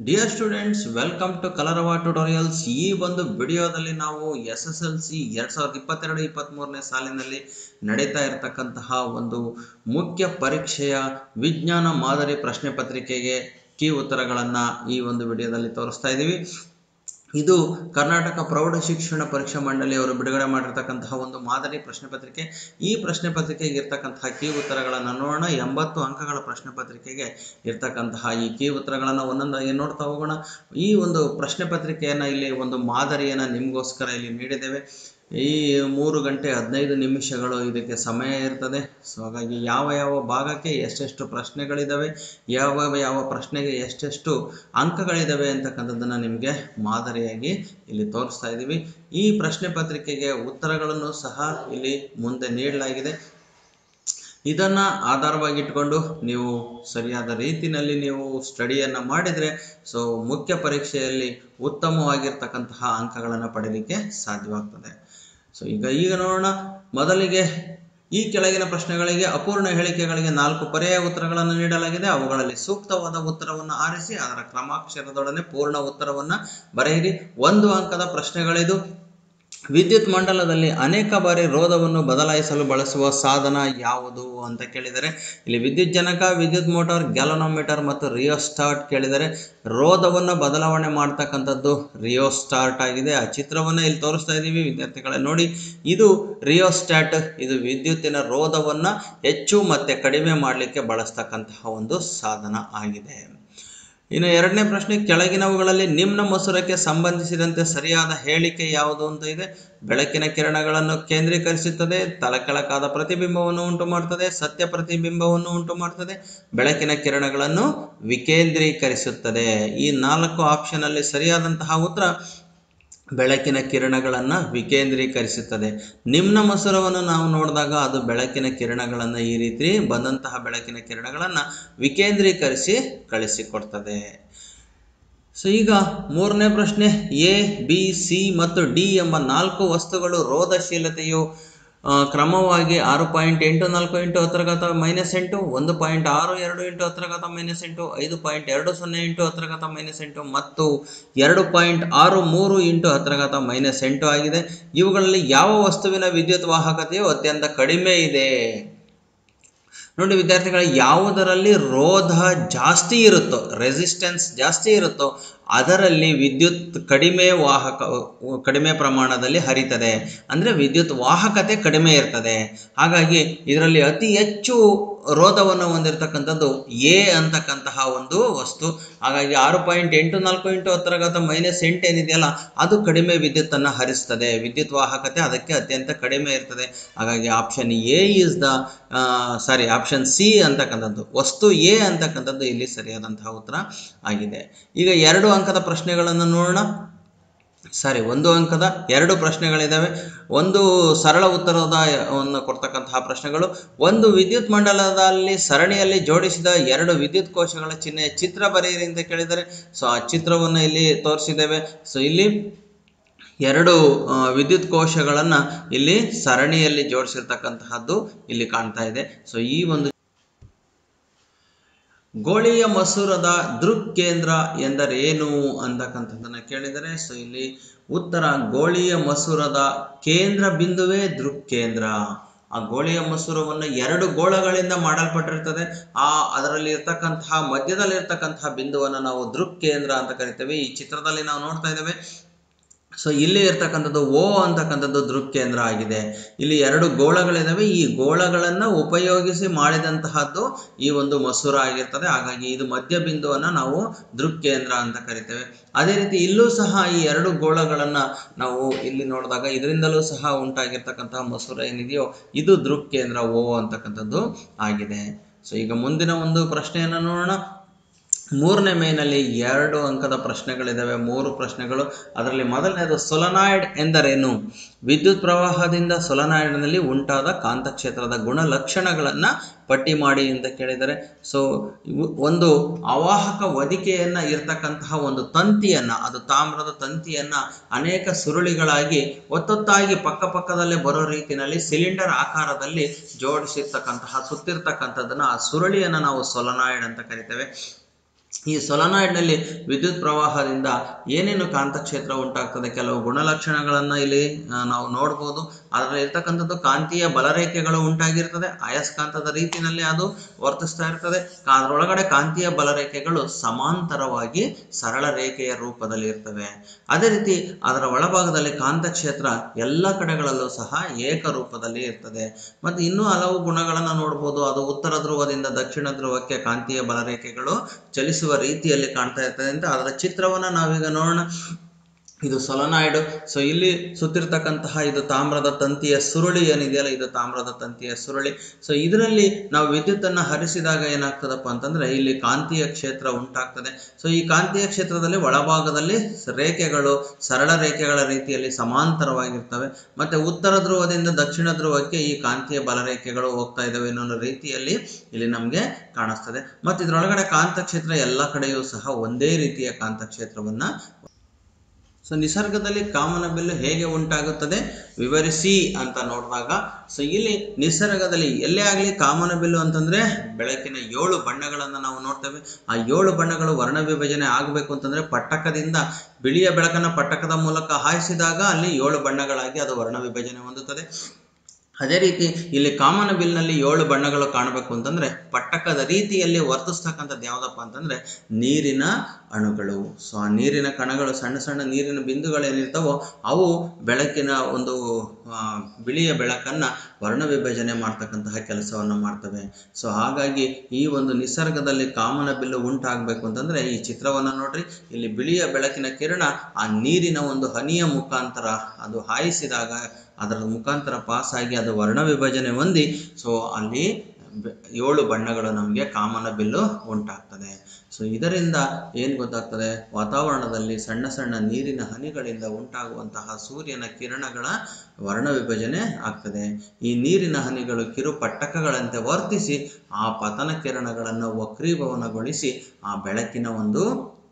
dear students welcome to Kalarava tutorials ಈ ಒಂದು ವಿಡಿಯೋದಲ್ಲಿ ನಾವು ಎಸ್ ಎಸ್ ಎಲ್ ಸಿ ಎರಡು ಸಾವಿರದ ಇಪ್ಪತ್ತೆರಡು ಇಪ್ಪತ್ತ್ಮೂರನೇ ಸಾಲಿನಲ್ಲಿ ನಡೀತಾ ಇರತಕ್ಕಂತಹ ಒಂದು ಮುಖ್ಯ ಪರೀಕ್ಷೆಯ ವಿಜ್ಞಾನ ಮಾದರಿ ಪ್ರಶ್ನೆ ಪತ್ರಿಕೆಗೆ ಕೀ ಉತ್ತರಗಳನ್ನು ಈ ಒಂದು ವಿಡಿಯೋದಲ್ಲಿ ತೋರಿಸ್ತಾ ಇದ್ದೀವಿ ಇದು ಕರ್ನಾಟಕ ಪ್ರೌಢ ಶಿಕ್ಷಣ ಪರೀಕ್ಷಾ ಮಂಡಳಿಯವರು ಬಿಡುಗಡೆ ಮಾಡಿರ್ತಕ್ಕಂತಹ ಒಂದು ಮಾದರಿ ಪ್ರಶ್ನೆ ಪತ್ರಿಕೆ ಈ ಪ್ರಶ್ನೆ ಪತ್ರಿಕೆಗೆ ಇರ್ತಕ್ಕಂತಹ ಕೀ ಉತ್ತರಗಳನ್ನು ನೋಡೋಣ ಎಂಬತ್ತು ಅಂಕಗಳ ಪ್ರಶ್ನೆ ಪತ್ರಿಕೆಗೆ ಇರ್ತಕ್ಕಂತಹ ಈ ಕೀ ಉತ್ತರಗಳನ್ನು ಒಂದೊಂದಾಗಿ ನೋಡ್ತಾ ಹೋಗೋಣ ಈ ಒಂದು ಪ್ರಶ್ನೆ ಪತ್ರಿಕೆಯನ್ನು ಇಲ್ಲಿ ಒಂದು ಮಾದರಿಯನ್ನು ನಿಮಗೋಸ್ಕರ ಇಲ್ಲಿ ನೀಡಿದ್ದೇವೆ ಈ ಮೂರು ಗಂಟೆ ಹದಿನೈದು ನಿಮಿಷಗಳು ಇದಕ್ಕೆ ಸಮಯ ಇರ್ತದೆ ಸೊ ಹಾಗಾಗಿ ಯಾವ ಯಾವ ಭಾಗಕ್ಕೆ ಎಷ್ಟೆಷ್ಟು ಪ್ರಶ್ನೆಗಳಿದ್ದಾವೆ ಯಾವ ಯಾವ ಪ್ರಶ್ನೆಗೆ ಎಷ್ಟೆಷ್ಟು ಅಂಕಗಳಿದ್ದಾವೆ ಅಂತಕ್ಕಂಥದ್ದನ್ನು ನಿಮಗೆ ಮಾದರಿಯಾಗಿ ಇಲ್ಲಿ ತೋರಿಸ್ತಾ ಇದ್ದೀವಿ ಈ ಪ್ರಶ್ನೆ ಪತ್ರಿಕೆಗೆ ಉತ್ತರಗಳನ್ನು ಸಹ ಇಲ್ಲಿ ಮುಂದೆ ನೀಡಲಾಗಿದೆ ಇದನ್ನು ಆಧಾರವಾಗಿಟ್ಕೊಂಡು ನೀವು ಸರಿಯಾದ ರೀತಿಯಲ್ಲಿ ನೀವು ಸ್ಟಡಿಯನ್ನು ಮಾಡಿದರೆ ಸೊ ಮುಖ್ಯ ಪರೀಕ್ಷೆಯಲ್ಲಿ ಉತ್ತಮವಾಗಿರ್ತಕ್ಕಂತಹ ಅಂಕಗಳನ್ನು ಪಡೆಯಲಿಕ್ಕೆ ಸಾಧ್ಯವಾಗ್ತದೆ ಸೊ ಈಗ ಈಗ ನೋಡೋಣ ಮೊದಲಿಗೆ ಈ ಕೆಳಗಿನ ಪ್ರಶ್ನೆಗಳಿಗೆ ಅಪೂರ್ಣ ಹೇಳಿಕೆಗಳಿಗೆ ನಾಲ್ಕು ಪರ್ಯಾಯ ಉತ್ತರಗಳನ್ನು ನೀಡಲಾಗಿದೆ ಅವುಗಳಲ್ಲಿ ಸೂಕ್ತವಾದ ಉತ್ತರವನ್ನು ಆರಿಸಿ ಅದರ ಕ್ರಮಾಕ್ಷರದೊಡನೆ ಪೂರ್ಣ ಉತ್ತರವನ್ನು ಬರೆಯಿರಿ ಒಂದು ಅಂಕದ ಪ್ರಶ್ನೆಗಳಿದು ವಿದ್ಯುತ್ ಮಂಡಲದಲ್ಲಿ ಅನೇಕ ಬಾರಿ ರೋಧವನ್ನು ಬದಲಾಯಿಸಲು ಬಳಸುವ ಸಾಧನ ಯಾವುದು ಅಂತ ಕೇಳಿದರೆ ಇಲ್ಲಿ ವಿದ್ಯುತ್ ಜನಕ ವಿದ್ಯುತ್ ಮೋಟಾರ್ ಗ್ಯಾಲನೋಮೀಟರ್ ಮತ್ತು ರಿಯೋಸ್ಟಾರ್ಟ್ ಕೇಳಿದರೆ ರೋಧವನ್ನು ಬದಲಾವಣೆ ಮಾಡ್ತಕ್ಕಂಥದ್ದು ರಿಯೋಸ್ಟಾರ್ಟ್ ಆಗಿದೆ ಆ ಚಿತ್ರವನ್ನು ಇಲ್ಲಿ ತೋರಿಸ್ತಾ ಇದ್ದೀವಿ ವಿದ್ಯಾರ್ಥಿಗಳೇ ನೋಡಿ ಇದು ರಿಯೋಸ್ಟಾಟ್ ಇದು ವಿದ್ಯುತ್ತಿನ ರೋಧವನ್ನು ಹೆಚ್ಚು ಮತ್ತು ಕಡಿಮೆ ಮಾಡಲಿಕ್ಕೆ ಬಳಸ್ತಕ್ಕಂತಹ ಒಂದು ಸಾಧನ ಆಗಿದೆ ಇನ್ನು ಎರಡನೇ ಪ್ರಶ್ನೆ ಕೆಳಗಿನವುಗಳಲ್ಲಿ ನಿಮ್ನ ಮಸೂರಕ್ಕೆ ಸಂಬಂಧಿಸಿದಂತೆ ಸರಿಯಾದ ಹೇಳಿಕೆ ಯಾವುದು ಅಂತ ಇದೆ ಬೆಳಕಿನ ಕಿರಣಗಳನ್ನು ಕೇಂದ್ರೀಕರಿಸುತ್ತದೆ ತಲಕೆಳಕಾದ ಪ್ರತಿಬಿಂಬವನ್ನು ಉಂಟು ಮಾಡ್ತದೆ ಸತ್ಯ ಪ್ರತಿಬಿಂಬವನ್ನು ಉಂಟು ಮಾಡ್ತದೆ ಬೆಳಕಿನ ಕಿರಣಗಳನ್ನು ವಿಕೇಂದ್ರೀಕರಿಸುತ್ತದೆ ಈ ನಾಲ್ಕು ಆಪ್ಷನಲ್ಲಿ ಸರಿಯಾದಂತಹ ಉತ್ತರ ಬೆಳಕಿನ ಕಿರಣಗಳನ್ನು ವಿಕೇಂದ್ರೀಕರಿಸುತ್ತದೆ ನಿಮ್ನ ಮಸೂರವನ್ನು ನಾವು ನೋಡಿದಾಗ ಅದು ಬೆಳಕಿನ ಕಿರಣಗಳನ್ನು ಈ ರೀತಿ ಬಂದಂತಹ ಬೆಳಕಿನ ಕಿರಣಗಳನ್ನು ವಿಕೇಂದ್ರೀಕರಿಸಿ ಕಳಿಸಿಕೊಡ್ತದೆ ಸೊ ಈಗ ಮೂರನೇ ಪ್ರಶ್ನೆ ಎ ಬಿ ಸಿ ಮತ್ತು ಡಿ ಎಂಬ ನಾಲ್ಕು ವಸ್ತುಗಳು ರೋಧಶೀಲತೆಯು ಕ್ರಮವಾಗಿ ಆರು ಪಾಯಿಂಟ್ ಎಂಟು ನಾಲ್ಕು ಇಂಟು ಹತ್ತರ ಘಾತ ಮೈನಸ್ ಎಂಟು ಒಂದು ಪಾಯಿಂಟ್ ಆರು ಎರಡು ಇಂಟು ಹತ್ತರ ಘಾತ ಮೈನಸ್ ಎಂಟು ಐದು ಪಾಯಿಂಟ್ ಎರಡು ಸೊನ್ನೆ ಇಂಟು ಹತ್ತರ ಘಾತ ಮೈನಸ್ ಎಂಟು ಮತ್ತು ಎರಡು ಪಾಯಿಂಟ್ ಆರು ಮೂರು ಇಂಟು ಹತ್ತರ ಘಾತ ಮೈನಸ್ ಎಂಟು ಆಗಿದೆ ಇವುಗಳಲ್ಲಿ ಯಾವ ವಸ್ತುವಿನ ವಿದ್ಯುತ್ ವಾಹಕತೆಯು ಅತ್ಯಂತ ಕಡಿಮೆ ಇದೆ ನೋಡಿ ವಿದ್ಯಾರ್ಥಿಗಳ ಯಾವುದರಲ್ಲಿ ರೋಧ ಜಾಸ್ತಿ ಇರುತ್ತೋ ರೆಸಿಸ್ಟೆನ್ಸ್ ಜಾಸ್ತಿ ಇರುತ್ತೋ ಅದರಲ್ಲಿ ವಿದ್ಯುತ್ ಕಡಿಮೆ ವಾಹಕ ಕಡಿಮೆ ಪ್ರಮಾಣದಲ್ಲಿ ಹರಿತದೆ ಅಂದರೆ ವಿದ್ಯುತ್ ವಾಹಕತೆ ಕಡಿಮೆ ಇರ್ತದೆ ಹಾಗಾಗಿ ಇದರಲ್ಲಿ ಅತಿ ಹೆಚ್ಚು ರೋಧವನ್ನು ಹೊಂದಿರತಕ್ಕಂಥದ್ದು ಎ ಅಂತಕ್ಕಂತಹ ಒಂದು ವಸ್ತು ಹಾಗಾಗಿ ಆರು ಪಾಯಿಂಟ್ ಎಂಟು ನಾಲ್ಕು ಇಂಟು ಹತ್ತರ ಘಾತ ಮೈನಸ್ ಎಂಟು ಏನಿದೆಯಲ್ಲ ಅದು ಕಡಿಮೆ ವಿದ್ಯುತ್ತನ್ನು ಹರಿಸ್ತದೆ ವಿದ್ಯುತ್ ವಾಹಕತೆ ಅದಕ್ಕೆ ಅತ್ಯಂತ ಕಡಿಮೆ ಇರ್ತದೆ ಹಾಗಾಗಿ option A is the sorry option C ಅಂತಕ್ಕಂಥದ್ದು ವಸ್ತು ಎ ಅಂತಕ್ಕಂಥದ್ದು ಇಲ್ಲಿ ಸರಿಯಾದಂತಹ ಉತ್ತರ ಆಗಿದೆ ಈಗ ಎರಡು ಅಂಕದ ಪ್ರಶ್ನೆಗಳನ್ನು ನೋಡೋಣ ಸಾರಿ ಒಂದು ಅಂಕದ ಎರಡು ಪ್ರಶ್ನೆಗಳಿದ್ದಾವೆ ಒಂದು ಸರಳ ಉತ್ತರವನ್ನು ಕೊಡ್ತಕ್ಕಂತಹ ಪ್ರಶ್ನೆಗಳು ಒಂದು ವಿದ್ಯುತ್ ಮಂಡಲದಲ್ಲಿ ಸರಣಿಯಲ್ಲಿ ಜೋಡಿಸಿದ ಎರಡು ವಿದ್ಯುತ್ ಕೋಶಗಳ ಚಿಹ್ನೆಯ ಚಿತ್ರ ಬರೆಯಿರಿ ಅಂತ ಕೇಳಿದರೆ ಸೊ ಆ ಚಿತ್ರವನ್ನು ಇಲ್ಲಿ ತೋರಿಸಿದ್ದೇವೆ ಸೊ ಇಲ್ಲಿ ಎರಡು ವಿದ್ಯುತ್ ಕೋಶಗಳನ್ನು ಇಲ್ಲಿ ಸರಣಿಯಲ್ಲಿ ಜೋಡಿಸಿರ್ತಕ್ಕಂತಹದ್ದು ಇಲ್ಲಿ ಕಾಣ್ತಾ ಇದೆ ಸೊ ಈ ಒಂದು ಗೋಳಿಯ ಮಸೂರದ ದೃಕ್ ಕೇಂದ್ರ ಎಂದರೇನು ಅಂತಕ್ಕಂಥದ್ದನ್ನು ಕೇಳಿದರೆ ಸೊ ಇಲ್ಲಿ ಉತ್ತರ ಗೋಳಿಯ ಮಸೂರದ ಕೇಂದ್ರ ಬಿಂದುವೇ ದೃಕ್ ಕೇಂದ್ರ ಆ ಗೋಳಿಯ ಮಸೂರವನ್ನು ಎರಡು ಗೋಳಗಳಿಂದ ಮಾಡಲ್ಪಟ್ಟಿರ್ತದೆ ಆ ಅದರಲ್ಲಿ ಇರ್ತಕ್ಕಂತಹ ಮಧ್ಯದಲ್ಲಿ ಇರ್ತಕ್ಕಂತಹ ಬಿಂದುವನ್ನು ನಾವು ದೃಕ್ ಕೇಂದ್ರ ಅಂತ ಕರಿತೇವೆ ಈ ಚಿತ್ರದಲ್ಲಿ ನಾವು ನೋಡ್ತಾ ಇದ್ದೇವೆ ಸೊ ಇಲ್ಲಿ ಇರ್ತಕ್ಕಂಥದ್ದು ಓ ಅಂತಕ್ಕಂಥದ್ದು ದೃಕ್ ಕೇಂದ್ರ ಆಗಿದೆ ಇಲ್ಲಿ ಎರಡು ಗೋಳಗಳಿದ್ದಾವೆ ಈ ಗೋಳಗಳನ್ನು ಉಪಯೋಗಿಸಿ ಮಾಡಿದಂತಹದ್ದು ಈ ಒಂದು ಮಸೂರ ಆಗಿರ್ತದೆ ಹಾಗಾಗಿ ಇದು ಮಧ್ಯ ಬಿಂದುವನ್ನು ನಾವು ದೃಕ್ ಕೇಂದ್ರ ಅಂತ ಕರಿತೇವೆ ಅದೇ ರೀತಿ ಇಲ್ಲೂ ಸಹ ಈ ಎರಡು ಗೋಳಗಳನ್ನು ನಾವು ಇಲ್ಲಿ ನೋಡಿದಾಗ ಇದರಿಂದಲೂ ಸಹ ಉಂಟಾಗಿರ್ತಕ್ಕಂತಹ ಮಸೂರ ಏನಿದೆಯೋ ಇದು ದೃಕ್ ಕೇಂದ್ರ ಓ ಅಂತಕ್ಕಂಥದ್ದು ಆಗಿದೆ ಸೊ ಈಗ ಮುಂದಿನ ಒಂದು ಪ್ರಶ್ನೆಯನ್ನು ನೋಡೋಣ ಮೂರನೇ ಮೇನಲ್ಲಿ ಎರಡು ಅಂಕದ ಪ್ರಶ್ನೆಗಳಿದ್ದಾವೆ ಮೂರು ಪ್ರಶ್ನೆಗಳು ಅದರಲ್ಲಿ ಮೊದಲನೇದು ಸೊಲನಾಯ್ಡ್ ಎಂದರೇನು ವಿದ್ಯುತ್ ಪ್ರವಾಹದಿಂದ ಸೊಲನಾಯ್ಡ್ನಲ್ಲಿ ಉಂಟಾದ ಕಾಂತಕ್ಷೇತ್ರದ ಗುಣಲಕ್ಷಣಗಳನ್ನು ಪಟ್ಟಿ ಮಾಡಿ ಅಂತ ಕೇಳಿದರೆ ಸೊ ಒಂದು ಅವಾಹಕ ಹೊದಿಕೆಯನ್ನು ಇರ್ತಕ್ಕಂತಹ ಒಂದು ತಂತಿಯನ್ನು ಅದು ತಾಮ್ರದ ತಂತಿಯನ್ನು ಅನೇಕ ಸುರುಳಿಗಳಾಗಿ ಒತ್ತೊತ್ತಾಗಿ ಪಕ್ಕ ಪಕ್ಕದಲ್ಲೇ ಬರೋ ರೀತಿಯಲ್ಲಿ ಸಿಲಿಂಡರ್ ಆಕಾರದಲ್ಲಿ ಜೋಡಿಸಿರ್ತಕ್ಕಂತಹ ಸುತ್ತಿರ್ತಕ್ಕಂಥದ್ದನ್ನು ಆ ಸುರುಳಿಯನ್ನು ನಾವು ಸೊಲನಾಯ್ಡ್ ಅಂತ ಕರಿತೇವೆ ಈ ಸೊಲನಾಯ್ಡ್ನಲ್ಲಿ ವಿದ್ಯುತ್ ಪ್ರವಾಹದಿಂದ ಏನೇನು ಕಾಂತಕ್ಷೇತ್ರ ಉಂಟಾಗ್ತದೆ ಕೆಲವು ಗುಣಲಕ್ಷಣಗಳನ್ನು ಇಲ್ಲಿ ಆ, ನಾವು ನೋಡ್ಬೋದು ಅದರಲ್ಲಿ ಇರ್ತಕ್ಕಂಥದ್ದು ಕಾಂತೀಯ ಬಲರೇಖೆಗಳು ಉಂಟಾಗಿರ್ತದೆ ಅಯಸ್ಕಾಂತದ ರೀತಿಯಲ್ಲಿ ಅದು ವರ್ತಿಸ್ತಾ ಇರ್ತದೆ ಕಾ- ಅದರೊಳಗಡೆ ಕಾಂತೀಯ ಬಲರೇಖೆಗಳು ಸಮಾಂತರವಾಗಿ ಸರಳ ರೇಖೆಯ ರೂಪದಲ್ಲಿ ಇರ್ತವೆ ಅದೇ ರೀತಿ ಅದರ ಒಳಭಾಗದಲ್ಲಿ ಕಾಂತಕ್ಷೇತ್ರ ಎಲ್ಲ ಕಡೆಗಳಲ್ಲೂ ಸಹ ಏಕರೂಪದಲ್ಲಿ ಇರ್ತದೆ ಮತ್ತು ಇನ್ನೂ ಹಲವು ಗುಣಗಳನ್ನು ನೋಡ್ಬೋದು ಅದು ಉತ್ತರ ಧ್ರುವದಿಂದ ದಕ್ಷಿಣ ಧ್ರುವಕ್ಕೆ ಕಾಂತೀಯ ಬಲರೇಖೆಗಳು ಚಲಿಸುವ ರೀತಿಯಲ್ಲಿ ಕಾಣ್ತಾ ಇರ್ತದೆ ಅಂತ ಅದರ ಚಿತ್ರವನ್ನು ನಾವೀಗ ನೋಡೋಣ ಇದು ಸೊಲನಾಯ್ಡ್ ಸೊ ಇಲ್ಲಿ ಸುತ್ತಿರ್ತಕ್ಕಂತಹ ಇದು ತಾಮ್ರದ ತಂತಿಯ ಸುರುಳಿ ಏನಿದೆಯಲ್ಲ ಇದು ತಾಮ್ರದ ತಂತಿಯ ಸುರುಳಿ ಸೊ ಇದರಲ್ಲಿ ನಾವು ವಿದ್ಯುತ್ತನ್ನು ಹರಿಸಿದಾಗ ಏನಾಗ್ತದಪ್ಪ ಅಂತಂದ್ರೆ ಇಲ್ಲಿ ಕಾಂತೀಯ ಕ್ಷೇತ್ರ ಉಂಟಾಗ್ತದೆ ಸೊ ಈ ಕಾಂತೀಯ ಕ್ಷೇತ್ರದಲ್ಲಿ ಒಳಭಾಗದಲ್ಲಿ ಸ- ರೇಖೆಗಳು ಸರಳ ರೇಖೆಗಳ ರೀತಿಯಲ್ಲಿ ಸಮಾಂತರವಾಗಿರ್ತವೆ ಮತ್ತೆ ಉತ್ತರ ಧ್ರುವದಿಂದ ದಕ್ಷಿಣ ಧ್ರುವಕ್ಕೆ ಈ ಕಾಂತೀಯ ಬಲರೇಖೆಗಳು ಹೋಗ್ತಾ ಇದ್ದಾವೆ ಅನ್ನೋ ರೀತಿಯಲ್ಲಿ ಇಲ್ಲಿ ನಮಗೆ ಕಾಣಿಸ್ತದೆ ಮತ್ತು ಇದರೊಳಗಡೆ ಕಾಂತಕ್ಷೇತ್ರ ಎಲ್ಲ ಕಡೆಯೂ ಸಹ ಒಂದೇ ರೀತಿಯ ಕಾಂತಕ್ಷೇತ್ರವನ್ನ ಸೊ ನಿಸರ್ಗದಲ್ಲಿ ಕಾಮನಬಿಲ್ಲು ಹೇಗೆ ಉಂಟಾಗುತ್ತದೆ ವಿವರಿಸಿ ಅಂತ ನೋಡಿದಾಗ ಸೊ ಇಲ್ಲಿ ನಿಸರ್ಗದಲ್ಲಿ ಎಲ್ಲೇ ಆಗಲಿ ಕಾಮನಬಿಲ್ಲು ಅಂತಂದ್ರೆ ಬೆಳಕಿನ ಏಳು ಬಣ್ಣಗಳನ್ನು ನಾವು ನೋಡ್ತೇವೆ ಆ ಏಳು ಬಣ್ಣಗಳು ವರ್ಣ ವಿಭಜನೆ ಆಗಬೇಕು ಅಂತಂದ್ರೆ ಪಟ್ಟಕದಿಂದ ಬಿಳಿಯ ಬೆಳಕನ್ನು ಪಟ್ಟಕದ ಮೂಲಕ ಹಾಯಿಸಿದಾಗ ಅಲ್ಲಿ ಏಳು ಬಣ್ಣಗಳಾಗಿ ಅದು ವರ್ಣ ವಿಭಜನೆ ಹೊಂದುತ್ತದೆ ಅದೇ ರೀತಿ ಇಲ್ಲಿ ಕಾಮನಬಿಲ್ನಲ್ಲಿ ಏಳು ಬಣ್ಣಗಳು ಕಾಣಬೇಕು ಅಂತಂದ್ರೆ ಪಟ್ಟಕದ ರೀತಿಯಲ್ಲಿ ವರ್ತಿಸ್ತಕ್ಕಂಥದ್ದು ಯಾವುದಪ್ಪ ಅಂತಂದ್ರೆ ನೀರಿನ ಅಣುಗಳು ಸೊ ಆ ನೀರಿನ ಕಣಗಳು ಸಣ್ಣ ಸಣ್ಣ ನೀರಿನ ಬಿಂದುಗಳು ಏನಿರ್ತಾವೋ ಅವು ಬೆಳಕಿನ ಒಂದು ಆ, ಬಿಳಿಯ ಬೆಳಕನ್ನ ವರ್ಣ ವಿಭಜನೆ ಮಾಡ್ತಕ್ಕಂತಹ ಕೆಲಸವನ್ನು ಮಾಡ್ತವೆ ಸೊ ಹಾಗಾಗಿ ಈ ಒಂದು ನಿಸರ್ಗದಲ್ಲಿ ಕಾಮನಬಿಲ್ಲು ಉಂಟಾಗಬೇಕು ಅಂತಂದ್ರೆ ಈ ಚಿತ್ರವನ್ನು ನೋಡ್ರಿ ಇಲ್ಲಿ ಬಿಳಿಯ ಬೆಳಕಿನ ಕಿರಣ ಆ ನೀರಿನ ಒಂದು ಹನಿಯ ಮುಖಾಂತರ ಅದು ಹಾಯಿಸಿದಾಗ ಅದರ ಮುಖಾಂತರ ಪಾಸ್ ಆಗಿ ಅದು ವರ್ಣ ವಿಭಜನೆ ಹೊಂದಿ ಸೊ ಅಲ್ಲಿ ಬೆ- ಏಳು ಬಣ್ಣಗಳು ನಮಗೆ ಕಾಮನ ಬಿಲ್ಲು ಉಂಟಾಗ್ತದೆ ಸೊ ಇದರಿಂದ ಏನು ಗೊತ್ತಾಗ್ತದೆ ವಾತಾವರಣದಲ್ಲಿ ಸಣ್ಣ ಸಣ್ಣ ನೀರಿನ ಹನಿಗಳಿಂದ ಉಂಟಾಗುವಂತಹ ಸೂರ್ಯನ ಕಿರಣಗಳ ವರ್ಣ ವಿಭಜನೆ ಆಗ್ತದೆ ಈ ನೀರಿನ ಹನಿಗಳು ಕಿರು ಪಟ್ಟಕಗಳಂತೆ ವರ್ತಿಸಿ ಆ ಪತನ ಕಿರಣಗಳನ್ನು ವಕ್ರೀಭವನಗೊಳಿಸಿ ಆ ಬೆಳಕಿನ ಒಂದು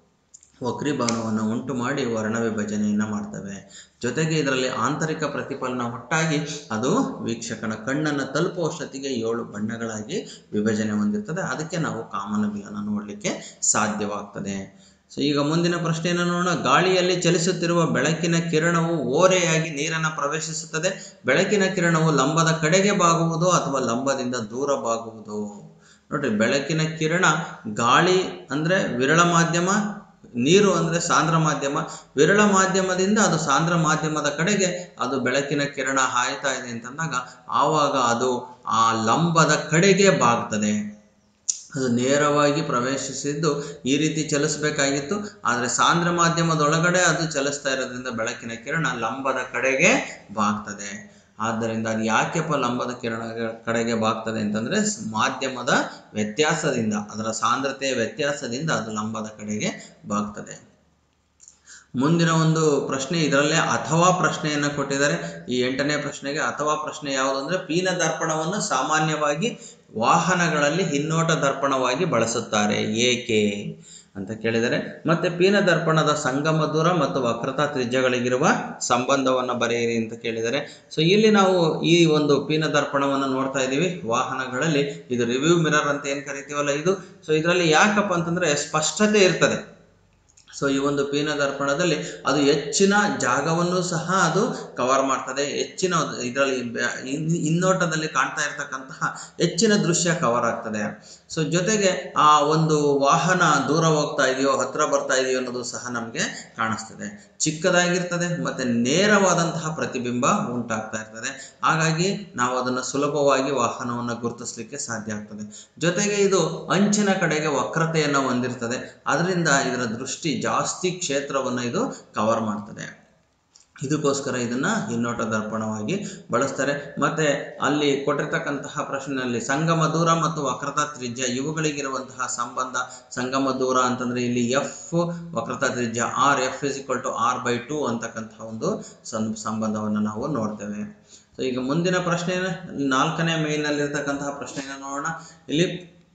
ವಕ್ರೀಭವನವನ್ನು ಉಂಟು ಮಾಡಿ ವರ್ಣ ವಿಭಜನೆಯನ್ನು ಮಾಡ್ತವೆ ಜೊತೆಗೆ ಇದರಲ್ಲಿ ಆಂತರಿಕ ಪ್ರತಿಫಲನ ಒಟ್ಟಾಗಿ ಅದು ವೀಕ್ಷಕನ ಕಣ್ಣನ್ನು ತಲುಪುವಷ್ಟೊತ್ತಿಗೆ ಏಳು ಬಣ್ಣಗಳಾಗಿ ವಿಭಜನೆ ಹೊಂದಿರ್ತದೆ ಅದಕ್ಕೆ ನಾವು ಕಾಮನಬಿಲ್ಲನ್ನು ನೋಡಲಿಕ್ಕೆ ಸಾಧ್ಯವಾಗ್ತದೆ ಸೊ ಈಗ ಮುಂದಿನ ಪ್ರಶ್ನೆಯನ್ನು ನೋಡೋಣ ಗಾಳಿಯಲ್ಲಿ ಚಲಿಸುತ್ತಿರುವ ಬೆಳಕಿನ ಕಿರಣವು ಓರೆಯಾಗಿ ನೀರನ್ನು ಪ್ರವೇಶಿಸುತ್ತದೆ ಬೆಳಕಿನ ಕಿರಣವು ಲಂಬದ ಕಡೆಗೆ ಬಾಗುವುದು ಅಥವಾ ಲಂಬದಿಂದ ದೂರ ಬಾಗುವುದು ನೋಡ್ರಿ ಬೆಳಕಿನ ಕಿರಣ ಗಾಳಿ ಅಂದ್ರೆ ವಿರಳ ಮಾಧ್ಯಮ ನೀರು ಅಂದ್ರೆ ಸಾಂದ್ರ ಮಾಧ್ಯಮ ವಿರಳ ಮಾಧ್ಯಮದಿಂದ ಅದು ಸಾಂದ್ರ ಮಾಧ್ಯಮದ ಕಡೆಗೆ ಅದು ಬೆಳಕಿನ ಕಿರಣ ಹಾಯ್ತಾ ಇದೆ ಅಂತಂದಾಗ ಆವಾಗ ಅದು ಆ ಲಂಬದ ಕಡೆಗೆ ಬಾಗ್ತದೆ ಅದು ನೇರವಾಗಿ ಪ್ರವೇಶಿಸಿದ್ದು ಈ ರೀತಿ ಚಲಿಸಬೇಕಾಗಿತ್ತು ಆದರೆ ಸಾಂದ್ರ ಮಾಧ್ಯಮದೊಳಗಡೆ ಅದು ಚಲಿಸ್ತಾ ಇರೋದ್ರಿಂದ ಬೆಳಕಿನ ಕಿರಣ ಲಂಬದ ಕಡೆಗೆ ಬಾಗ್ತದೆ ಆದ್ದರಿಂದ ಅದು ಯಾಕೆಪ್ಪ ಲಂಬದ ಕಿರಣ ಕಡೆಗೆ ಬಾಗ್ತದೆ ಅಂತಂದ್ರೆ ಸ್- ಮಾಧ್ಯಮದ ವ್ಯತ್ಯಾಸದಿಂದ ಅದರ ಸಾಂದ್ರತೆಯ ವ್ಯತ್ಯಾಸದಿಂದ ಅದು ಲಂಬದ ಕಡೆಗೆ ಬಾಗ್ತದೆ ಮುಂದಿನ ಒಂದು ಪ್ರಶ್ನೆ ಇದರಲ್ಲೇ ಅಥವಾ ಪ್ರಶ್ನೆಯನ್ನು ಕೊಟ್ಟಿದ್ದಾರೆ ಈ ಎಂಟನೇ ಪ್ರಶ್ನೆಗೆ ಅಥವಾ ಪ್ರಶ್ನೆ ಯಾವುದು ಅಂದ್ರೆ ಪೀನ ದರ್ಪಣವನ್ನು ಸಾಮಾನ್ಯವಾಗಿ ವಾಹನಗಳಲ್ಲಿ ಹಿನ್ನೋಟ ದರ್ಪಣವಾಗಿ ಬಳಸುತ್ತಾರೆ ಏಕೆ ಅಂತ ಕೇಳಿದರೆ ಮತ್ತೆ ಪೀನ ದರ್ಪಣದ ಸಂಗಮ ದೂರ ಮತ್ತು ವಕ್ರತಾ ತ್ರಿಜ್ಯಗಳಿಗಿರುವ ಸಂಬಂಧವನ್ನು ಬರೆಯಿರಿ ಅಂತ ಕೇಳಿದರೆ ಸೊ ಇಲ್ಲಿ ನಾವು ಈ ಒಂದು ಪೀನ ದರ್ಪಣವನ್ನು ನೋಡ್ತಾ ಇದ್ದೀವಿ ವಾಹನಗಳಲ್ಲಿ ಇದು ರಿವ್ಯೂ ಮಿರರ್ ಅಂತ ಏನು ಕರಿತೀವಲ್ಲ ಇದು ಸೊ ಇದರಲ್ಲಿ ಯಾಕಪ್ಪ ಅಂತಂದ್ರೆ ಸ್ಪಷ್ಟತೆ ಇರ್ತದೆ ಸೊ ಈ ಒಂದು ಪೀನ ದರ್ಪಣದಲ್ಲಿ ಅದು ಹೆಚ್ಚಿನ ಜಾಗವನ್ನು ಸಹ ಅದು ಕವರ್ ಮಾಡ್ತದೆ ಹೆಚ್ಚಿನ ಇದರಲ್ಲಿ ಬೆ- ಹಿನ್- ಹಿನ್ನೋಟದಲ್ಲಿ ಕಾಣ್ತಾ ಇರ್ತಕ್ಕಂತಹ ಹೆಚ್ಚಿನ ದೃಶ್ಯ ಕವರ್ ಆಗ್ತದೆ ಸೊ ಜೊತೆಗೆ ಆ ಒಂದು ವಾಹನ ದೂರ ಹೋಗ್ತಾ ಇದೆಯೋ ಹತ್ರ ಬರ್ತಾ ಇದೆಯೋ ಅನ್ನೋದು ಸಹ ನಮಗೆ ಕಾಣಿಸ್ತದೆ ಚಿಕ್ಕದಾಗಿರ್ತದೆ ಮತ್ತೆ ನೇರವಾದಂತಹ ಪ್ರತಿಬಿಂಬ ಉಂಟಾಗ್ತಾ ಇರ್ತದೆ ಹಾಗಾಗಿ ನಾವು ಅದನ್ನು ಸುಲಭವಾಗಿ ವಾಹನವನ್ನು ಗುರುತಿಸಲಿಕ್ಕೆ ಸಾಧ್ಯ ಆಗ್ತದೆ ಜೊತೆಗೆ ಇದು ಅಂಚಿನ ಕಡೆಗೆ ವಕ್ರತೆಯನ್ನು ಹೊಂದಿರ್ತದೆ ಅದರಿಂದ ಇದರ ದೃಷ್ಟಿ ಜಾಸ್ತಿ ಕ್ಷೇತ್ರವನ್ನು ಇದು ಕವರ್ ಮಾಡ್ತದೆ ಇದಕ್ಕೋಸ್ಕರ ಇದನ್ನ ಹಿನ್ನೋಟ ದರ್ಪಣವಾಗಿ ಬಳಸ್ತಾರೆ ಮತ್ತೆ ಅಲ್ಲಿ ಕೊಟ್ಟಿರ್ತಕ್ಕಂತಹ ಪ್ರಶ್ನೆಯಲ್ಲಿ ಸಂಗಮ ದೂರ ಮತ್ತು ವಕ್ರತಾ ತ್ರಿಜ್ಯ ಇವುಗಳಿಗಿರುವಂತಹ ಸಂಬಂಧ ಸಂಗಮ ದೂರ ಅಂತಂದ್ರೆ ಇಲ್ಲಿ ಎಫ್ ವಕ್ರತಾ ತ್ರಿಜ್ಯ R F is equal to R by two ಅಂತಕ್ಕಂತಹ ಒಂದು ಸಂ- ಸಂಬಂಧವನ್ನು ನಾವು ನೋಡ್ತೇವೆ ಸೊ ಈಗ ಮುಂದಿನ ಪ್ರಶ್ನೆ ನಾಲ್ಕನೇ ಮೇಲಿನಲ್ಲಿರ್ತಕ್ಕಂತಹ ಪ್ರಶ್ನೆಯನ್ನು ನೋಡೋಣ ಇಲ್ಲಿ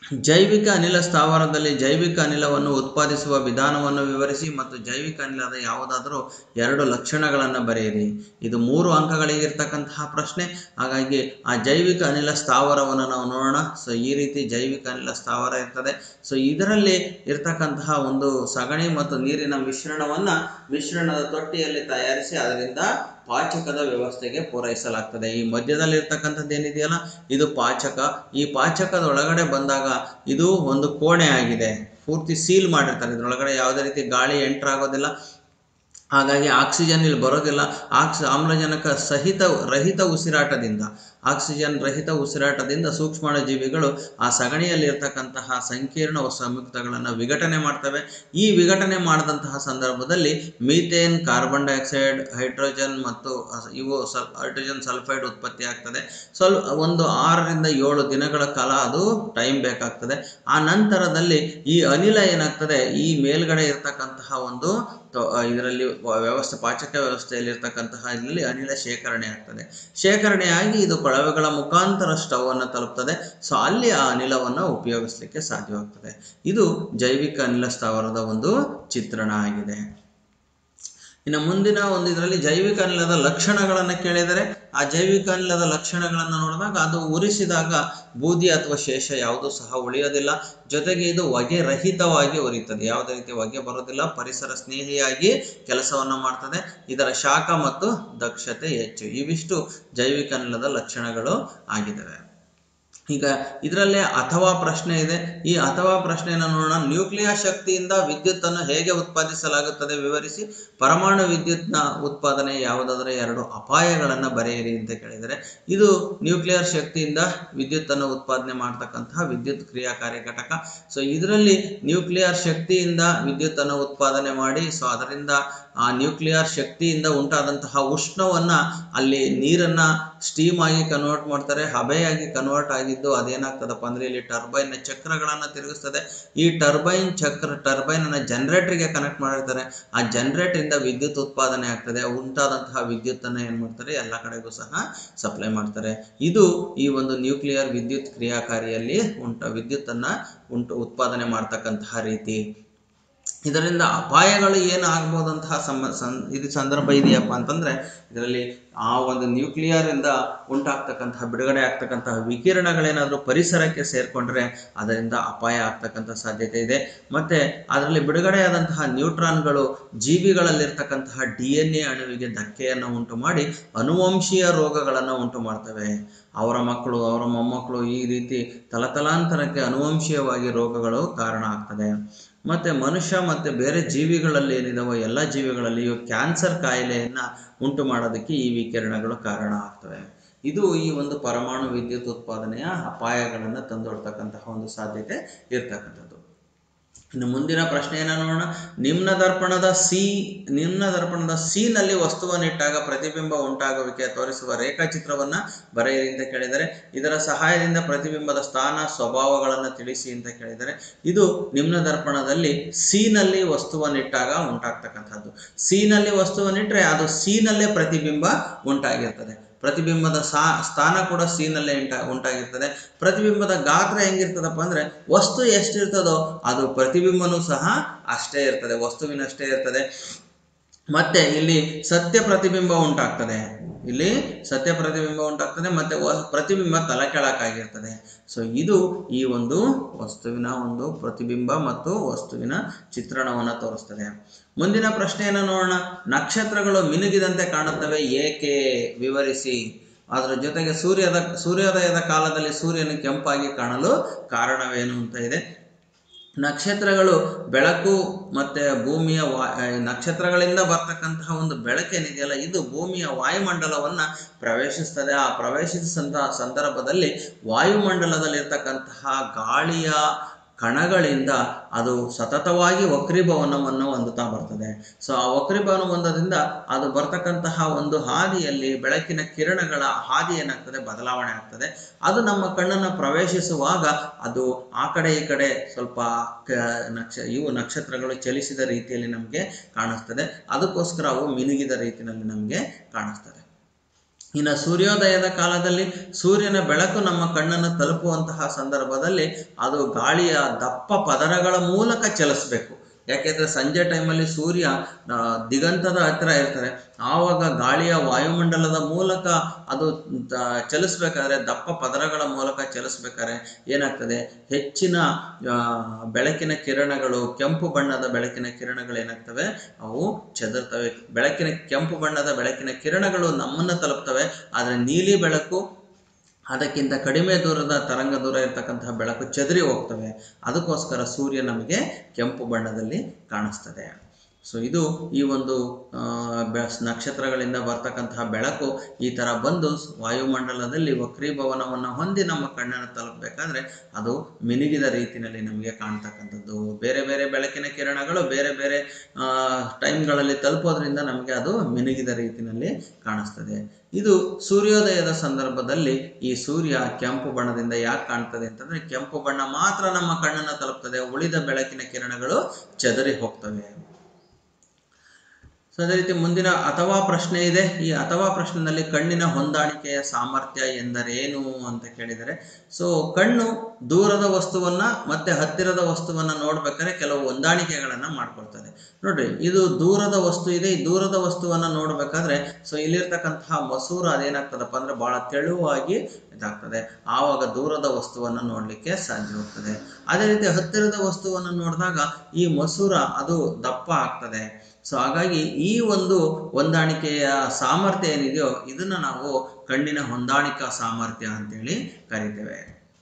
ಜೈವಿಕ ಅನಿಲ ಸ್ಥಾವರದಲ್ಲಿ ಜೈವಿಕ ಅನಿಲವನ್ನು ಉತ್ಪಾದಿಸುವ ವಿಧಾನವನ್ನು ವಿವರಿಸಿ ಮತ್ತು ಜೈವಿಕ ಅನಿಲದ ಯಾವುದಾದರೂ ಎರಡು ಲಕ್ಷಣಗಳನ್ನು ಬರೆಯಿರಿ ಇದು ಮೂರು ಅಂಕಗಳಿಗೆ ಇರ್ತಕ್ಕಂತಹ ಪ್ರಶ್ನೆ ಹಾಗಾಗಿ ಆ ಜೈವಿಕ ಅನಿಲ ಸ್ಥಾವರವನ್ನು ನಾವು ನೋಡೋಣ ಸೊ ಈ ರೀತಿ ಜೈವಿಕ ಅನಿಲ ಸ್ಥಾವರ ಇರ್ತದೆ ಸೊ ಇದರಲ್ಲಿ ಇರ್ತಕ್ಕಂತಹ ಒಂದು ಸಗಣಿ ಮತ್ತು ನೀರಿನ ಮಿಶ್ರಣವನ್ನು ಮಿಶ್ರಣದ ತೊಟ್ಟಿಯಲ್ಲಿ ತಯಾರಿಸಿ ಅದರಿಂದ ಪಾಚಕದ ವ್ಯವಸ್ಥೆಗೆ ಪೂರೈಸಲಾಗ್ತದೆ ಈ ಮಧ್ಯದಲ್ಲಿ ಇರ್ತಕ್ಕಂಥದ್ದು ಏನಿದೆಯಲ್ಲ ಇದು ಪಾಚಕ ಈ ಪಾಚಕದ ಒಳಗಡೆ ಬಂದಾಗ ಇದು ಒಂದು ಕೋಣೆ ಆಗಿದೆ ಪೂರ್ತಿ ಸೀಲ್ ಮಾಡಿರ್ತಾರೆ ಇದರೊಳಗಡೆ ಯಾವುದೇ ರೀತಿ ಗಾಳಿ ಎಂಟರ್ ಆಗೋದಿಲ್ಲ ಹಾಗಾಗಿ ಆಕ್ಸಿಜನ್ ಇಲ್ಲಿ ಬರೋದಿಲ್ಲ ಆಕ್ಸ್ ಆಮ್ಲಜನಕ ಸಹಿತ ರಹಿತ ಉಸಿರಾಟದಿಂದ ಆಕ್ಸಿಜನ್ ರಹಿತ ಉಸಿರಾಟದಿಂದ ಸೂಕ್ಷ್ಮಾಣುಜೀವಿಗಳು ಆ ಸಗಣಿಯಲ್ಲಿ ಇರ್ತಕ್ಕಂತಹ ಸಂಕೀರ್ಣ ಸಂಯುಕ್ತಗಳನ್ನು ವಿಘಟನೆ ಮಾಡ್ತವೆ ಈ ವಿಘಟನೆ ಮಾಡಿದಂತಹ ಸಂದರ್ಭದಲ್ಲಿ ಮೀಥೇನ್ ಕಾರ್ಬನ್ ಡೈಆಕ್ಸೈಡ್ ಹೈಡ್ರೋಜನ್ ಮತ್ತು ಅಸ್- ಇವು ಸಲ್ ಹೈಡ್ರೋಜನ್ ಸಲ್ಫೈಡ್ ಉತ್ಪತ್ತಿ ಆಗ್ತದೆ ಸ್ವಲ್ ಒಂದು ಆರರಿಂದ ಏಳು ದಿನಗಳ ಕಾಲ ಅದು ಟೈಮ್ ಬೇಕಾಗ್ತದೆ ಆ ನಂತರದಲ್ಲಿ ಈ ಅನಿಲ ಏನಾಗ್ತದೆ ಈ ಮೇಲ್ಗಡೆ ಇರ್ತಕ್ಕಂತಹ ಒಂದು ತ- ಇದರಲ್ಲಿ ವ- ವ್ಯವಸ್ಥೆ ಪಾಚಕ ವ್ಯವಸ್ಥೆಯಲ್ಲಿ ಇರ್ತಕ್ಕಂತಹ ಇದರಲ್ಲಿ ಅನಿಲ ಶೇಖರಣೆ ಆಗ್ತದೆ ಶೇಖರಣೆಯಾಗಿ ಇದು ಕೊಳವೆಗಳ ಮುಖಾಂತರ ಸ್ಟವ್ ಅನ್ನು ತಲುಪ್ತದೆ ಸೊ ಅಲ್ಲಿ ಆ ಅನಿಲವನ್ನು ಉಪಯೋಗಿಸ್ಲಿಕ್ಕೆ ಸಾಧ್ಯವಾಗ್ತದೆ ಇದು ಜೈವಿಕ ಅನಿಲ ಸ್ಥಾವರದ ಒಂದು ಚಿತ್ರಣ ಆಗಿದೆ ಇನ್ನು ಮುಂದಿನ ಒಂದು ಇದರಲ್ಲಿ ಜೈವಿಕ ಅನಿಲದ ಲಕ್ಷಣಗಳನ್ನು ಕೇಳಿದರೆ ಆ ಜೈವಿಕ ಅನಿಲದ ಲಕ್ಷಣಗಳನ್ನು ನೋಡಿದಾಗ ಅದು ಉರಿಸಿದಾಗ ಬೂದಿ ಅಥವಾ ಶೇಷ ಯಾವುದೂ ಸಹ ಉಳಿಯೋದಿಲ್ಲ ಜೊತೆಗೆ ಇದು ಹೊಗೆ ರಹಿತವಾಗಿ ಉರಿಯುತ್ತದೆ ಯಾವುದೇ ರೀತಿ ಹೊಗೆ ಬರೋದಿಲ್ಲ ಪರಿಸರ ಸ್ನೇಹಿಯಾಗಿ ಕೆಲಸವನ್ನು ಮಾಡ್ತದೆ ಇದರ ಶಾಖ ಮತ್ತು ದಕ್ಷತೆ ಹೆಚ್ಚು ಇವಿಷ್ಟು ಜೈವಿಕ ಅನಿಲದ ಲಕ್ಷಣಗಳು ಆಗಿದ್ದಾವೆ ಈಗ ಇದರಲ್ಲೇ ಅಥವಾ ಪ್ರಶ್ನೆ ಇದೆ ಈ ಅಥವಾ ಪ್ರಶ್ನೆಯನ್ನು ನೋಡೋಣ ನ್ಯೂಕ್ಲಿಯರ್ ಶಕ್ತಿಯಿಂದ ವಿದ್ಯುತ್ತನ್ನು ಹೇಗೆ ಉತ್ಪಾದಿಸಲಾಗುತ್ತದೆ ವಿವರಿಸಿ ಪರಮಾಣು ವಿದ್ಯುತ್ನ ಉತ್ಪಾದನೆ ಯಾವುದಾದರೆ ಎರಡು ಅಪಾಯಗಳನ್ನು ಬರೆಯಿರಿ ಅಂತ ಕೇಳಿದರೆ ಇದು ನ್ಯೂಕ್ಲಿಯರ್ ಶಕ್ತಿಯಿಂದ ವಿದ್ಯುತ್ತನ್ನು ಉತ್ಪಾದನೆ ಮಾಡ್ತಕ್ಕಂತಹ ವಿದ್ಯುತ್ ಕ್ರಿಯಾಕಾರಿ ಘಟಕ ಸೊ ಇದರಲ್ಲಿ ನ್ಯೂಕ್ಲಿಯರ್ ಶಕ್ತಿಯಿಂದ ವಿದ್ಯುತ್ತನ್ನು ಉತ್ಪಾದನೆ ಮಾಡಿ ಸೊ ಅದರಿಂದ ಆ ನ್ಯೂಕ್ಲಿಯರ್ ಶಕ್ತಿಯಿಂದ ಉಂಟಾದಂತಹ ಉಷ್ಣವನ್ನ ಅಲ್ಲಿ ನೀರನ್ನ ಸ್ಟೀಮ್ ಆಗಿ ಕನ್ವರ್ಟ್ ಮಾಡ್ತಾರೆ ಹಬೆಯಾಗಿ ಕನ್ವರ್ಟ್ ಆಗಿದ್ದು ಅದೇನಾಗ್ತದಪ್ಪ ಅಂದ್ರೆ ಇಲ್ಲಿ ಟರ್ಬೈನ್ ಚಕ್ರಗಳನ್ನ ತಿರುಗಿಸ್ತದೆ ಈ ಟರ್ಬೈನ್ ಚಕ್ರ ಟರ್ಬೈನ್ ಅನ್ನ ಜನರೇಟರ್ಗೆ ಕನೆಕ್ಟ್ ಮಾಡಿರ್ತಾರೆ ಆ ಜನರೇಟರ್ ಇಂದ ವಿದ್ಯುತ್ ಉತ್ಪಾದನೆ ಆಗ್ತದೆ ಉಂಟಾದಂತಹ ವಿದ್ಯುತ್ ಅನ್ನ ಏನ್ ಮಾಡ್ತಾರೆ ಎಲ್ಲ ಕಡೆಗೂ ಸಹ ಸಪ್ಲೈ ಮಾಡ್ತಾರೆ ಇದು ಈ ಒಂದು ನ್ಯೂಕ್ಲಿಯರ್ ವಿದ್ಯುತ್ ಕ್ರಿಯಾಕಾರಿಯಲ್ಲಿ ಉಂಟ ವಿದ್ಯುತ್ತನ್ನ ಉಂಟು ಉತ್ಪಾದನೆ ಮಾಡ್ತಕ್ಕಂತಹ ರೀತಿ ಇದರಿಂದ ಅಪಾಯಗಳು ಏನು ಆಗ್ಬೋದಂತಹ ಸಮ ಸಂ ಇದು ಸಂದರ್ಭ ಇದೆಯಪ್ಪ ಅಂತಂದ್ರೆ ಇದರಲ್ಲಿ ಆ ಒಂದು ನ್ಯೂಕ್ಲಿಯರ್ ಇಂದ ಉಂಟಾಗ್ತಕ್ಕಂತಹ ಬಿಡುಗಡೆ ಆಗ್ತಕ್ಕಂತಹ ವಿಕಿರಣಗಳೇನಾದರೂ ಪರಿಸರಕ್ಕೆ ಸೇರ್ಕೊಂಡ್ರೆ ಅದರಿಂದ ಅಪಾಯ ಆಗ್ತಕ್ಕಂಥ ಸಾಧ್ಯತೆ ಇದೆ ಮತ್ತೆ ಅದರಲ್ಲಿ ಬಿಡುಗಡೆಯಾದಂತಹ ನ್ಯೂಟ್ರಾನ್ಗಳು ಜೀವಿಗಳಲ್ಲಿರ್ತಕ್ಕಂತಹ ಡಿ ಎನ್ ಎ ಅಣುವಿಗೆ ಧಕ್ಕೆಯನ್ನು ಉಂಟು ಮಾಡಿ ಅನುವಂಶೀಯ ರೋಗಗಳನ್ನು ಉಂಟು ಮಾಡ್ತವೆ ಅವರ ಮಕ್ಕಳು ಅವರ ಮೊಮ್ಮಕ್ಕಳು ಈ ರೀತಿ ತಲತಲಾಂತರಕ್ಕೆ ಅನುವಂಶೀಯವಾಗಿ ರೋಗಗಳು ಕಾರಣ ಆಗ್ತದೆ ಮತ್ತೆ ಮನುಷ್ಯ ಮತ್ತೆ ಬೇರೆ ಜೀವಿಗಳಲ್ಲಿ ಏನಿದಾವೋ ಎಲ್ಲ ಜೀವಿಗಳಲ್ಲಿಯೂ ಕ್ಯಾನ್ಸರ್ ಕಾಯಿಲೆಯನ್ನ ಉಂಟು ಮಾಡೋದಕ್ಕೆ ಈ ವಿಕಿರಣಗಳು ಕಾರಣ ಆಗ್ತವೆ ಇದು ಈ ಒಂದು ಪರಮಾಣು ವಿದ್ಯುತ್ ಉತ್ಪಾದನೆಯ ಅಪಾಯಗಳನ್ನು ತಂದೊಡ್ತಕ್ಕಂತಹ ಒಂದು ಸಾಧ್ಯತೆ ಇರ್ತಕ್ಕಂಥದ್ದು ಇನ್ನು ಮುಂದಿನ ಪ್ರಶ್ನೆಯನ್ನು ನೋಡೋಣ ನಿಮ್ನ ದರ್ಪಣದ ಸಿ ನಿಮ್ನ ದರ್ಪಣದ ಸಿ ನಲ್ಲಿ ವಸ್ತುವನ್ನಿಟ್ಟಾಗ ಪ್ರತಿಬಿಂಬ ಉಂಟಾಗುವಿಕೆ ತೋರಿಸುವ ರೇಖಾಚಿತ್ರವನ್ನ ಬರೆಯಿರಿ ಅಂತ ಕೇಳಿದರೆ ಇದರ ಸಹಾಯದಿಂದ ಪ್ರತಿಬಿಂಬದ ಸ್ಥಾನ ಸ್ವಭಾವಗಳನ್ನು ತಿಳಿಸಿ ಅಂತ ಕೇಳಿದರೆ ಇದು ನಿಮ್ನ ದರ್ಪಣದಲ್ಲಿ ಸಿ ನಲ್ಲಿ ವಸ್ತುವನ್ನಿಟ್ಟಾಗ ಉಂಟಾಗ್ತಕ್ಕಂಥದ್ದು ಸಿ ನಲ್ಲಿ ವಸ್ತುವನ್ನಿಟ್ರೆ ಅದು ಸಿ ನಲ್ಲೇ ಪ್ರತಿಬಿಂಬ ಉಂಟಾಗಿರ್ತದೆ ಪ್ರತಿಬಿಂಬದ ಸಾ ಸ್ಥಾನ ಕೂಡ ಸಿ ನಲ್ಲೇ ಉಂಟಾ ಉಂಟಾಗಿರ್ತದೆ ಪ್ರತಿಬಿಂಬದ ಗಾತ್ರ ಹೆಂಗಿರ್ತದಪ್ಪ ಅಂದ್ರೆ ವಸ್ತು ಎಷ್ಟಿರ್ತದೋ ಅದು ಪ್ರತಿಬಿಂಬನೂ ಸಹ ಅಷ್ಟೇ ಇರ್ತದೆ ವಸ್ತುವಿನಷ್ಟೇ ಇರ್ತದೆ ಮತ್ತೆ ಇಲ್ಲಿ ಸತ್ಯ ಪ್ರತಿಬಿಂಬ ಉಂಟಾಗ್ತದೆ ಇಲ್ಲಿ ಸತ್ಯ ಪ್ರತಿಬಿಂಬ ಉಂಟಾಗ್ತದೆ ಮತ್ತೆ ವ- ಪ್ರತಿಬಿಂಬ ತಲೆಕೆಳಕಾಗಿರ್ತದೆ ಸೊ ಇದು ಈ ಒಂದು ವಸ್ತುವಿನ ಒಂದು ಪ್ರತಿಬಿಂಬ ಮತ್ತು ವಸ್ತುವಿನ ಚಿತ್ರಣವನ್ನು ತೋರಿಸ್ತದೆ ಮುಂದಿನ ಪ್ರಶ್ನೆಯನ್ನು ನೋಡೋಣ ನಕ್ಷತ್ರಗಳು ಮಿನುಗಿದಂತೆ ಕಾಣುತ್ತವೆ ಏಕೆ ವಿವರಿಸಿ ಅದರ ಜೊತೆಗೆ ಸೂರ್ಯದ ಸೂರ್ಯೋದಯದ ಕಾಲದಲ್ಲಿ ಸೂರ್ಯನು ಕೆಂಪಾಗಿ ಕಾಣಲು ಕಾರಣವೇನು ಅಂತ ಇದೆ ನಕ್ಷತ್ರಗಳು ಬೆಳಕು ಮತ್ತೆ ಭೂಮಿಯ ವಾ ಆ, ನಕ್ಷತ್ರಗಳಿಂದ ಬರ್ತಕ್ಕಂತಹ ಒಂದು ಬೆಳಕೇನಿದೆಯಲ್ಲ ಇದು ಭೂಮಿಯ ವಾಯುಮಂಡಲವನ್ನ ಪ್ರವೇಶಿಸ್ತದೆ ಆ ಪ್ರವೇಶಿಸಿದಂತಹ ಸಂದರ್ಭದಲ್ಲಿ ವಾಯುಮಂಡಲದಲ್ಲಿರ್ತಕ್ಕಂತಹ ಗಾಳಿಯ ಕಣಗಳಿಂದ ಅದು ಸತತವಾಗಿ ವಕ್ರೀಭವನವನ್ನು ಹೊಂದುತ್ತಾ ಬರ್ತದೆ ಸೊ ಆ ವಕ್ರೀಭವನ ಹೊಂದದಿಂದ ಅದು ಬರ್ತಕ್ಕಂತಹ ಒಂದು ಹಾದಿಯಲ್ಲಿ ಬೆಳಕಿನ ಕಿರಣಗಳ ಹಾದಿ ಏನಾಗ್ತದೆ ಬದಲಾವಣೆ ಆಗ್ತದೆ ಅದು ನಮ್ಮ ಕಣ್ಣನ್ನು ಪ್ರವೇಶಿಸುವಾಗ ಅದು ಆ ಕಡೆ ಈ ಕಡೆ ಸ್ವಲ್ಪ ಕ ನಕ್ಷ ಇವು ನಕ್ಷತ್ರಗಳು ಚಲಿಸಿದ ರೀತಿಯಲ್ಲಿ ನಮಗೆ ಕಾಣಿಸ್ತದೆ ಅದಕ್ಕೋಸ್ಕರ ಅವು ಮಿನುಗಿದ ರೀತಿಯಲ್ಲಿ ನಮಗೆ ಕಾಣಿಸ್ತದೆ ಇನ್ನು ಸೂರ್ಯೋದಯದ ಕಾಲದಲ್ಲಿ ಸೂರ್ಯನ ಬೆಳಕು ನಮ್ಮ ಕಣ್ಣನ್ನು ತಲುಪುವಂತಹ ಸಂದರ್ಭದಲ್ಲಿ ಅದು ಗಾಳಿಯ ದಪ್ಪ ಪದರಗಳ ಮೂಲಕ ಚಲಿಸಬೇಕು ಯಾಕೆಂದರೆ ಸಂಜೆ ಟೈಮಲ್ಲಿ ಸೂರ್ಯ ಆ, ದಿಗಂತದ ಹತ್ತಿರ ಇರ್ತಾರೆ ಆವಾಗ ಗಾಳಿಯ ವಾಯುಮಂಡಲದ ಮೂಲಕ ಅದು ತ- ಚಲಿಸ್ಬೇಕಾದ್ರೆ ದಪ್ಪ ಪದರಗಳ ಮೂಲಕ ಚಲಿಸ್ಬೇಕಾದ್ರೆ ಏನಾಗ್ತದೆ ಹೆಚ್ಚಿನ ಆ, ಬೆಳಕಿನ ಕಿರಣಗಳು ಕೆಂಪು ಬಣ್ಣದ ಬೆಳಕಿನ ಕಿರಣಗಳು ಏನಾಗ್ತವೆ ಅವು ಚದುರ್ತವೆ ಬೆಳಕಿನ ಕೆಂಪು ಬಣ್ಣದ ಬೆಳಕಿನ ಕಿರಣಗಳು ನಮ್ಮನ್ನು ತಲುಪ್ತವೆ ಆದರೆ ನೀಲಿ ಬೆಳಕು ಅದಕ್ಕಿಂತ ಕಡಿಮೆ ದೂರದ ತರಂಗ ದೂರ ಇರತಕ್ಕಂತಹ ಬೆಳಕು ಚದುರಿ ಹೋಗ್ತವೆ ಅದಕ್ಕೋಸ್ಕರ ಸೂರ್ಯ ನಮಗೆ ಕೆಂಪು ಬಣ್ಣದಲ್ಲಿ ಕಾಣಿಸ್ತದೆ ಸೊ ಇದು ಈ ಒಂದು ಆ, ಬೆ- ನಕ್ಷತ್ರಗಳಿಂದ ಬರ್ತಕ್ಕಂತಹ ಬೆಳಕು ಈ ಥರ ಬಂದು ವಾಯುಮಂಡಲದಲ್ಲಿ ವಕ್ರೀಭವನವನ್ನು ಹೊಂದಿ ನಮ್ಮ ಕಣ್ಣನ್ನು ತಲುಪಬೇಕಾದ್ರೆ ಅದು ಮಿನುಗಿದ ರೀತಿಯಲ್ಲಿ ನಮಗೆ ಕಾಣ್ತಕ್ಕಂಥದ್ದು ಬೇರೆ ಬೇರೆ ಬೆಳಕಿನ ಕಿರಣಗಳು ಬೇರೆ ಬೇರೆ ಆ, ಟೈಮ್ಗಳಲ್ಲಿ ತಲುಪೋದ್ರಿಂದ ನಮಗೆ ಅದು ಮಿನುಗಿದ ರೀತಿಯಲ್ಲಿ ಕಾಣಿಸ್ತದೆ ಇದು ಸೂರ್ಯೋದಯದ ಸಂದರ್ಭದಲ್ಲಿ ಈ ಸೂರ್ಯ ಕೆಂಪು ಬಣ್ಣದಿಂದ ಯಾಕೆ ಕಾಣ್ತದೆ ಅಂತಂದ್ರೆ ಕೆಂಪು ಬಣ್ಣ ಮಾತ್ರ ನಮ್ಮ ಕಣ್ಣನ್ನು ತಲುಪ್ತದೆ ಉಳಿದ ಬೆಳಕಿನ ಕಿರಣಗಳು ಚದರಿ ಹೋಗ್ತವೆ ಸೊ ಅದೇ ರೀತಿ ಮುಂದಿನ ಅಥವಾ ಪ್ರಶ್ನೆ ಇದೆ ಈ ಅಥವಾ ಪ್ರಶ್ನೆಯಲ್ಲಿ ಕಣ್ಣಿನ ಹೊಂದಾಣಿಕೆಯ ಸಾಮರ್ಥ್ಯ ಎಂದರೇನು ಅಂತ ಕೇಳಿದರೆ ಸೊ ಕಣ್ಣು ದೂರದ ವಸ್ತುವನ್ನ ಮತ್ತೆ ಹತ್ತಿರದ ವಸ್ತುವನ್ನ ನೋಡ್ಬೇಕಾದ್ರೆ ಕೆಲವು ಹೊಂದಾಣಿಕೆಗಳನ್ನ ಮಾಡ್ಕೊಳ್ತದೆ ನೋಡ್ರಿ ಇದು ದೂರದ ವಸ್ತು ಇದೆ ಈ ದೂರದ ವಸ್ತುವನ್ನ ನೋಡ್ಬೇಕಾದ್ರೆ ಸೊ ಇಲ್ಲಿರ್ತಕ್ಕಂತಹ ಮಸೂರ ಅದೇನಾಗ್ತದಪ್ಪ ಅಂದ್ರೆ ಬಹಳ ತೆಳುವಾಗಿ ಇದಾಗ್ತದೆ ಆವಾಗ ದೂರದ ವಸ್ತುವನ್ನ ನೋಡ್ಲಿಕ್ಕೆ ಸಾಧ್ಯವಾಗ್ತದೆ ಅದೇ ರೀತಿ ಹತ್ತಿರದ ವಸ್ತುವನ್ನು ನೋಡಿದಾಗ ಈ ಮಸೂರ ಅದು ದಪ್ಪ ಆಗ್ತದೆ ಸೊ ಹಾಗಾಗಿ ಈ ಒಂದು ಹೊಂದಾಣಿಕೆಯ ಸಾಮರ್ಥ್ಯ ಏನಿದೆಯೋ ಇದನ್ನ ನಾವು ಕಣ್ಣಿನ ಹೊಂದಾಣಿಕಾ ಸಾಮರ್ಥ್ಯ ಅಂತೇಳಿ ಕರಿತೇವೆ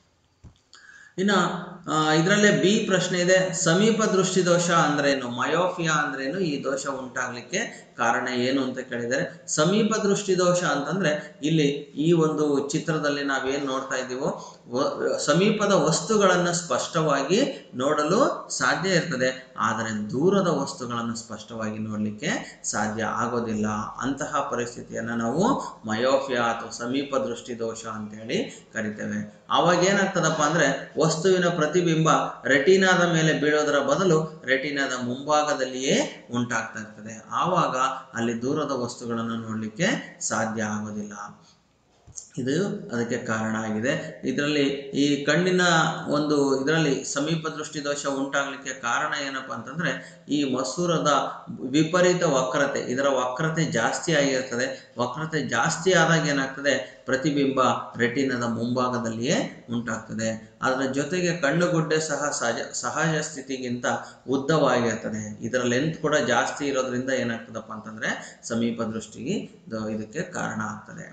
ಇನ್ನು ಇದರಲ್ಲೇ ಬಿ ಪ್ರಶ್ನೆ ಇದೆ ಸಮೀಪ ದೃಷ್ಟಿ ದೋಷ ಅಂದ್ರೇನು ಮಯೋಫಿಯಾ ಅಂದ್ರೇನು ಈ ದೋಷ ಉಂಟಾಗ್ಲಿಕ್ಕೆ ಕಾರಣ ಏನು ಅಂತ ಕೇಳಿದರೆ ಸಮೀಪ ದೃಷ್ಟಿ ದೋಷ ಅಂತಂದ್ರೆ ಇಲ್ಲಿ ಈ ಒಂದು ಚಿತ್ರದಲ್ಲಿ ನಾವೇನ್ ನೋಡ್ತಾ ಇದ್ದೀವೋ ವ- ಸಮೀಪದ ವಸ್ತುಗಳನ್ನು ಸ್ಪಷ್ಟವಾಗಿ ನೋಡಲು ಸಾಧ್ಯ ಇರ್ತದೆ ಆದರೆ ದೂರದ ವಸ್ತುಗಳನ್ನು ಸ್ಪಷ್ಟವಾಗಿ ನೋಡಲಿಕ್ಕೆ ಸಾಧ್ಯ ಆಗೋದಿಲ್ಲ ಅಂತಹ ಪರಿಸ್ಥಿತಿಯನ್ನು ನಾವು ಮಯೋಫಿಯಾ ಅಥವಾ ಸಮೀಪ ದೃಷ್ಟಿ ದೋಷ ಅಂತೇಳಿ ಕರಿತೇವೆ ಆವಾಗ ಏನಾಗ್ತದಪ್ಪ ಅಂದ್ರೆ ವಸ್ತುವಿನ ಪ್ರತಿಬಿಂಬ ರೆಟಿನಾದ ಮೇಲೆ ಬೀಳೋದರ ಬದಲು ರೆಟಿನಾದ ಮುಂಭಾಗದಲ್ಲಿಯೇ ಉಂಟಾಗ್ತಾ ಇರ್ತದೆ ಆವಾಗ ಅಲ್ಲಿ ದೂರದ ವಸ್ತುಗಳನ್ನು ನೋಡಲಿಕ್ಕೆ ಸಾಧ್ಯ ಆಗೋದಿಲ್ಲ ಇದು ಅದಕ್ಕೆ ಕಾರಣ ಆಗಿದೆ ಇದರಲ್ಲಿ ಈ ಕಣ್ಣಿನ ಒಂದು ಇದರಲ್ಲಿ ಸಮೀಪ ದೃಷ್ಟಿ ದೋಷ ಉಂಟಾಗಲಿಕ್ಕೆ ಕಾರಣ ಏನಪ್ಪಾ ಅಂತಂದ್ರೆ ಈ ಮಸೂರದ ವಿಪರೀತ ವಕ್ರತೆ ಇದರ ವಕ್ರತೆ ಜಾಸ್ತಿ ಆಗಿರ್ತದೆ ವಕ್ರತೆ ಜಾಸ್ತಿ ಆದಾಗ ಏನಾಗ್ತದೆ ಪ್ರತಿಬಿಂಬ ರೆಟಿನದ ಮುಂಭಾಗದಲ್ಲಿಯೇ ಉಂಟಾಗ್ತದೆ ಅದರ ಜೊತೆಗೆ ಕಣ್ಣುಗುಡ್ಡೆ ಸಹ ಸಹಜ ಸಹಜ ಸ್ಥಿತಿಗಿಂತ ಉದ್ದವಾಗಿರ್ತದೆ ಇದರ ಲೆಂತ್ ಕೂಡ ಜಾಸ್ತಿ ಇರೋದ್ರಿಂದ ಏನಾಗ್ತದಪ್ಪ ಅಂತಂದ್ರೆ ಸಮೀಪ ದೃಷ್ಟಿಗೆ ಇದು- ಇದಕ್ಕೆ ಕಾರಣ ಆಗ್ತದೆ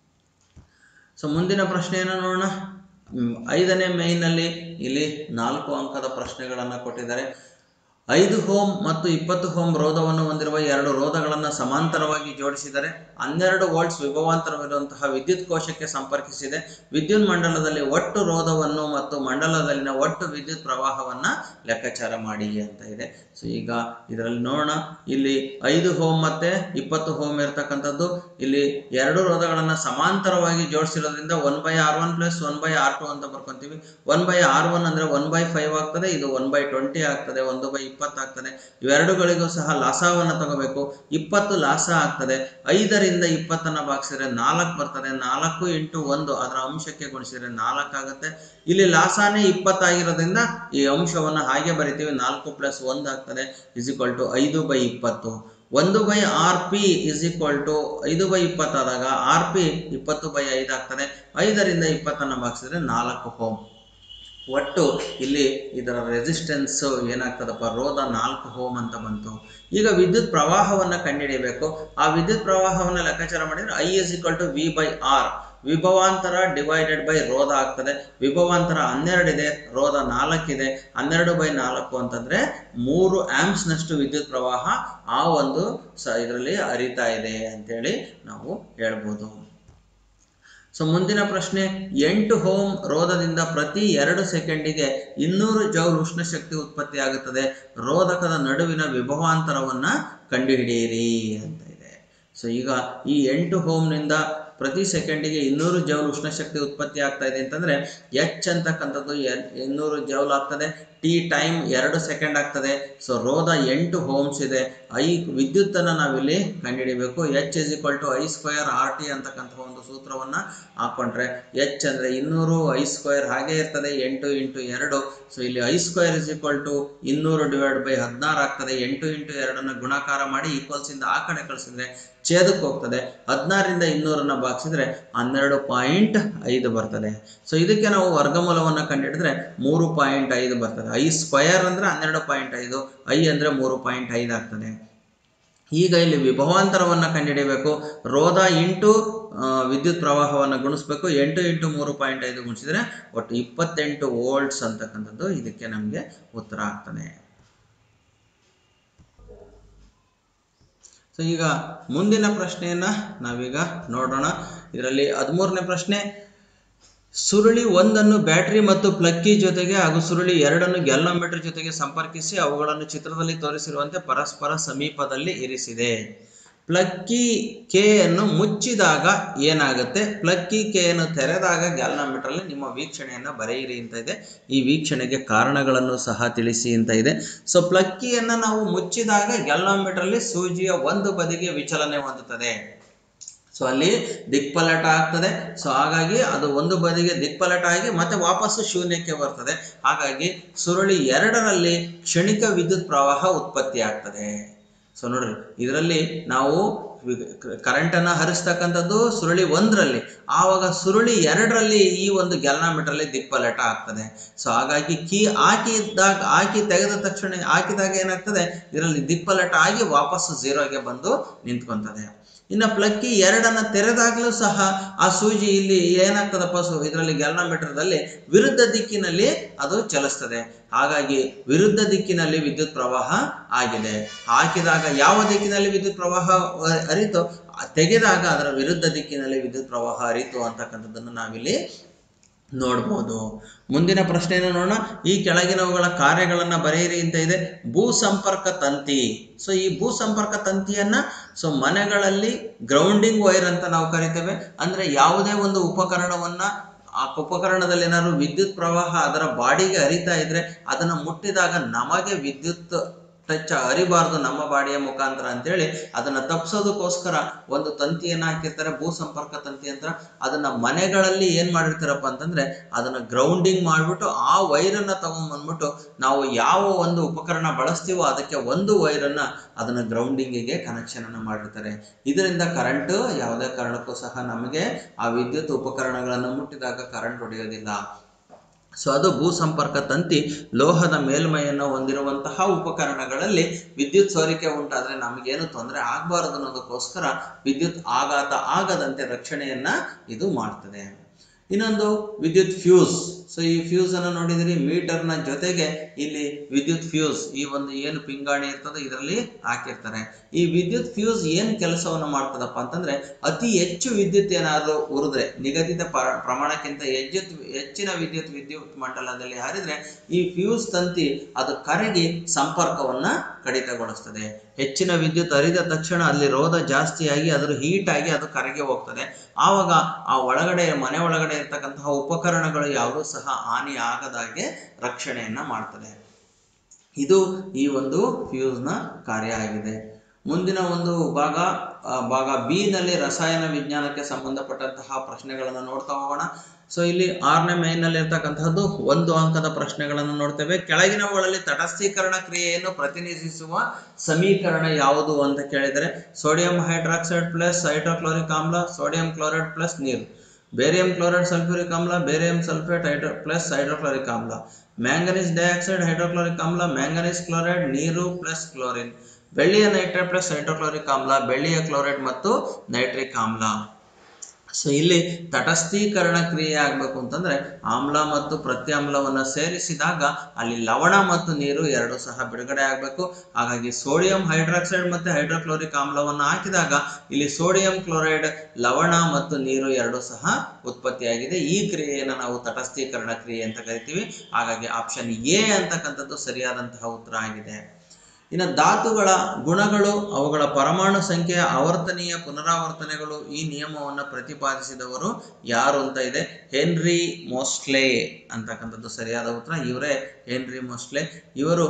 ಸೊ ಮುಂದಿನ ಪ್ರಶ್ನೆಯನ್ನು ನೋಡೋಣ ಹ್ಮ್, ಐದನೇ ಮೇಯ್ನಲ್ಲಿ ಇಲ್ಲಿ ನಾಲ್ಕು ಅಂಕದ ಪ್ರಶ್ನೆಗಳನ್ನು ಕೊಟ್ಟಿದ್ದಾರೆ ಐದು ಹೋಮ್ ಮತ್ತು ಇಪ್ಪತ್ತು ಹೋಮ್ ರೋಧವನ್ನು ಹೊಂದಿರುವ ಎರಡು ರೋಧಗಳನ್ನು ಸಮಾಂತರವಾಗಿ ಜೋಡಿಸಿದರೆ ಹನ್ನೆರಡು ವೋಲ್ಟ್ಸ್ ವಿಭವಾಂತರವಿರುವಂತಹ ವಿದ್ಯುತ್ ಕೋಶಕ್ಕೆ ಸಂಪರ್ಕಿಸಿದೆ ವಿದ್ಯುತ್ ಮಂಡಲದಲ್ಲಿ ಒಟ್ಟು ರೋಧವನ್ನು ಮತ್ತು ಮಂಡಲದಲ್ಲಿನ ಒಟ್ಟು ವಿದ್ಯುತ್ ಪ್ರವಾಹವನ್ನ ಲೆಕ್ಕಾಚಾರ ಮಾಡಿ ಅಂತ ಇದೆ ಸೊ ಈಗ ಇದರಲ್ಲಿ ನೋಡೋಣ ಇಲ್ಲಿ ಐದು ಹೋಮ್ ಮತ್ತೆ ಇಪ್ಪತ್ತು ಹೋಮ್ ಇರತಕ್ಕಂಥದ್ದು ಇಲ್ಲಿ ಎರಡು ರೋಧಗಳನ್ನು ಸಮಾಂತರವಾಗಿ ಜೋಡಿಸಿರೋದ್ರಿಂದ one by R one plus one by R two ಅಂತ ಬರ್ಕೊಂತೀವಿ ಒನ್ ಬೈ ಆರ್ ಒನ್ ಅಂದ್ರೆ ಒನ್ ಬೈ ಫೈವ್ ಆಗ್ತದೆ ಇದು ಒನ್ ಬೈ ಟ್ವೆಂಟಿ ಆಗ್ತದೆ ಒಂದು ಬೈ ಇಪ್ಪತ್ತು ಆಗ್ತದೆ ಇವೆರಡುಗಳಿಗೂ ಸಹ ಲಾಸವನ್ನು ತಗೋಬೇಕು ಇಪ್ಪತ್ತು ಲಾಸ ಆಗ್ತದೆ ಐದರಿಂದ ಇಪ್ಪತ್ತನ್ನ ಭಾಗಿಸಿದ್ರೆ ನಾಲ್ಕು ಬರ್ತದೆ ನಾಲ್ಕು ಇಂಟು ಒಂದು ಅದರ ಅಂಶಕ್ಕೆ ಗುಣಿಸಿದ್ರೆ ನಾಲ್ಕು ಆಗುತ್ತೆ ಇಲ್ಲಿ ಲಾಸಾನೇ ಇಪ್ಪತ್ತಾಗಿರೋದ್ರಿಂದ ಈ ಅಂಶವನ್ನು ಹಾಗೆ ಬರಿತೀವಿ ನಾಲ್ಕು ಪ್ಲಸ್ ಒಂದು ಆಗ್ತದೆ ಇಸ್ ಈಕ್ವಲ್ ಟು ಐದು ಬೈ ಇಪ್ಪತ್ತು ಒಂದು by R P is equal to ಐದು ಬೈ ಇಪ್ಪತ್ತಾದಾಗ ಆರ್ ಪಿ ಇಪ್ಪತ್ತು ಬೈ ಐದು ಆಗ್ತದೆ ಐದರಿಂದ ಇಪ್ಪತ್ತನ್ನು ಭಾಗಿಸಿದ್ರೆ ನಾಲ್ಕು ಹೋಮ್ ಒಟ್ಟು ಇಲ್ಲಿ ಇದರ ರೆಸಿಸ್ಟೆನ್ಸ್ ಏನಾಗ್ತದಪ್ಪ ರೋಧ ನಾಲ್ಕು ಹೋಮ್ ಅಂತ ಬಂತು ಈಗ ವಿದ್ಯುತ್ ಪ್ರವಾಹವನ್ನು ಕಂಡುಹಿಡಿಯಬೇಕು ಆ ವಿದ್ಯುತ್ ಪ್ರವಾಹವನ್ನು ಲೆಕ್ಕಾಚಾರ ಮಾಡಿದ್ರೆ I is equal to V by R ವಿಭವಾಂತರ ಡಿವೈಡೆಡ್ ಬೈ ರೋಧ ಆಗ್ತದೆ ವಿಭವಾಂತರ ಹನ್ನೆರಡಿದೆ ರೋಧ ನಾಲ್ಕಿದೆ ಹನ್ನೆರಡು ಬೈ ನಾಲ್ಕು ಅಂತಂದ್ರೆ ಮೂರು ಆಂಪ್ಸ್ನಷ್ಟು ವಿದ್ಯುತ್ ಪ್ರವಾಹ ಆ ಒಂದು ಸ ಇದರಲ್ಲಿ ಹರಿತಾ ಇದೆ ಅಂತೇಳಿ ನಾವು ಹೇಳ್ಬೋದು ಸೊ ಮುಂದಿನ ಪ್ರಶ್ನೆ ಎಂಟು ಹೋಮ್ ರೋಧದಿಂದ ಪ್ರತಿ ಎರಡು ಸೆಕೆಂಡಿಗೆ ಇನ್ನೂರು ಜೌಲ್ ಉಷ್ಣಶಕ್ತಿ ಉತ್ಪತ್ತಿಯಾಗುತ್ತದೆ ರೋಧಕದ ನಡುವಿನ ವಿಭವಾಂತರವನ್ನ ಕಂಡುಹಿಡಿಯಿರಿ ಅಂತ ಇದೆ ಸೊ ಈಗ ಈ ಎಂಟು ಹೋಮ್ನಿಂದ ಪ್ರತಿ ಸೆಕೆಂಡಿಗೆ ಇನ್ನೂರು ಜೌಲ್ ಉಷ್ಣಶಕ್ತಿ ಉತ್ಪತ್ತಿ ಆಗ್ತಾ ಇದೆ ಅಂತಂದರೆ ಎಚ್ ಅಂತಕ್ಕಂಥದ್ದು ಎ- ಇನ್ನೂರು ಜೌಲ್ ಆಗ್ತದೆ ಟಿ ಟೈಮ್ ಎರಡು ಸೆಕೆಂಡ್ ಆಗ್ತದೆ ಸೊ ರೋಧ ಎಂಟು ಹೋಮ್ಸ್ ಇದೆ ಐ ವಿದ್ಯುತ್ತನ್ನು ನಾವಿಲ್ಲಿ ಕಂಡುಹಿಡಿಬೇಕು H is equal to I square R T ಅಂತಕ್ಕಂಥ ಒಂದು ಸೂತ್ರವನ್ನು ಹಾಕ್ಕೊಂಡ್ರೆ ಎಚ್ ಅಂದರೆ ಇನ್ನೂರು ಐ ಸ್ಕ್ವೇರ್ ಹಾಗೆ ಇರ್ತದೆ ಎಂಟು ಇಂಟು ಎರಡು ಸೊ ಇಲ್ಲಿ I square is equal to ಇನ್ನೂರು ಡಿವೈಡ್ ಬೈ ಹದಿನಾರು ಆಗ್ತದೆ ಎಂಟು ಇಂಟು ಎರಡನ್ನು ಗುಣಾಕಾರ ಮಾಡಿ ಈಕ್ವಲ್ಸಿಂದ ಆ ಕಡೆ ಕಳಿಸಿದ್ರೆ ಛೇದಕ್ಕೆ ಹೋಗ್ತದೆ ಹದಿನಾರರಿಂದ ಇನ್ನೂರನ್ನು ಭಾಗಿಸಿದ್ರೆ ಹನ್ನೆರಡು ಪಾಯಿಂಟ್ ಐದು ಬರ್ತದೆ ಸೊ ಇದಕ್ಕೆ ನಾವು ವರ್ಗಮೂಲವನ್ನು ಕಂಡುಹಿಡಿದ್ರೆ ಮೂರು ಪಾಯಿಂಟ್ ಐದು ಬರ್ತದೆ ಐ ಸ್ಕ್ವಯರ್ ಅಂದರೆ ಹನ್ನೆರಡು ಪಾಯಿಂಟ್ ಐದು ಐ ಅಂದರೆ ಮೂರು ಪಾಯಿಂಟ್ ಐದು ಆಗ್ತದೆ ಈಗ ಇಲ್ಲಿ ವಿಭವಾಂತರವನ್ನು ಕಂಡುಹಿಡಿಯಬೇಕು ರೋಧ ಇಂಟು ಆ, ವಿದ್ಯುತ್ ಪ್ರವಾಹವನ್ನು ಗುಣಿಸ್ಬೇಕು ಎಂಟು ಇಂಟು ಮೂರು ಪಾಯಿಂಟ್ ಐದು ಗುಣಿಸಿದ್ರೆ ಒಟ್ಟು ಇಪ್ಪತ್ತೆಂಟು ವೋಲ್ಟ್ಸ್ ಅಂತಕ್ಕಂಥದ್ದು ಇದಕ್ಕೆ ನಮಗೆ ಉತ್ತರ ಆಗ್ತದೆ ಸೊ ಈಗ ಮುಂದಿನ ಪ್ರಶ್ನೆಯನ್ನು ನಾವೀಗ ನೋಡೋಣ ಇದರಲ್ಲಿ ಹದಿಮೂರನೇ ಪ್ರಶ್ನೆ ಸುರುಳಿ ಒಂದನ್ನು ಬ್ಯಾಟರಿ ಮತ್ತು ಪ್ಲಕ್ಕಿ ಜೊತೆಗೆ ಹಾಗೂ ಸುರುಳಿ ಎರಡನ್ನು ಗ್ಯಾಲೋಮೀಟರ್ ಜೊತೆಗೆ ಸಂಪರ್ಕಿಸಿ ಅವುಗಳನ್ನು ಚಿತ್ರದಲ್ಲಿ ತೋರಿಸಿರುವಂತೆ ಪರಸ್ಪರ ಸಮೀಪದಲ್ಲಿ ಇರಿಸಿದೆ ಪ್ಲಕ್ಕಿ ಕೆ ಅನ್ನು ಮುಚ್ಚಿದಾಗ ಏನಾಗುತ್ತೆ ಪ್ಲಕ್ಕಿ ಕೆ ಅನ್ನು ತೆರೆದಾಗ ಗ್ಯಾಲೋಮೀಟರಲ್ಲಿ ನಿಮ್ಮ ವೀಕ್ಷಣೆಯನ್ನು ಬರೆಯಿರಿ ಅಂತ ಇದೆ ಈ ವೀಕ್ಷಣೆಗೆ ಕಾರಣಗಳನ್ನು ಸಹ ತಿಳಿಸಿ ಅಂತ ಇದೆ ಸೊ ಪ್ಲಕ್ಕಿಯನ್ನು ನಾವು ಮುಚ್ಚಿದಾಗ ಗ್ಯಾಲೋಮೀಟರಲ್ಲಿ ಸೂಜಿಯ ಒಂದು ಬದಿಗೆ ವಿಚಲನೆ ಹೊಂದುತ್ತದೆ ಸೊ ಅಲ್ಲಿ ದಿಕ್ಪಲಟ ಆಗ್ತದೆ ಸೊ ಹಾಗಾಗಿ ಅದು ಒಂದು ಬದಿಗೆ ದಿಕ್ಪಲಟ ಆಗಿ ಮತ್ತೆ ವಾಪಸ್ಸು ಶೂನ್ಯಕ್ಕೆ ಬರ್ತದೆ ಹಾಗಾಗಿ ಸುರುಳಿ ಎರಡರಲ್ಲಿ ಕ್ಷಣಿಕ ವಿದ್ಯುತ್ ಪ್ರವಾಹ ಉತ್ಪತ್ತಿ ಆಗ್ತದೆ ಸೊ ನೋಡ್ರಿ ಇದರಲ್ಲಿ ನಾವು ಕರೆಂಟನ್ನು ಹರಿಸ್ತಕ್ಕಂಥದ್ದು ಸುರುಳಿ ಒಂದರಲ್ಲಿ ಆವಾಗ ಸುರುಳಿ ಎರಡರಲ್ಲಿ ಈ ಒಂದು ಗ್ಯಾಲೋಮೀಟರ್ಲಿ ದಿಕ್ಪಲಟ ಆಗ್ತದೆ ಸೊ ಹಾಗಾಗಿ ಕೀ ಹಾಕಿದಾಗ ಹಾಕಿ ತೆಗೆದ ತಕ್ಷಣ ಹಾಕಿದಾಗ ಏನಾಗ್ತದೆ ಇದರಲ್ಲಿ ದಿಕ್ಪಲಟ ಆಗಿ ವಾಪಸ್ಸು ಝೀರೋಗೆ ಬಂದು ನಿಂತ್ಕೊಂತದೆ ಇನ್ನು ಪ್ಲಕ್ಕಿ ಎರಡನ್ನ ತೆರೆದಾಗಲೂ ಸಹ ಆ ಸೂಜಿ ಇಲ್ಲಿ ಏನಾಗ್ತದಪ್ಪ ಸು ಇದರಲ್ಲಿ ಗ್ಯಾಲೋಮೀಟರ್ದಲ್ಲಿ ವಿರುದ್ಧ ದಿಕ್ಕಿನಲ್ಲಿ ಅದು ಚಲಿಸ್ತದೆ ಹಾಗಾಗಿ ವಿರುದ್ಧ ದಿಕ್ಕಿನಲ್ಲಿ ವಿದ್ಯುತ್ ಪ್ರವಾಹ ಆಗಿದೆ ಹಾಕಿದಾಗ ಯಾವ ದಿಕ್ಕಿನಲ್ಲಿ ವಿದ್ಯುತ್ ಪ್ರವಾಹ ಅ- ಹರಿತೋ ಆ ತೆಗೆದಾಗ ಅದರ ವಿರುದ್ಧ ದಿಕ್ಕಿನಲ್ಲಿ ವಿದ್ಯುತ್ ಪ್ರವಾಹ ಹರಿತು ಅಂತಕ್ಕಂಥದ್ದನ್ನು ನಾವಿಲ್ಲಿ ನೋಡ್ಬೋದು ಮುಂದಿನ ಪ್ರಶ್ನೆಯನ್ನು ನೋಡೋಣ ಈ ಕೆಳಗಿನವುಗಳ ಕಾರ್ಯಗಳನ್ನು ಬರೆಯಿರಿ ಅಂತ ಇದೆ ಭೂ ಸಂಪರ್ಕ ತಂತಿ ಸೊ ಈ ಭೂ ಸಂಪರ್ಕ ತಂತಿಯನ್ನ ಸೊ ಮನೆಗಳಲ್ಲಿ ಗ್ರೌಂಡಿಂಗ್ ವೈರ್ ಅಂತ ನಾವು ಕರಿತೇವೆ ಅಂದ್ರೆ ಯಾವುದೇ ಒಂದು ಉಪಕರಣವನ್ನ ಆ ಉಪಕರಣದಲ್ಲಿ ಏನಾದ್ರು ವಿದ್ಯುತ್ ಪ್ರವಾಹ ಅದರ ಬಾಡಿಗೆ ಹರಿತಾ ಇದ್ರೆ ಅದನ್ನು ಮುಟ್ಟಿದಾಗ ನಮಗೆ ವಿದ್ಯುತ್ ಟಚ್ ಹರಿಬಾರ್ದು ನಮ್ಮ ಬಾಡಿಯ ಮುಖಾಂತರ ಅಂತೇಳಿ ಅದನ್ನ ತಪ್ಪಿಸೋದಕ್ಕೋಸ್ಕರ ಒಂದು ತಂತಿಯನ್ನ ಹಾಕಿರ್ತಾರೆ ಭೂ ಸಂಪರ್ಕ ತಂತಿ ಅಂತ ಅದನ್ನ ಮನೆಗಳಲ್ಲಿ ಏನ್ ಮಾಡಿರ್ತಾರಪ್ಪ ಅಂತಂದ್ರೆ ಅದನ್ನ ಗ್ರೌಂಡಿಂಗ್ ಮಾಡ್ಬಿಟ್ಟು ಆ ವೈರನ್ನ ತಗೊಂಡ್ಬಂದ್ಬಿಟ್ಟು ನಾವು ಯಾವ ಒಂದು ಉಪಕರಣ ಬಳಸ್ತೀವೋ ಅದಕ್ಕೆ ಒಂದು ವೈರನ್ನ ಅದನ್ನ ಗ್ರೌಂಡಿಂಗಿಗೆ ಕನೆಕ್ಷನ್ ಅನ್ನ ಮಾಡಿರ್ತಾರೆ ಇದರಿಂದ ಕರೆಂಟ್ ಯಾವುದೇ ಕಾರಣಕ್ಕೂ ಸಹ ನಮಗೆ ಆ ವಿದ್ಯುತ್ ಉಪಕರಣಗಳನ್ನು ಮುಟ್ಟಿದಾಗ ಕರೆಂಟ್ ಹೊಡೆಯೋದಿಲ್ಲ ಸೊ ಅದು ಭೂ ಸಂಪರ್ಕ ತಂತಿ ಲೋಹದ ಮೇಲ್ಮೈಯನ್ನು ಹೊಂದಿರುವಂತಹ ಉಪಕರಣಗಳಲ್ಲಿ ವಿದ್ಯುತ್ ಸೋರಿಕೆ ಉಂಟಾದ್ರೆ ನಮಗೇನು ತೊಂದರೆ ಆಗಬಾರದು ಅನ್ನೋದಕ್ಕೋಸ್ಕರ ವಿದ್ಯುತ್ ಆಘಾತ ಆಗದಂತೆ ರಕ್ಷಣೆಯನ್ನ ಇದು ಮಾಡ್ತದೆ ಇನ್ನೊಂದು ವಿದ್ಯುತ್ ಫ್ಯೂಸ್ ಸೊ ಈ ಫ್ಯೂಸ್ ಅನ್ನು ನೋಡಿದಿರಿ ಮೀಟರ್ನ ಜೊತೆಗೆ ಇಲ್ಲಿ ವಿದ್ಯುತ್ ಫ್ಯೂಸ್ ಈ ಒಂದು ಏನು ಪಿಂಗಾಣಿ ಇರ್ತದೆ ಇದರಲ್ಲಿ ಹಾಕಿರ್ತಾರೆ ಈ ವಿದ್ಯುತ್ ಫ್ಯೂಸ್ ಏನ್ ಕೆಲಸವನ್ನು ಮಾಡ್ತದಪ್ಪ ಅಂತಂದ್ರೆ ಅತಿ ಹೆಚ್ಚು ವಿದ್ಯುತ್ ಏನಾದ್ರು ಉರಿದ್ರೆ ನಿಗದಿತ ಪ- ಪ್ರಮಾಣಕ್ಕಿಂತ ಹೆಚ್ಚು ಹೆಚ್ಚಿನ ವಿದ್ಯುತ್ ವಿದ್ಯುತ್ ಮಂಡಲದಲ್ಲಿ ಹರಿದ್ರೆ ಈ ಫ್ಯೂಸ್ ತಂತಿ ಅದು ಕರಗಿ ಸಂಪರ್ಕವನ್ನ ಕಡಿತಗೊಳಿಸ್ತದೆ ಹೆಚ್ಚಿನ ವಿದ್ಯುತ್ ಹರಿದ ತಕ್ಷಣ ಅಲ್ಲಿ ರೋಧ ಜಾಸ್ತಿಯಾಗಿ ಅದ್ರ ಹೀಟ್ ಆಗಿ ಅದು ಕರಗಿ ಹೋಗ್ತದೆ ಆವಾಗ ಆ ಒಳಗಡೆ ಮನೆ ಒಳಗಡೆ ಇರ್ತಕ್ಕಂತಹ ಉಪಕರಣಗಳು ಯಾವುದೂ ಸಹ ಹಾನಿ ಆಗದಾಗೆ ರಕ್ಷಣೆಯನ್ನ ಮಾಡ್ತದೆ ಇದು ಈ ಒಂದು ಫ್ಯೂಸ್ನ ಕಾರ್ಯ ಆಗಿದೆ ಮುಂದಿನ ಒಂದು ಭಾಗ ಆ, ಭಾಗ ಬಿ ನಲ್ಲಿ ರಸಾಯನ ವಿಜ್ಞಾನಕ್ಕೆ ಸಂಬಂಧಪಟ್ಟಂತಹ ಪ್ರಶ್ನೆಗಳನ್ನು ನೋಡ್ತಾ ಹೋಗೋಣ ಸೊ ಇಲ್ಲಿ ಆರನೇ ಮೇನ್ನಲ್ಲಿ ಇರ್ತಕ್ಕಂತಹದ್ದು ಒಂದು ಅಂಕದ ಪ್ರಶ್ನೆಗಳನ್ನು ನೋಡ್ತೇವೆ ಕೆಳಗಿನವುಗಳಲ್ಲಿ ತಟಸ್ಥೀಕರಣ ಕ್ರಿಯೆಯನ್ನು ಪ್ರತಿನಿಧಿಸುವ ಸಮೀಕರಣ ಯಾವುದು ಅಂತ ಕೇಳಿದರೆ ಸೋಡಿಯಂ ಹೈಡ್ರಾಕ್ಸೈಡ್ ಪ್ಲಸ್ ಹೈಡ್ರೋಕ್ಲೋರಿಕ್ ಆಮ್ಲ ಸೋಡಿಯಂ ಕ್ಲೋರೈಡ್ ಪ್ಲಸ್ ನೀರು ಬೇರಿಯಂ ಕ್ಲೋರೈಡ್ ಸಲ್ಫ್ಯೂರಿಕ್ ಆಮ್ಲ barium sulphate hydro plus hydrochloric ಆಮ್ಲ ಮ್ಯಾಂಗನೀಸ್ ಡೈಆಕ್ಸೈಡ್ ಹೈಡ್ರೋಕ್ಲೋರಿಕ್ ಆಮ್ಲ ಮ್ಯಾಂಗನೀಸ್ ಕ್ಲೋರೈಡ್ ನೀರು ಪ್ಲಸ್ ಕ್ಲೋರಿನ್ ಬೆಳ್ಳಿಯ ನೈಟ್ರೇಟ್ ಪ್ಲಸ್ ಹೈಡ್ರೋಕ್ಲೋರಿಕ್ ಆಮ್ಲ ಬೆಳ್ಳಿಯ ಕ್ಲೋರೈಡ್ ಮತ್ತು ನೈಟ್ರಿಕ್ ಆಮ್ಲ ಸೊ ಇಲ್ಲಿ ತಟಸ್ಥೀಕರಣ ಕ್ರಿಯೆ ಆಗಬೇಕು ಅಂತಂದ್ರೆ ಆಮ್ಲ ಮತ್ತು ಪ್ರತ್ಯಾಮ್ಲವನ್ನು ಸೇರಿಸಿದಾಗ ಅಲ್ಲಿ ಲವಣ ಮತ್ತು ನೀರು ಎರಡು ಸಹ ಬಿಡುಗಡೆ ಆಗಬೇಕು ಹಾಗಾಗಿ ಸೋಡಿಯಂ ಹೈಡ್ರಾಕ್ಸೈಡ್ ಮತ್ತು ಹೈಡ್ರೋಕ್ಲೋರಿಕ್ ಆಮ್ಲವನ್ನು ಹಾಕಿದಾಗ ಇಲ್ಲಿ ಸೋಡಿಯಂ ಕ್ಲೋರೈಡ್ ಲವಣ ಮತ್ತು ನೀರು ಎರಡು ಸಹ ಉತ್ಪತ್ತಿಯಾಗಿದೆ ಈ ಕ್ರಿಯೆಯನ್ನು ನಾವು ತಟಸ್ಥೀಕರಣ ಕ್ರಿಯೆ ಅಂತ ಕರಿತೀವಿ ಹಾಗಾಗಿ ಆಪ್ಷನ್ ಎ ಅಂತಕ್ಕಂಥದ್ದು ಸರಿಯಾದಂತಹ ಉತ್ತರ ಆಗಿದೆ ಇನ್ನು ಧಾತುಗಳ ಗುಣಗಳು ಅವುಗಳ ಪರಮಾಣು ಸಂಖ್ಯೆಯ ಆವರ್ತನೀಯ ಪುನರಾವರ್ತನೆಗಳು ಈ ನಿಯಮವನ್ನು ಪ್ರತಿಪಾದಿಸಿದವರು ಯಾರು ಅಂತ ಇದೆ ಹೆನ್ರಿ ಮೋಸ್ಟ್ಲೆ ಅಂತಕ್ಕಂಥದ್ದು ಸರಿಯಾದ ಉತ್ತರ ಇವರೇ ಹೆನ್ರಿ ಮೋಸ್ಟ್ಲೆ ಇವರು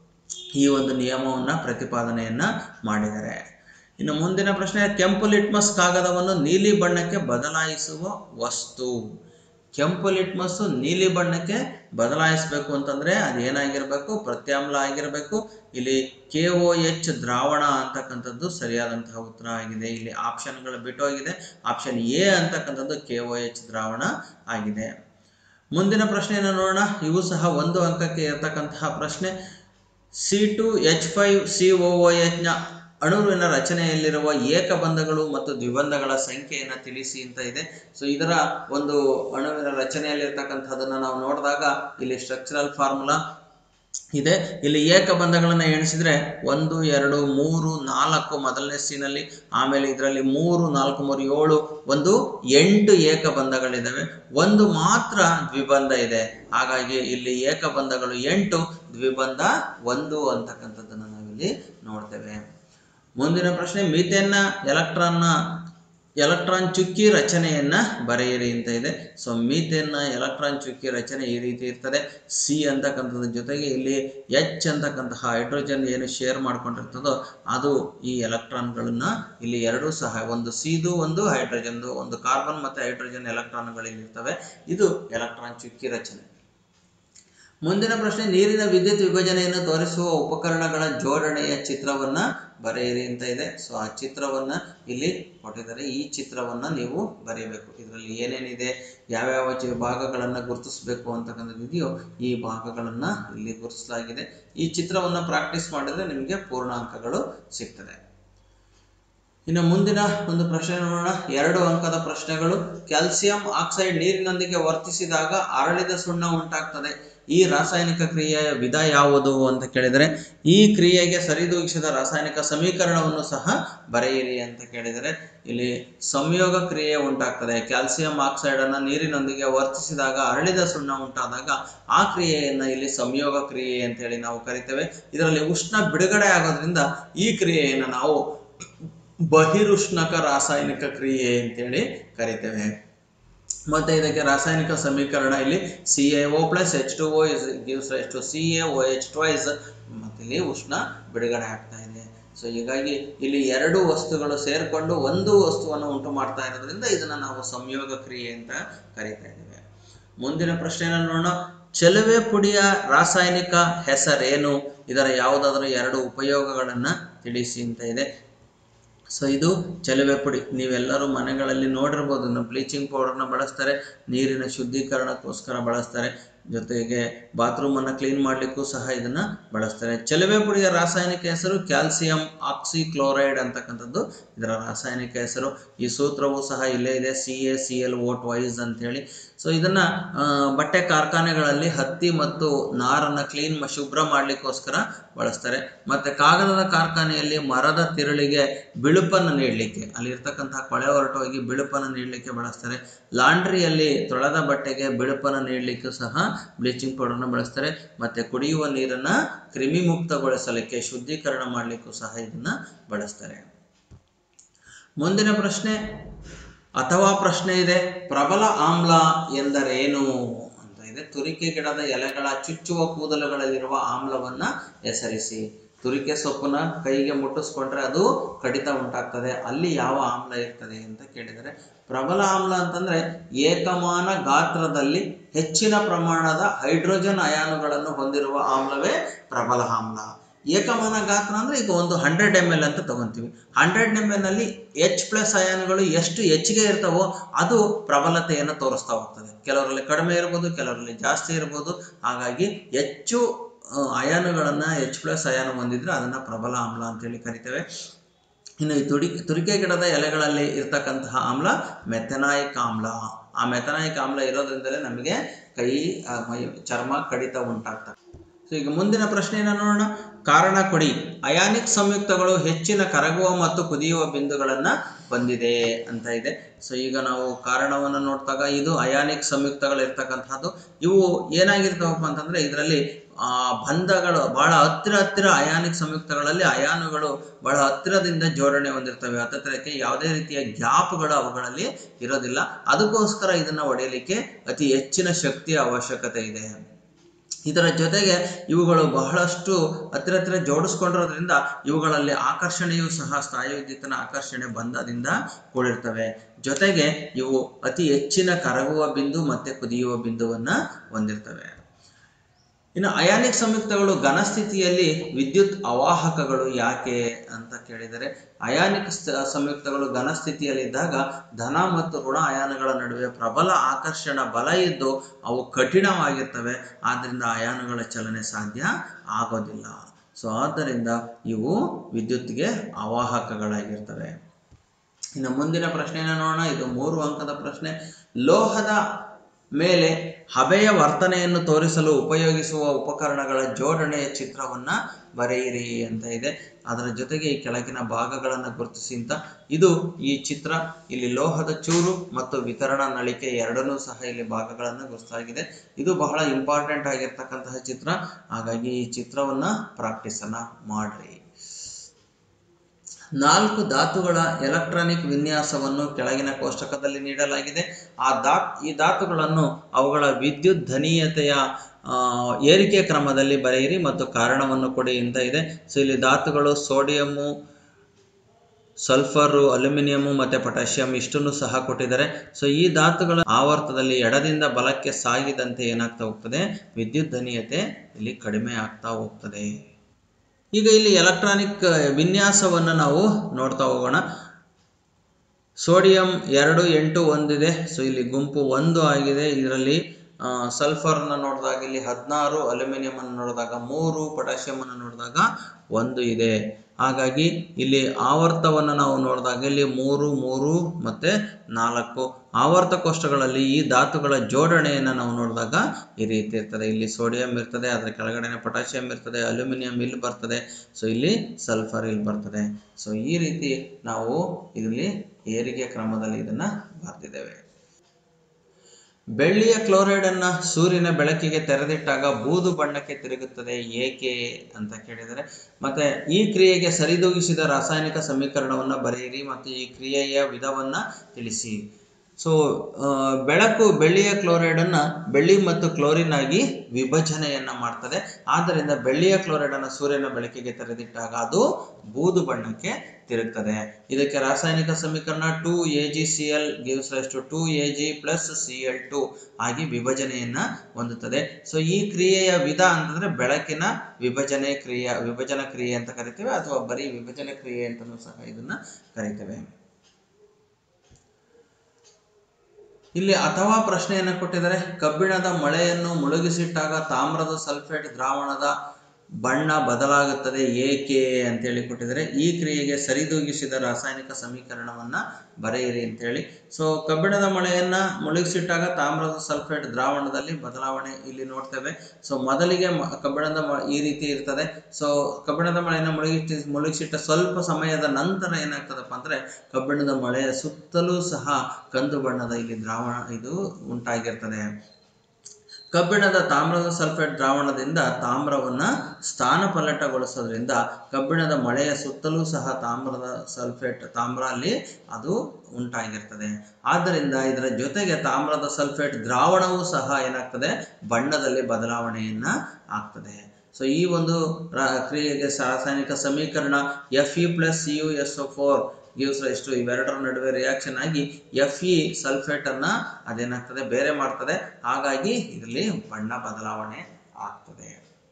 ಈ ಒಂದು ನಿಯಮವನ್ನು ಪ್ರತಿಪಾದನೆಯನ್ನ ಮಾಡಿದ್ದಾರೆ ಇನ್ನು ಮುಂದಿನ ಪ್ರಶ್ನೆ ಕೆಂಪು ಲಿಟ್ಮಸ್ ಕಾಗದವನ್ನು ನೀಲಿ ಬಣ್ಣಕ್ಕೆ ಬದಲಾಯಿಸುವ ವಸ್ತು ಕೆಂಪು ಲಿಟ್ಮಸ್ ನೀಲಿ ಬಣ್ಣಕ್ಕೆ ಬದಲಾಯಿಸಬೇಕು ಅಂತಂದ್ರೆ ಅದು ಏನಾಗಿರ್ಬೇಕು ಪ್ರತ್ಯಾಮ್ಲ ಆಗಿರಬೇಕು ಇಲ್ಲಿ ಕೆ ಒ ಎಚ್ ದ್ರಾವಣ ಅಂತಕ್ಕಂಥದ್ದು ಸರಿಯಾದಂತಹ ಉತ್ತರ ಆಗಿದೆ ಇಲ್ಲಿ ಆಪ್ಷನ್ಗಳು ಬಿಟ್ಟೋಗಿದೆ ಆಪ್ಷನ್ ಎ ಅಂತಕ್ಕಂಥದ್ದು ಕೆ ಒ ಎಚ್ ದ್ರಾವಣ ಆಗಿದೆ ಮುಂದಿನ ಪ್ರಶ್ನೆಯನ್ನು ನೋಡೋಣ ಇವು ಸಹ ಒಂದು ಅಂಕಕ್ಕೆ ಇರತಕ್ಕಂತಹ ಪ್ರಶ್ನೆ C two H five C O ಎಚ್ನ ಅಣುವಿನ ರಚನೆಯಲ್ಲಿರುವ ಏಕಬಂಧಗಳು ಮತ್ತು ದ್ವಿಬಂಧಗಳ ಸಂಖ್ಯೆಯನ್ನು ತಿಳಿಸಿ ಅಂತ ಇದೆ ಸೊ ಇದರ ಒಂದು ಅಣುವಿನ ರಚನೆಯಲ್ಲಿರ್ತಕ್ಕಂಥದ್ದನ್ನು ನಾವು ನೋಡಿದಾಗ ಇಲ್ಲಿ ಸ್ಟ್ರಕ್ಚರಲ್ ಫಾರ್ಮುಲಾ ಇದೆ ಇಲ್ಲಿ ಏಕಬಂಧಗಳನ್ನು ಎಣಿಸಿದ್ರೆ ಒಂದು ಎರಡು ಮೂರು ನಾಲ್ಕು ಮೊದಲನೇ ಸೀನಲ್ಲಿ ಆಮೇಲೆ ಇದರಲ್ಲಿ ಮೂರು ನಾಲ್ಕು ಮೂರು ಏಳು ಒಂದು ಎಂಟು ಏಕಬಂಧಗಳಿದ್ದಾವೆ ಒಂದು ಮಾತ್ರ ದ್ವಿಬಂಧ ಇದೆ ಹಾಗಾಗಿ ಇಲ್ಲಿ ಏಕಬಂಧಗಳು ಎಂಟು ದ್ವಿಬಂಧ ಒಂದು ಅಂತಕ್ಕಂಥದ್ದನ್ನು ನಾವಿಲ್ಲಿ ನೋಡ್ತೇವೆ ಮುಂದಿನ ಪ್ರಶ್ನೆ ಮೀಥೇನ್ನ ಎಲೆಕ್ಟ್ರಾನ್ನ ಎಲೆಕ್ಟ್ರಾನ್ ಚುಕ್ಕಿ ರಚನೆಯನ್ನ ಬರೆಯಿರಿ ಅಂತ ಇದೆ ಸೊ ಮೀಥೇನ್ನ ಎಲೆಕ್ಟ್ರಾನ್ ಚುಕ್ಕಿ ರಚನೆ ಈ ರೀತಿ ಇರ್ತದೆ ಸಿ ಅಂತಕ್ಕಂಥದ್ರ ಜೊತೆಗೆ ಇಲ್ಲಿ ಎಚ್ ಅಂತಕ್ಕಂತಹ ಹೈಡ್ರೋಜನ್ ಏನು ಶೇರ್ ಮಾಡ್ಕೊಂಡಿರ್ತದೋ ಅದು ಈ ಎಲೆಕ್ಟ್ರಾನ್ಗಳನ್ನ ಇಲ್ಲಿ ಎರಡೂ ಸಹ ಒಂದು ಸಿದು ಒಂದು ಹೈಡ್ರೋಜನ್ದು ಒಂದು ಕಾರ್ಬನ್ ಮತ್ತು ಹೈಡ್ರೋಜನ್ ಎಲೆಕ್ಟ್ರಾನ್ಗಳು ಇರ್ತವೆ ಇದು ಎಲೆಕ್ಟ್ರಾನ್ ಚುಕ್ಕಿ ರಚನೆ ಮುಂದಿನ ಪ್ರಶ್ನೆ ನೀರಿನ ವಿದ್ಯುತ್ ವಿಭಜನೆಯನ್ನು ತೋರಿಸುವ ಉಪಕರಣಗಳ ಜೋಡಣೆಯ ಚಿತ್ರವನ್ನ ಬರೆಯಿರಿ ಅಂತ ಇದೆ ಸೊ ಆ ಚಿತ್ರವನ್ನ ಇಲ್ಲಿ ಕೊಟ್ಟಿದ್ದಾರೆ ಈ ಚಿತ್ರವನ್ನ ನೀವು ಬರೆಯಬೇಕು ಇದರಲ್ಲಿ ಏನೇನಿದೆ ಯಾವ್ಯಾವ ಚಿ- ಭಾಗಗಳನ್ನ ಗುರುತಿಸಬೇಕು ಅಂತಕ್ಕಂಥದ್ದು ಇದೆಯೋ ಈ ಭಾಗಗಳನ್ನ ಇಲ್ಲಿ ಗುರುತಿಸಲಾಗಿದೆ ಈ ಚಿತ್ರವನ್ನ ಪ್ರಾಕ್ಟೀಸ್ ಮಾಡಿದ್ರೆ ನಿಮಗೆ ಪೂರ್ಣಾಂಕಗಳು ಸಿಗ್ತದೆ ಇನ್ನು ಮುಂದಿನ ಒಂದು ಪ್ರಶ್ನೆ ನೋಡೋಣ ಎರಡು ಅಂಕದ ಪ್ರಶ್ನೆಗಳು ಕ್ಯಾಲ್ಸಿಯಂ ಆಕ್ಸೈಡ್ ನೀರಿನೊಂದಿಗೆ ವರ್ತಿಸಿದಾಗ ಅರಳಿದ ಸುಣ್ಣ ಉಂಟಾಗ್ತದೆ ಈ ರಾಸಾಯನಿಕ ಕ್ರಿಯೆಯ ವಿಧ ಯಾವುದು ಅಂತ ಕೇಳಿದರೆ ಈ ಕ್ರಿಯೆಗೆ ಸರಿದೂಗಿಸಿದ ರಾಸಾಯನಿಕ ಸಮೀಕರಣವನ್ನು ಸಹ ಬರೆಯಿರಿ ಅಂತ ಕೇಳಿದರೆ ಇಲ್ಲಿ ಸಂಯೋಗ ಕ್ರಿಯೆ ಉಂಟಾಗ್ತದೆ ಕ್ಯಾಲ್ಸಿಯಂ ಆಕ್ಸೈಡ್ ಅನ್ನ ನೀರಿನೊಂದಿಗೆ ವರ್ತಿಸಿದಾಗ ಅರಳಿದ ಸುಣ್ಣ ಉಂಟಾದಾಗ ಆ ಕ್ರಿಯೆಯನ್ನ ಇಲ್ಲಿ ಸಂಯೋಗ ಕ್ರಿಯೆ ಅಂತೇಳಿ ನಾವು ಕರಿತೇವೆ ಇದರಲ್ಲಿ ಉಷ್ಣ ಬಿಡುಗಡೆ ಆಗೋದ್ರಿಂದ ಈ ಕ್ರಿಯೆಯನ್ನು ನಾವು ಬಹಿರುಷ್ಣಕ ರಾಸಾಯನಿಕ ಕ್ರಿಯೆ ಅಂತೇಳಿ ಕರಿತೇವೆ ಮತ್ತೆ ಇದಕ್ಕೆ ರಾಸಾಯನಿಕ ಸಮೀಕರಣ ಇಲ್ಲಿ C A O plus H two O is gives rise to C A O H twice ಮತ್ತೆ ಇಲ್ಲಿ ಉಷ್ಣ ಬಿಡುಗಡೆ ಆಗ್ತಾ ಇದೆ ಸೊ ಹೀಗಾಗಿ ಇಲ್ಲಿ ಎರಡು ವಸ್ತುಗಳು ಸೇರಿಕೊಂಡು ಒಂದು ವಸ್ತುವನ್ನು ಉಂಟು ಮಾಡ್ತಾ ಇರೋದ್ರಿಂದ ಇದನ್ನ ನಾವು ಸಂಯೋಗ ಕ್ರಿಯೆ ಅಂತ ಕರೀತಾ ಇದ್ದೇವೆ ಮುಂದಿನ ಪ್ರಶ್ನೆಯನ್ನು ನೋಡೋಣ ಚೆಲುವೆ ಪುಡಿಯ ರಾಸಾಯನಿಕ ಹೆಸರೇನು ಇದರ ಯಾವುದಾದ್ರೂ ಎರಡು ಉಪಯೋಗಗಳನ್ನ ತಿಳಿಸಿ ಅಂತ ಇದೆ ಸೊ ಇದು ಚೆಲುವೆ ಪುಡಿ ನೀವೆಲ್ಲರೂ ಮನೆಗಳಲ್ಲಿ ನೋಡಿರ್ಬೋದು ಬ್ಲೀಚಿಂಗ್ ಪೌಡರ್ನ ಬಳಸ್ತಾರೆ ನೀರಿನ ಶುದ್ಧೀಕರಣಕ್ಕೋಸ್ಕರ ಬಳಸ್ತಾರೆ ಜೊತೆಗೆ ಬಾತ್ರೂಮನ್ನು ಕ್ಲೀನ್ ಮಾಡಲಿಕ್ಕೂ ಸಹ ಇದನ್ನು ಬಳಸ್ತಾರೆ ಚೆಲುವೆ ಪುಡಿಯ ರಾಸಾಯನಿಕ ಹೆಸರು ಕ್ಯಾಲ್ಸಿಯಂ ಆಕ್ಸಿಕ್ಲೋರೈಡ್ ಅಂತಕ್ಕಂಥದ್ದು ಇದರ ರಾಸಾಯನಿಕ ಹೆಸರು ಈ ಸೂತ್ರವು ಸಹ ಇಲ್ಲೇ ಇದೆ C A C L O twice ಅಂತೇಳಿ ಸೊ ಇದನ್ನ ಆ, ಬಟ್ಟೆ ಕಾರ್ಖಾನೆಗಳಲ್ಲಿ ಹತ್ತಿ ಮತ್ತು ನಾರನ್ನ ಕ್ಲೀನ್ ಶುಭ್ರ ಮಾಡಲಿಕ್ಕೋಸ್ಕರ ಬಳಸ್ತಾರೆ ಮತ್ತೆ ಕಾಗದದ ಕಾರ್ಖಾನೆಯಲ್ಲಿ ಮರದ ತಿರುಳಿಗೆ ಬಿಳುಪನ್ನು ನೀಡಲಿಕ್ಕೆ ಅಲ್ಲಿ ಇರ್ತಕ್ಕಂತಹ ಕೊಳೆ ಹೊರಟೋಗಿ ಬಿಳುಪನ್ನು ನೀಡಲಿಕ್ಕೆ ಬಳಸ್ತಾರೆ ಲಾಂಡ್ರಿಯಲ್ಲಿ ತೊಳೆದ ಬಟ್ಟೆಗೆ ಬಿಳುಪನ್ನು ನೀಡಲಿಕ್ಕೂ ಸಹ ಬ್ಲೀಚಿಂಗ್ ಪೌಡರ್ನ ಬಳಸ್ತಾರೆ ಮತ್ತೆ ಕುಡಿಯುವ ನೀರನ್ನ ಕ್ರಿಮಿ ಮುಕ್ತಗೊಳಿಸಲಿಕ್ಕೆ ಶುದ್ಧೀಕರಣ ಮಾಡಲಿಕ್ಕೂ ಸಹ ಇದನ್ನ ಬಳಸ್ತಾರೆ ಮುಂದಿನ ಪ್ರಶ್ನೆ ಅಥವಾ ಪ್ರಶ್ನೆ ಇದೆ ಪ್ರಬಲ ಆಮ್ಲ ಎಂದರೇನು ಅಂತ ಇದೆ ತುರಿಕೆ ಗಿಡದ ಎಲೆಗಳ ಚುಚ್ಚುವ ಕೂದಲುಗಳಲ್ಲಿರುವ ಆಮ್ಲವನ್ನ ಹೆಸರಿಸಿ ತುರಿಕೆ ಸೊಪ್ಪನ್ನ ಕೈಗೆ ಮುಟ್ಟಿಸ್ಕೊಂಡ್ರೆ ಅದು ಕಡಿತ ಉಂಟಾಗ್ತದೆ ಅಲ್ಲಿ ಯಾವ ಆಮ್ಲ ಇರ್ತದೆ ಅಂತ ಕೇಳಿದರೆ ಪ್ರಬಲ ಆಮ್ಲ ಅಂತಂದ್ರೆ ಏಕಮಾನ ಗಾತ್ರದಲ್ಲಿ ಹೆಚ್ಚಿನ ಪ್ರಮಾಣದ ಹೈಡ್ರೋಜನ್ ಅಯಾನುಗಳನ್ನು ಹೊಂದಿರುವ ಆಮ್ಲವೇ ಪ್ರಬಲ ಆಮ್ಲ ಏಕಮಾನ ಗಾತ್ರ ಅಂದ್ರೆ ಈಗ ಒಂದು ಹಂಡ್ರೆಡ್ ಎಮ್ ಎಲ್ ಅಂತ ತಗೊಂತೀವಿ ಹಂಡ್ರೆಡ್ ಎಮ್ ಎಲ್ ಅಲ್ಲಿ ಎಚ್ ಪ್ಲಸ್ ಅಯಾನುಗಳು ಎಷ್ಟು ಹೆಚ್ಚಿಗೆ ಇರ್ತಾವೋ ಅದು ಪ್ರಬಲತೆಯನ್ನು ತೋರಿಸ್ತಾ ಹೋಗ್ತದೆ ಕೆಲವರಲ್ಲಿ ಕಡಿಮೆ ಇರ್ಬೋದು ಕೆಲವರಲ್ಲಿ ಜಾಸ್ತಿ ಇರ್ಬೋದು ಹಾಗಾಗಿ ಹೆಚ್ಚು ಆ, ಅಯಾನುಗಳನ್ನ ಎಚ್ ಪ್ಲಸ್ ಅಯಾನು ಹೊಂದಿದ್ರೆ ಅದನ್ನ ಪ್ರಬಲ ಆಮ್ಲ ಅಂತೇಳಿ ಕರಿತೇವೆ ಇನ್ನು ಈ ತುಡಿ ತುರಿಕೆ ಗಿಡದ ಎಲೆಗಳಲ್ಲಿ ಇರ್ತಕ್ಕಂತಹ ಆಮ್ಲ ಮೆಥನಾಯಿಕ್ ಆಮ್ಲ ಆ ಮೆಥನಾಯಿಕ್ ಆಮ್ಲ ಇರೋದ್ರಿಂದಲೇ ನಮಗೆ ಕೈ ಆ, ಮೈ ಚರ್ಮ ಕಡಿತ ಉಂಟಾಗ್ತದೆ ಸೊ ಈಗ ಮುಂದಿನ ಪ್ರಶ್ನೆಯನ್ನು ನೋಡೋಣ ಕಾರಣ ಕೊಡಿ ಅಯಾನಿಕ್ ಸಂಯುಕ್ತಗಳು ಹೆಚ್ಚಿನ ಕರಗುವ ಮತ್ತು ಕುದಿಯುವ ಬಿಂದುಗಳನ್ನು ಹೊಂದಿದೆ ಅಂತ ಇದೆ ಸೊ ಈಗ ನಾವು ಕಾರಣವನ್ನು ನೋಡಿದಾಗ ಇದು ಅಯಾನಿಕ್ ಸಂಯುಕ್ತಗಳು ಇರ್ತಕ್ಕಂಥದ್ದು ಇವು ಏನಾಗಿರ್ತಾವಪ್ಪ ಅಂತಂದ್ರೆ ಇದರಲ್ಲಿ ಆ ಬಂಧಗಳು ಬಹಳ ಹತ್ತಿರ ಹತ್ತಿರ ಅಯಾನಿಕ್ ಸಂಯುಕ್ತಗಳಲ್ಲಿ ಅಯಾನುಗಳು ಬಹಳ ಹತ್ತಿರದಿಂದ ಜೋಡಣೆ ಹೊಂದಿರ್ತವೆ ಹತ್ತಿರಕ್ಕೆ ಯಾವುದೇ ರೀತಿಯ ಗ್ಯಾಪ್ಗಳು ಅವುಗಳಲ್ಲಿ ಇರೋದಿಲ್ಲ ಅದಕ್ಕೋಸ್ಕರ ಇದನ್ನ ಹೊಡೆಯಲಿಕ್ಕೆ ಅತಿ ಹೆಚ್ಚಿನ ಶಕ್ತಿಯ ಅವಶ್ಯಕತೆ ಇದೆ ಇದರ ಜೊತೆಗೆ ಇವುಗಳು ಬಹಳಷ್ಟು ಹತ್ತಿರ ಹತ್ತಿರ ಜೋಡಿಸ್ಕೊಂಡಿರೋದ್ರಿಂದ ಇವುಗಳಲ್ಲಿ ಆಕರ್ಷಣೆಯೂ ಸಹ ಸ್ಥಾಯವಿದ್ಯುತ್ತಿನ ಆಕರ್ಷಣೆ ಬಂಧದಿಂದ ಕೂಡಿರ್ತವೆ ಜೊತೆಗೆ ಇವು ಅತಿ ಹೆಚ್ಚಿನ ಕರಗುವ ಬಿಂದು ಮತ್ತೆ ಕುದಿಯುವ ಬಿಂದುವನ್ನ ಹೊಂದಿರ್ತವೆ ಇನ್ನು ಅಯಾನಿಕ್ ಸಂಯುಕ್ತಗಳು ಘನಸ್ಥಿತಿಯಲ್ಲಿ ವಿದ್ಯುತ್ ಅವಾಹಕಗಳು ಯಾಕೆ ಅಂತ ಕೇಳಿದರೆ ಅಯಾನಿಕ್ ಸ್ಥ- ಸಂಯುಕ್ತಗಳು ಘನಸ್ಥಿತಿಯಲ್ಲಿದ್ದಾಗ ಧನ ಮತ್ತು ಋಣ ಅಯಾನುಗಳ ನಡುವೆ ಪ್ರಬಲ ಆಕರ್ಷಣ ಬಲ ಇದ್ದು ಅವು ಕಠಿಣವಾಗಿರ್ತವೆ ಆದ್ದರಿಂದ ಅಯಾನುಗಳ ಚಲನೆ ಸಾಧ್ಯ ಆಗೋದಿಲ್ಲ ಸೊ ಆದ್ದರಿಂದ ಇವು ವಿದ್ಯುತ್ಗೆ ಅವಾಹಕಗಳಾಗಿರ್ತವೆ ಇನ್ನು ಮುಂದಿನ ಪ್ರಶ್ನೆಯನ್ನು ನೋಡೋಣ ಇದು ಮೂರು ಅಂಕದ ಪ್ರಶ್ನೆ ಲೋಹದ ಮೇಲೆ ಹಬೆಯ ವರ್ತನೆಯನ್ನು ತೋರಿಸಲು ಉಪಯೋಗಿಸುವ ಉಪಕರಣಗಳ ಜೋಡಣೆಯ ಚಿತ್ರವನ್ನ ಬರೆಯಿರಿ ಅಂತ ಇದೆ ಅದರ ಜೊತೆಗೆ ಈ ಕೆಳಗಿನ ಭಾಗಗಳನ್ನು ಗುರುತಿಸಿ ಅಂತ ಇದು ಈ ಚಿತ್ರ ಇಲ್ಲಿ ಲೋಹದ ಚೂರು ಮತ್ತು ವಿತರಣಾ ನಳಿಕೆ ಎರಡನ್ನೂ ಸಹ ಇಲ್ಲಿ ಭಾಗಗಳನ್ನು ಗುರುತಾಗಿದೆ ಇದು ಬಹಳ ಇಂಪಾರ್ಟೆಂಟ್ ಆಗಿರ್ತಕ್ಕಂತಹ ಚಿತ್ರ ಹಾಗಾಗಿ ಈ ಚಿತ್ರವನ್ನ ಪ್ರಾಕ್ಟೀಸ್ ಅನ್ನ ಮಾಡ್ರಿ ನಾಲ್ಕು ಧಾತುಗಳ ಎಲೆಕ್ಟ್ರಾನಿಕ್ ವಿನ್ಯಾಸವನ್ನು ಕೆಳಗಿನ ಕೋಷ್ಟಕದಲ್ಲಿ ನೀಡಲಾಗಿದೆ ಆ ದಾ ಈ ಧಾತುಗಳನ್ನು ಅವುಗಳ ವಿದ್ಯುತ್ ಧನೀಯತೆಯ ಆ, ಏರಿಕೆ ಕ್ರಮದಲ್ಲಿ ಬರೆಯಿರಿ ಮತ್ತು ಕಾರಣವನ್ನು ಕೊಡಿ ಅಂತ ಇದೆ ಸೊ ಇಲ್ಲಿ ಧಾತುಗಳು ಸೋಡಿಯಮ್ಮು ಸಲ್ಫರು ಅಲ್ಯೂಮಿನಿಯಮು ಮತ್ತು ಪೊಟ್ಯಾಷಿಯಂ ಇಷ್ಟನ್ನು ಸಹ ಕೊಟ್ಟಿದ್ದಾರೆ ಸೊ ಈ ಧಾತುಗಳ ಆವರ್ತದಲ್ಲಿ ಎಡದಿಂದ ಬಲಕ್ಕೆ ಸಾಗಿದಂತೆ ಏನಾಗ್ತಾ ಹೋಗ್ತದೆ ವಿದ್ಯುತ್ ಧನೀಯತೆ ಇಲ್ಲಿ ಕಡಿಮೆ ಆಗ್ತಾ ಹೋಗ್ತದೆ ಈಗ ಇಲ್ಲಿ ಎಲೆಕ್ಟ್ರಾನಿಕ್ ವಿನ್ಯಾಸವನ್ನು ನಾವು ನೋಡ್ತಾ ಹೋಗೋಣ ಸೋಡಿಯಂ ಎರಡು ಎಂಟು ಒಂದಿದೆ ಸೊ ಇಲ್ಲಿ ಗುಂಪು ಒಂದು ಆಗಿದೆ ಇದರಲ್ಲಿ ಸಲ್ಫರ್ನ ನೋಡಿದಾಗ ಇಲ್ಲಿ ಹದಿನಾರು ಅಲ್ಯೂಮಿನಿಯಂ ಅನ್ನು ನೋಡಿದಾಗ ಮೂರು ಪೊಟ್ಯಾಷಿಯಂ ಅನ್ನು ನೋಡಿದಾಗ ಒಂದು ಇದೆ ಹಾಗಾಗಿ ಇಲ್ಲಿ ಆವರ್ತವನ್ನು ನಾವು ನೋಡಿದಾಗ ಇಲ್ಲಿ ಮೂರು ಮೂರು ಮತ್ತೆ ನಾಲ್ಕು ಆವರ್ತ ಕೋಷ್ಟಗಳಲ್ಲಿ ಈ ಧಾತುಗಳ ಜೋಡಣೆಯನ್ನು ನಾವು ನೋಡಿದಾಗ ಈ ರೀತಿ ಇರ್ತದೆ ಇಲ್ಲಿ ಸೋಡಿಯಂ ಇರ್ತದೆ ಅದರ ಕೆಳಗಡೆ ಪೊಟ್ಯಾಷಿಯಂ ಇರ್ತದೆ ಅಲ್ಯೂಮಿನಿಯಂ ಇಲ್ಲಿ ಬರ್ತದೆ ಸೊ ಇಲ್ಲಿ ಸಲ್ಫರ್ ಇಲ್ಲಿ ಬರ್ತದೆ ಸೊ ಈ ರೀತಿ ನಾವು ಇಲ್ಲಿ ಏರಿಕೆ ಕ್ರಮದಲ್ಲಿ ಇದನ್ನ ಬರೆದಿದ್ದೇವೆ ಬೆಳ್ಳಿಯ ಕ್ಲೋರೈಡ್ ಅನ್ನ ಸೂರ್ಯನ ಬೆಳಕಿಗೆ ತೆರೆದಿಟ್ಟಾಗ ಬೂದು ಬಣ್ಣಕ್ಕೆ ತಿರುಗುತ್ತದೆ ಏಕೆ ಅಂತ ಕೇಳಿದರೆ ಮತ್ತೆ ಈ ಕ್ರಿಯೆಗೆ ಸರಿದೂಗಿಸಿದ ರಾಸಾಯನಿಕ ಸಮೀಕರಣವನ್ನ ಬರೆಯಿರಿ ಮತ್ತು ಈ ಕ್ರಿಯೆಯ ವಿಧವನ್ನ ತಿಳಿಸಿ ಸೊ ಬೆಳಕು ಬೆಳ್ಳಿಯ ಕ್ಲೋರೈಡ್ ಅನ್ನ ಬೆಳ್ಳಿ ಮತ್ತು ಕ್ಲೋರಿನ್ ಆಗಿ ವಿಭಜನೆಯನ್ನ ಮಾಡ್ತದೆ ಆದ್ದರಿಂದ ಬೆಳ್ಳಿಯ ಕ್ಲೋರೈಡ್ ಅನ್ನ ಸೂರ್ಯನ ಬೆಳಕಿಗೆ ತೆರೆದಿಟ್ಟಾಗ ಅದು ಬೂದು ಬಣ್ಣಕ್ಕೆ ತಿರುಗ್ತದೆ ಇದಕ್ಕೆ ರಾಸಾಯನಿಕ ಸಮೀಕರಣ two A G C L gives rise to two A G plus C L two ಆಗಿ ವಿಭಜನೆಯನ್ನ ಹೊಂದುತ್ತದೆ ಸೊ ಈ ಕ್ರಿಯೆಯ ವಿಧ ಅಂತಂದ್ರೆ ಬೆಳಕಿನ ವಿಭಜನೆ ಕ್ರಿಯೆ ವಿಭಜನ ಕ್ರಿಯೆ ಅಂತ ಕರಿತೇವೆ ಅಥವಾ ಬರೀ ವಿಭಜನೆ ಕ್ರಿಯೆ ಅಂತಲೂ ಸಹ ಇದನ್ನ ಕರಿತೇವೆ ಇಲ್ಲಿ ಅಥವಾ ಪ್ರಶ್ನೆಯನ್ನು ಕೊಟ್ಟಿದ್ದಾರೆ ಕಬ್ಬಿಣದ ಮಳೆಯನ್ನು ಮುಳುಗಿಸಿಟ್ಟಾಗ ತಾಮ್ರದ ಸಲ್ಫೇಟ್ ದ್ರಾವಣದ ಬಣ್ಣ ಬದಲಾಗುತ್ತದೆ ಏಕೆ ಅಂತೇಳಿ ಕೊಟ್ಟಿದ್ದಾರೆ ಈ ಕ್ರಿಯೆಗೆ ಸರಿದೂಗಿಸಿದ ರಾಸಾಯನಿಕ ಸಮೀಕರಣವನ್ನ ಬರೆಯಿರಿ ಅಂತೇಳಿ ಸೊ ಕಬ್ಬಿಣದ ಮಳೆಯನ್ನ ಮುಳುಗಿಸಿಟ್ಟಾಗ ತಾಮ್ರದ ಸಲ್ಫೇಟ್ ದ್ರಾವಣದಲ್ಲಿ ಬದಲಾವಣೆ ಇಲ್ಲಿ ನೋಡ್ತೇವೆ ಸೊ ಮೊದಲಿಗೆ ಮ- ಕಬ್ಬಿಣದ ಮ- ಈ ರೀತಿ ಇರ್ತದೆ ಸೊ ಕಬ್ಬಿಣದ ಮಳೆಯನ್ನು ಮುಳುಗಿಸಿ ಮುಳುಗಿಸಿಟ್ಟ ಸ್ವಲ್ಪ ಸಮಯದ ನಂತರ ಏನಾಗ್ತದಪ್ಪ ಅಂದ್ರೆ ಕಬ್ಬಿಣದ ಮಳೆಯ ಸುತ್ತಲೂ ಸಹ ಕಂದು ಬಣ್ಣದ ಇಲ್ಲಿ ದ್ರಾವಣ ಇದು ಉಂಟಾಗಿರ್ತದೆ ಕಬ್ಬಿಣದ ತಾಮ್ರದ ಸಲ್ಫೇಟ್ ದ್ರಾವಣದಿಂದ ತಾಮ್ರವನ್ನ ಸ್ಥಾನಪಲ್ಲಟಗೊಳಿಸೋದ್ರಿಂದ ಕಬ್ಬಿಣದ ಮಳೆಯ ಸುತ್ತಲೂ ಸಹ ತಾಮ್ರದ ಸಲ್ಫೇಟ್ ತಾಮ್ರ ಅಲ್ಲಿ ಅದು ಉಂಟಾಗಿರ್ತದೆ ಆದ್ದರಿಂದ ಇದರ ಜೊತೆಗೆ ತಾಮ್ರದ ಸಲ್ಫೇಟ್ ದ್ರಾವಣವೂ ಸಹ ಏನಾಗ್ತದೆ ಬಣ್ಣದಲ್ಲಿ ಬದಲಾವಣೆಯನ್ನ ಆಗ್ತದೆ ಸೊ ಈ ಒಂದು ರಾ- ಕ್ರಿಯೆಗೆ ಸ- ರಾಸಾಯನಿಕ ಸಮೀಕರಣ F E plus C U S O four gives rise to ಇವೆರಡರ ನಡುವೆ ರಿಯಾಕ್ಷನ್ ಆಗಿ ಎಫ್ ಇ ಸಲ್ಫೇಟ್ ಅನ್ನ ಅದೇನಾಗ್ತದೆ ಬೇರೆ ಮಾಡ್ತದೆ ಹಾಗಾಗಿ ಇದರಲ್ಲಿ ಬಣ್ಣ ಬದಲಾವಣೆ ಆಗ್ತದೆ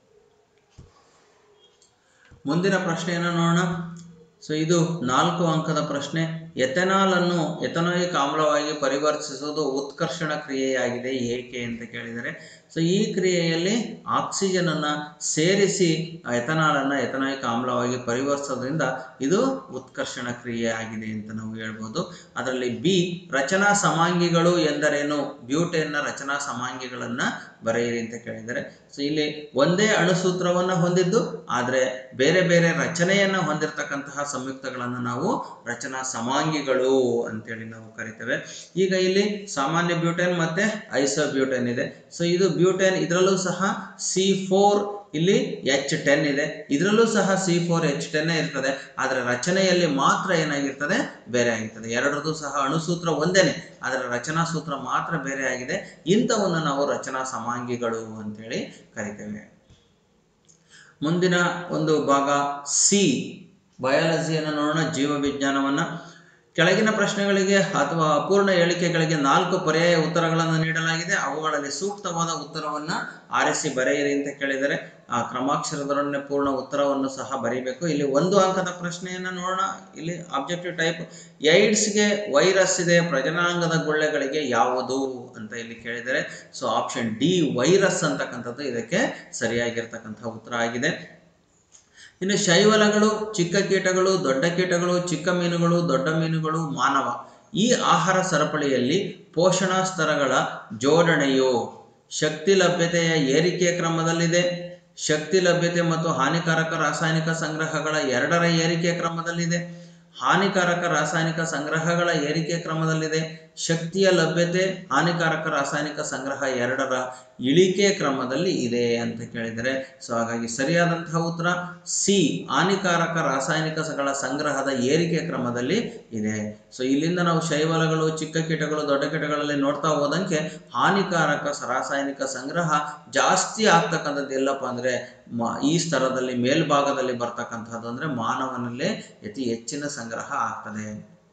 ಮುಂದಿನ ಪ್ರಶ್ನೆಯನ್ನು ನೋಡೋಣ ಸೊ ಇದು ನಾಲ್ಕು ಅಂಕದ ಪ್ರಶ್ನೆ ಎಥೆನಾಲ್ ಅನ್ನು ಎಥನಾಯಿಕ್ ಆಮ್ಲವಾಗಿ ಪರಿವರ್ತಿಸುವುದು ಉತ್ಕರ್ಷಣ ಕ್ರಿಯೆಯಾಗಿದೆ ಏಕೆ ಅಂತ ಕೇಳಿದರೆ ಸೊ ಈ ಕ್ರಿಯೆಯಲ್ಲಿ ಆಕ್ಸಿಜನ್ ಅನ್ನ ಸೇರಿಸಿ ಎಥನಾಲ್ ಅನ್ನ ಎಥನಾಯಿಕ್ ಆಮ್ಲವಾಗಿ ಪರಿವರ್ತಿಸೋದ್ರಿಂದ ಇದು ಉತ್ಕರ್ಷಣ ಕ್ರಿಯೆ ಆಗಿದೆ ಅಂತ ನಾವು ಹೇಳ್ಬೋದು ಅದರಲ್ಲಿ ಬಿ ರಚನಾ ಸಮಾಂಗಿಗಳು ಎಂದರೇನು ಬ್ಯೂಟೇನ್ನ ರಚನಾ ಸಮಾಂಗಿಗಳನ್ನ ಬರೆಯಿರಿ ಅಂತ ಕೇಳಿದರೆ ಸೊ ಇಲ್ಲಿ ಒಂದೇ ಅಣುಸೂತ್ರವನ್ನ ಹೊಂದಿದ್ದು ಆದರೆ ಬೇರೆ ಬೇರೆ ರಚನೆಯನ್ನ ಹೊಂದಿರತಕ್ಕಂತಹ ಸಂಯುಕ್ತಗಳನ್ನು ನಾವು ರಚನಾ ಸಮಾಂಗಿಗಳು ಅಂತೇಳಿ ನಾವು ಕರಿತೇವೆ ಈಗ ಇಲ್ಲಿ ಸಾಮಾನ್ಯ ಬ್ಯೂಟೇನ್ ಮತ್ತೆ ಐಸೋ ಬ್ಯೂಟೇನ್ ಇದೆ ಸೊ ಇದು ಬ್ಯೂಟೇನ್ ಇದರಲ್ಲೂ ಸಹ ಸಿ ಫೋರ್ ಇಲ್ಲಿ ಎಚ್ ಟೆನ್ ಇದೆ ಇದರಲ್ಲೂ ಸಹ ಸಿ ಫೋರ್ ಎಚ್ ಟೆನ್ ಇರ್ತದೆ ಆದರೆ ರಚನೆಯಲ್ಲಿ ಮಾತ್ರ ಏನಾಗಿರ್ತದೆ ಬೇರೆ ಆಗಿರ್ತದೆ ಎರಡರದ್ದು ಸಹ ಅಣುಸೂತ್ರ ಒಂದೇನೆ ಆದರೆ ರಚನಾ ಸೂತ್ರ ಮಾತ್ರ ಬೇರೆ ಆಗಿದೆ ಇಂಥವನ್ನು ನಾವು ರಚನಾ ಸಮಾಂಗಿಗಳು ಅಂತೇಳಿ ಕರಿತೇವೆ ಮುಂದಿನ ಒಂದು ಭಾಗ ಸಿ ಬಯಾಲಜಿಯನ್ನು ನೋಡೋಣ ಜೀವ ವಿಜ್ಞಾನವನ್ನು ಕೆಳಗಿನ ಪ್ರಶ್ನೆಗಳಿಗೆ ಅಥವಾ ಅಪೂರ್ಣ ಹೇಳಿಕೆಗಳಿಗೆ ನಾಲ್ಕು ಪರ್ಯಾಯ ಉತ್ತರಗಳನ್ನು ನೀಡಲಾಗಿದೆ ಅವುಗಳಲ್ಲಿ ಸೂಕ್ತವಾದ ಉತ್ತರವನ್ನು ಆರಿಸಿ ಬರೆಯಿರಿ ಅಂತ ಕೇಳಿದರೆ ಆ ಕ್ರಮಾಕ್ಷರದೊಡನೆ ಪೂರ್ಣ ಉತ್ತರವನ್ನು ಸಹ ಬರೀಬೇಕು ಇಲ್ಲಿ ಒಂದು ಅಂಕದ ಪ್ರಶ್ನೆಯನ್ನು ನೋಡೋಣ ಇಲ್ಲಿ ಆಬ್ಜೆಕ್ಟಿವ್ ಟೈಪ್ ಏಡ್ಸ್ಗೆ ವೈರಸ್ ಇದೆ ಪ್ರಜನಾಂಗದ ಗುಳ್ಳೆಗಳಿಗೆ ಯಾವುದು ಅಂತ ಇಲ್ಲಿ ಕೇಳಿದರೆ ಸೊ ಆಪ್ಷನ್ ಡಿ ವೈರಸ್ ಅಂತಕ್ಕಂಥದ್ದು ಇದಕ್ಕೆ ಸರಿಯಾಗಿರ್ತಕ್ಕಂಥ ಉತ್ತರ ಆಗಿದೆ ಇನ್ನು ಶೈವಲಗಳು ಚಿಕ್ಕ ಕೀಟಗಳು ದೊಡ್ಡ ಕೀಟಗಳು ಚಿಕ್ಕ ಮೀನುಗಳು ದೊಡ್ಡ ಮೀನುಗಳು ಮಾನವ ಈ ಆಹಾರ ಸರಪಳಿಯಲ್ಲಿ ಪೋಷಣಾ ಸ್ತರಗಳ ಜೋಡಣೆಯು ಶಕ್ತಿ ಲಭ್ಯತೆಯ ಏರಿಕೆಯ ಕ್ರಮದಲ್ಲಿದೆ ಶಕ್ತಿ ಲಭ್ಯತೆ ಮತ್ತು ಹಾನಿಕಾರಕ ರಾಸಾಯನಿಕ ಸಂಗ್ರಹಗಳ ಎರಡರ ಏರಿಕೆಯ ಕ್ರಮದಲ್ಲಿದೆ ಹಾನಿಕಾರಕ ರಾಸಾಯನಿಕ ಸಂಗ್ರಹಗಳ ಏರಿಕೆ ಕ್ರಮದಲ್ಲಿದೆ ಶಕ್ತಿಯ ಲಭ್ಯತೆ ಹಾನಿಕಾರಕ ರಾಸಾಯನಿಕ ಸಂಗ್ರಹ ಎರಡರ ಇಳಿಕೆ ಕ್ರಮದಲ್ಲಿ ಇದೆ ಅಂತ ಕೇಳಿದರೆ ಸೊ ಹಾಗಾಗಿ ಸರಿಯಾದಂತಹ ಉತ್ತರ ಸಿ ಹಾನಿಕಾರಕ ರಾಸಾಯನಿಕಗಳ ಸಂಗ್ರಹದ ಏರಿಕೆ ಕ್ರಮದಲ್ಲಿ ಇದೆ ಸೊ ಇಲ್ಲಿಂದ ನಾವು ಶೈವಲಗಳು ಚಿಕ್ಕ ಕೀಟಗಳು ದೊಡ್ಡ ಕೀಟಗಳಲ್ಲಿ ನೋಡ್ತಾ ಹೋದಂಗೆ ಹಾನಿಕಾರಕ ಸ- ರಾಸಾಯನಿಕ ಸಂಗ್ರಹ ಜಾಸ್ತಿ ಆಗ್ತಕ್ಕಂಥದ್ದು ಎಲ್ಲಪ್ಪ ಅಂದರೆ ಮ ಈ ಸ್ತರದಲ್ಲಿ ಮೇಲ್ಭಾಗದಲ್ಲಿ ಬರ್ತಕ್ಕಂಥದ್ದು ಅಂದರೆ ಮಾನವನಲ್ಲೇ ಅತಿ ಹೆಚ್ಚಿನ ಸಂಗ್ರಹ ಆಗ್ತದೆ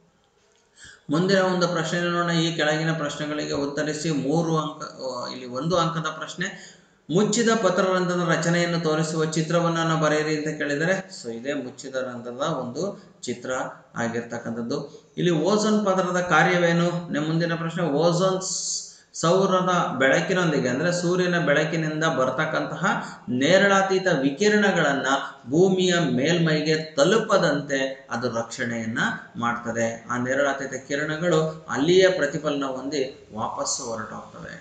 ಮುಂದಿನ ಒಂದು ಪ್ರಶ್ನೆ ನೋಡೋಣ ಈ ಕೆಳಗಿನ ಪ್ರಶ್ನೆಗಳಿಗೆ ಉತ್ತರಿಸಿ ಮೂರು ಅಂಕ ಆ, ಇಲ್ಲಿ ಒಂದು ಅಂಕದ ಪ್ರಶ್ನೆ ಮುಚ್ಚಿದ ಪತ್ರರಂಧ್ರದ ರಚನೆಯನ್ನು ತೋರಿಸುವ ಚಿತ್ರವನ್ನು ಬರೆಯಿರಿ ಅಂತ ಕೇಳಿದರೆ ಸೊ ಇದೇ ಮುಚ್ಚಿದ ರಂಧ್ರದ ಒಂದು ಚಿತ್ರ ಆಗಿರ್ತಕ್ಕಂಥದ್ದು ಇಲ್ಲಿ ಓಝೋನ್ ಪದರದ ಕಾರ್ಯವೇನು ನೆ- ಮುಂದಿನ ಪ್ರಶ್ನೆ ಓಝೋನ್ ಸ್- ಸೌರದ ಬೆಳಕಿನೊಂದಿಗೆ ಅಂದರೆ ಸೂರ್ಯನ ಬೆಳಕಿನಿಂದ ಬರ್ತಕ್ಕಂತಹ ನೇರಳಾತೀತ ವಿಕಿರಣಗಳನ್ನ ಭೂಮಿಯ ಮೇಲ್ಮೈಗೆ ತಲುಪದಂತೆ ಅದು ರಕ್ಷಣೆಯನ್ನ ಮಾಡ್ತದೆ ಆ ನೇರಳಾತೀತ ಕಿರಣಗಳು ಅಲ್ಲಿಯೇ ಪ್ರತಿಫಲನ ಹೊಂದಿ ವಾಪಸ್ಸು ಹೊರಟೋಗ್ತವೆ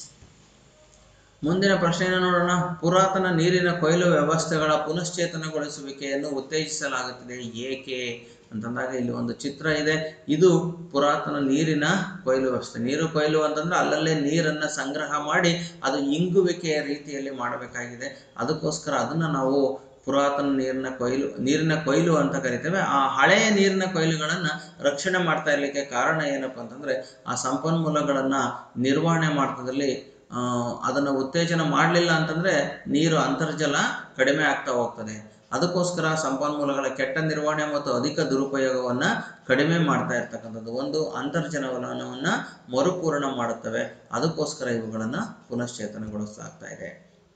ಮುಂದಿನ ಪ್ರಶ್ನೆಯನ್ನು ನೋಡೋಣ ಪುರಾತನ ನೀರಿನ ಕೊಯ್ಲು ವ್ಯವಸ್ಥೆಗಳ ಪುನಶ್ಚೇತನಗೊಳಿಸುವಿಕೆಯನ್ನು ಉತ್ತೇಜಿಸಲಾಗುತ್ತಿದೆ ಏಕೆ ಅಂತಂದಾಗ ಇಲ್ಲಿ ಒಂದು ಚಿತ್ರ ಇದೆ ಇದು ಪುರಾತನ ನೀರಿನ ಕೊಯ್ಲು ವ್ಯವಸ್ಥೆ ನೀರು ಕೊಯ್ಲು ಅಂತಂದ್ರೆ ಅಲ್ಲಲ್ಲೇ ನೀರನ್ನು ಸಂಗ್ರಹ ಮಾಡಿ ಅದು ಇಂಗುವಿಕೆಯ ರೀತಿಯಲ್ಲಿ ಮಾಡಬೇಕಾಗಿದೆ ಅದಕ್ಕೋಸ್ಕರ ಅದನ್ನು ನಾವು ಪುರಾತನ ನೀರಿನ ಕೊಯ್ಲು ನೀರಿನ ಕೊಯ್ಲು ಅಂತ ಕರಿತೇವೆ ಆ ಹಳೆಯ ನೀರಿನ ಕೊಯ್ಲುಗಳನ್ನು ರಕ್ಷಣೆ ಮಾಡ್ತಾ ಇರಲಿಕ್ಕೆ ಕಾರಣ ಏನಪ್ಪ ಅಂತಂದ್ರೆ ಆ ಸಂಪನ್ಮೂಲಗಳನ್ನು ನಿರ್ವಹಣೆ ಮಾಡ್ತದಲ್ಲಿ ಆ, ಅದನ್ನು ಉತ್ತೇಜನ ಮಾಡಲಿಲ್ಲ ಅಂತಂದ್ರೆ ನೀರು ಅಂತರ್ಜಲ ಕಡಿಮೆ ಆಗ್ತಾ ಹೋಗ್ತದೆ ಅದಕ್ಕೋಸ್ಕರ ಸಂಪನ್ಮೂಲಗಳ ಕೆಟ್ಟ ನಿರ್ವಹಣೆ ಮತ್ತು ಅಧಿಕ ದುರುಪಯೋಗವನ್ನ ಕಡಿಮೆ ಮಾಡ್ತಾ ಇರ್ತಕ್ಕಂಥದ್ದು ಒಂದು ಅಂತರ್ಜಲವನವನ್ನ ಮರುಪೂರಣ ಮಾಡುತ್ತವೆ ಅದಕ್ಕೋಸ್ಕರ ಇವುಗಳನ್ನು ಪುನಶ್ಚೇತನಗೊಳಿಸಲಾಗ್ತಾ ಇದೆ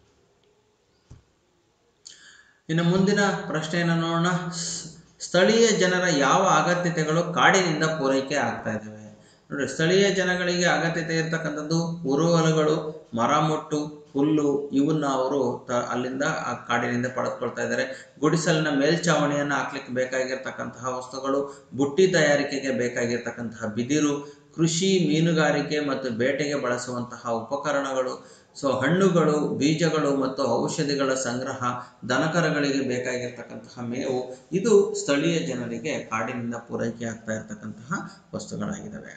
ಇನ್ನು ಮುಂದಿನ ಪ್ರಶ್ನೆಯನ್ನು ನೋಡೋಣ ಸ್- ಸ್ಥಳೀಯ ಜನರ ಯಾವ ಅಗತ್ಯತೆಗಳು ಕಾಡಿನಿಂದ ಪೂರೈಕೆ ಆಗ್ತಾ ಇದ್ದಾವೆ ನೋಡಿ ಸ್ಥಳೀಯ ಜನಗಳಿಗೆ ಅಗತ್ಯತೆ ಇರತಕ್ಕಂಥದ್ದು ಉರುವಲುಗಳು ಮರಮುಟ್ಟು ಹುಲ್ಲು ಇವನ್ನ ಅವರು ತ ಅಲ್ಲಿಂದ ಆ ಕಾಡಿನಿಂದ ಪಡೆದುಕೊಳ್ತಾ ಇದ್ದಾರೆ ಗುಡಿಸಲಿನ ಮೇಲ್ಛಾವಣಿಯನ್ನು ಹಾಕ್ಲಿಕ್ಕೆ ಬೇಕಾಗಿರ್ತಕ್ಕಂತಹ ವಸ್ತುಗಳು ಬುಟ್ಟಿ ತಯಾರಿಕೆಗೆ ಬೇಕಾಗಿರ್ತಕ್ಕಂತಹ ಬಿದಿರು ಕೃಷಿ ಮೀನುಗಾರಿಕೆ ಮತ್ತು ಬೇಟೆಗೆ ಬಳಸುವಂತಹ ಉಪಕರಣಗಳು ಸೊ ಹಣ್ಣುಗಳು ಬೀಜಗಳು ಮತ್ತು ಔಷಧಿಗಳ ಸಂಗ್ರಹ ದನಕರಗಳಿಗೆ ಬೇಕಾಗಿರ್ತಕ್ಕಂತಹ ಮೇವು ಇದು ಸ್ಥಳೀಯ ಜನರಿಗೆ ಕಾಡಿನಿಂದ ಪೂರೈಕೆ ಆಗ್ತಾ ಇರತಕ್ಕಂತಹ ವಸ್ತುಗಳಾಗಿದ್ದಾವೆ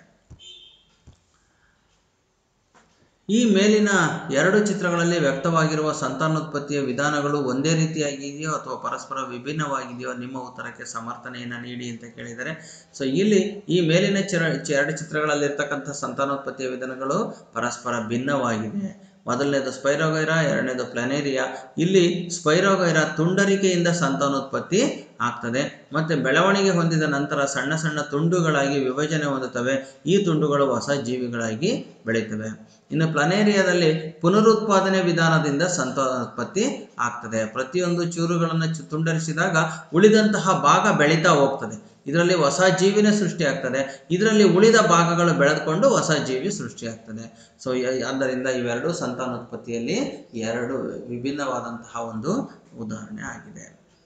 ಈ ಮೇಲಿನ ಎರಡು ಚಿತ್ರಗಳಲ್ಲಿ ವ್ಯಕ್ತವಾಗಿರುವ ಸಂತಾನೋತ್ಪತ್ತಿಯ ವಿಧಾನಗಳು ಒಂದೇ ರೀತಿಯಾಗಿದೆಯೋ ಅಥವಾ ಪರಸ್ಪರ ವಿಭಿನ್ನವಾಗಿದೆಯೋ ನಿಮ್ಮ ಉತ್ತರಕ್ಕೆ ಸಮರ್ಥನೆಯನ್ನು ನೀಡಿ ಅಂತ ಕೇಳಿದರೆ ಸೊ ಇಲ್ಲಿ ಈ ಮೇಲಿನ ಚಿರ ಚ- ಎರಡು ಚಿತ್ರಗಳಲ್ಲಿ ಇರ್ತಕ್ಕಂಥ ಸಂತಾನೋತ್ಪತ್ತಿಯ ವಿಧಾನಗಳು ಪರಸ್ಪರ ಭಿನ್ನವಾಗಿದೆ ಮೊದಲನೇದು ಸ್ಪೈರೋಗೈರಾ ಎರಡನೇದು ಪ್ಲನೇರಿಯಾ ಇಲ್ಲಿ ಸ್ಪೈರೋಗೈರಾ ತುಂಡರಿಕೆಯಿಂದ ಸಂತಾನೋತ್ಪತ್ತಿ ಆಗ್ತದೆ ಮತ್ತೆ ಬೆಳವಣಿಗೆ ಹೊಂದಿದ ನಂತರ ಸಣ್ಣ ಸಣ್ಣ ತುಂಡುಗಳಾಗಿ ವಿಭಜನೆ ಹೊಂದುತ್ತವೆ ಈ ತುಂಡುಗಳು ಹೊಸ ಜೀವಿಗಳಾಗಿ ಬೆಳೀತವೆ ಇನ್ನು ಪ್ಲನೇರಿಯಾದಲ್ಲಿ ಪುನರುತ್ಪಾದನೆ ವಿಧಾನದಿಂದ ಸಂತಾನೋತ್ಪತ್ತಿ ಆಗ್ತದೆ ಪ್ರತಿಯೊಂದು ಚೂರುಗಳನ್ನು ಚು- ತುಂಡರಿಸಿದಾಗ ಉಳಿದಂತಹ ಭಾಗ ಬೆಳೀತಾ ಹೋಗ್ತದೆ ಇದರಲ್ಲಿ ಹೊಸ ಜೀವಿನೇ ಸೃಷ್ಟಿಯಾಗ್ತದೆ ಇದರಲ್ಲಿ ಉಳಿದ ಭಾಗಗಳು ಬೆಳೆದುಕೊಂಡು ಹೊಸ ಜೀವಿ ಸೃಷ್ಟಿಯಾಗ್ತದೆ ಸೊ ಆದ್ದರಿಂದ ಇವೆರಡು ಸಂತಾನೋತ್ಪತ್ತಿಯಲ್ಲಿ ಎರಡು ವಿಭಿನ್ನವಾದಂತಹ ಒಂದು ಉದಾಹರಣೆ ಆಗಿದೆ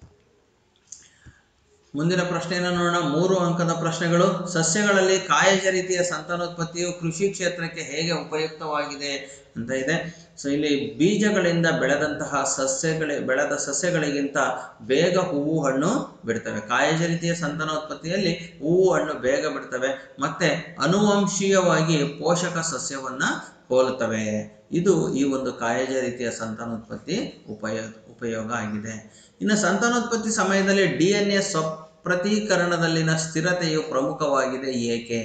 ಮುಂದಿನ ಪ್ರಶ್ನೆಯನ್ನು ನೋಡೋಣ ಮೂರು ಅಂಕದ ಪ್ರಶ್ನೆಗಳು ಸಸ್ಯಗಳಲ್ಲಿ ಕಾಯಜ ರೀತಿಯ ಸಂತಾನೋತ್ಪತ್ತಿಯು ಕೃಷಿ ಕ್ಷೇತ್ರಕ್ಕೆ ಹೇಗೆ ಉಪಯುಕ್ತವಾಗಿದೆ ಅಂತ ಇದೆ ಸೊ ಇಲ್ಲಿ ಬೀಜಗಳಿಂದ ಬೆಳೆದಂತಹ ಸಸ್ಯಗಳೇ ಬೆಳೆದ ಸಸ್ಯಗಳಿಗಿಂತ ಬೇಗ ಹೂವು ಹಣ್ಣು ಬಿಡ್ತವೆ ಕಾಯಜ ರೀತಿಯ ಸಂತಾನೋತ್ಪತ್ತಿಯಲ್ಲಿ ಹೂವು ಹಣ್ಣು ಬೇಗ ಬಿಡ್ತವೆ ಮತ್ತೆ ಅನುವಂಶೀಯವಾಗಿ ಪೋಷಕ ಸಸ್ಯವನ್ನ ಹೋಲುತ್ತವೆ ಇದು ಈ ಒಂದು ಕಾಯಜ ರೀತಿಯ ಸಂತಾನೋತ್ಪತ್ತಿ ಉಪಯೋಗ ಉಪಯೋಗ ಆಗಿದೆ ಇನ್ನು ಸಂತಾನೋತ್ಪತ್ತಿ ಸಮಯದಲ್ಲಿ ಡಿ ಎನ್ ಎ ಸ್ವಪ್ರತೀಕರಣದಲ್ಲಿನ ಸ್ಥಿರತೆಯು ಪ್ರಮುಖವಾಗಿದೆ ಏಕೆ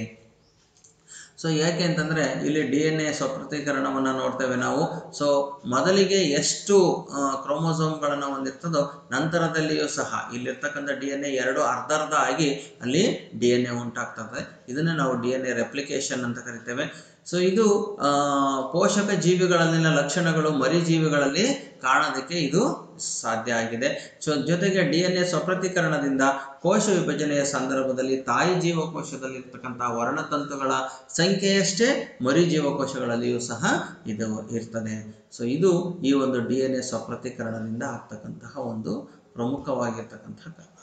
ಸೊ ಯಾಕೆ ಅಂತಂದರೆ ಇಲ್ಲಿ ಡಿ ಎನ್ ಎ ಸ್ವಪ್ರತೀಕರಣವನ್ನು ನೋಡ್ತೇವೆ ನಾವು ಸೊ ಮೊದಲಿಗೆ ಎಷ್ಟು ಕ್ರೋಮೋಸೋಮ್ಗಳನ್ನು ಹೊಂದಿರ್ತದೋ ನಂತರದಲ್ಲಿಯೂ ಸಹ ಇಲ್ಲಿರ್ತಕ್ಕಂಥ ಡಿ ಎನ್ ಎ ಎರಡು ಅರ್ಧ ಅರ್ಧ ಆಗಿ ಅಲ್ಲಿ ಡಿ ಎನ್ ಎ ಉಂಟಾಗ್ತದೆ ಇದನ್ನೇ ನಾವು ಡಿ ಎನ್ ಎ ರೆಪ್ಲಿಕೇಶನ್ ಅಂತ ಕರಿತೇವೆ ಸೊ ಇದು ಆ, ಪೋಷಕ ಜೀವಿಗಳಲ್ಲಿನ ಲಕ್ಷಣಗಳು ಮರಿ ಜೀವಿಗಳಲ್ಲಿ ಕಾಣೋದಕ್ಕೆ ಇದು ಸಾಧ್ಯ ಆಗಿದೆ ಸೊ ಜೊತೆಗೆ ಡಿ ಎನ್ ಎ ಸ್ವಪ್ರತೀಕರಣದಿಂದ ಕೋಶ ವಿಭಜನೆಯ ಸಂದರ್ಭದಲ್ಲಿ ತಾಯಿ ಜೀವಕೋಶದಲ್ಲಿ ಇರ್ತಕ್ಕಂಥ ವರ್ಣತಂತುಗಳ ಸಂಖ್ಯೆಯಷ್ಟೇ ಮರಿ ಜೀವಕೋಶಗಳಲ್ಲಿಯೂ ಸಹ ಇದು ಇರ್ತದೆ ಸೊ ಇದು ಈ ಒಂದು ಡಿ ಎನ್ ಎ ಸ್ವಪ್ರತೀಕರಣದಿಂದ ಆಗ್ತಕ್ಕಂತಹ ಒಂದು ಪ್ರಮುಖವಾಗಿರ್ತಕ್ಕಂತಹ ಕಾರಣ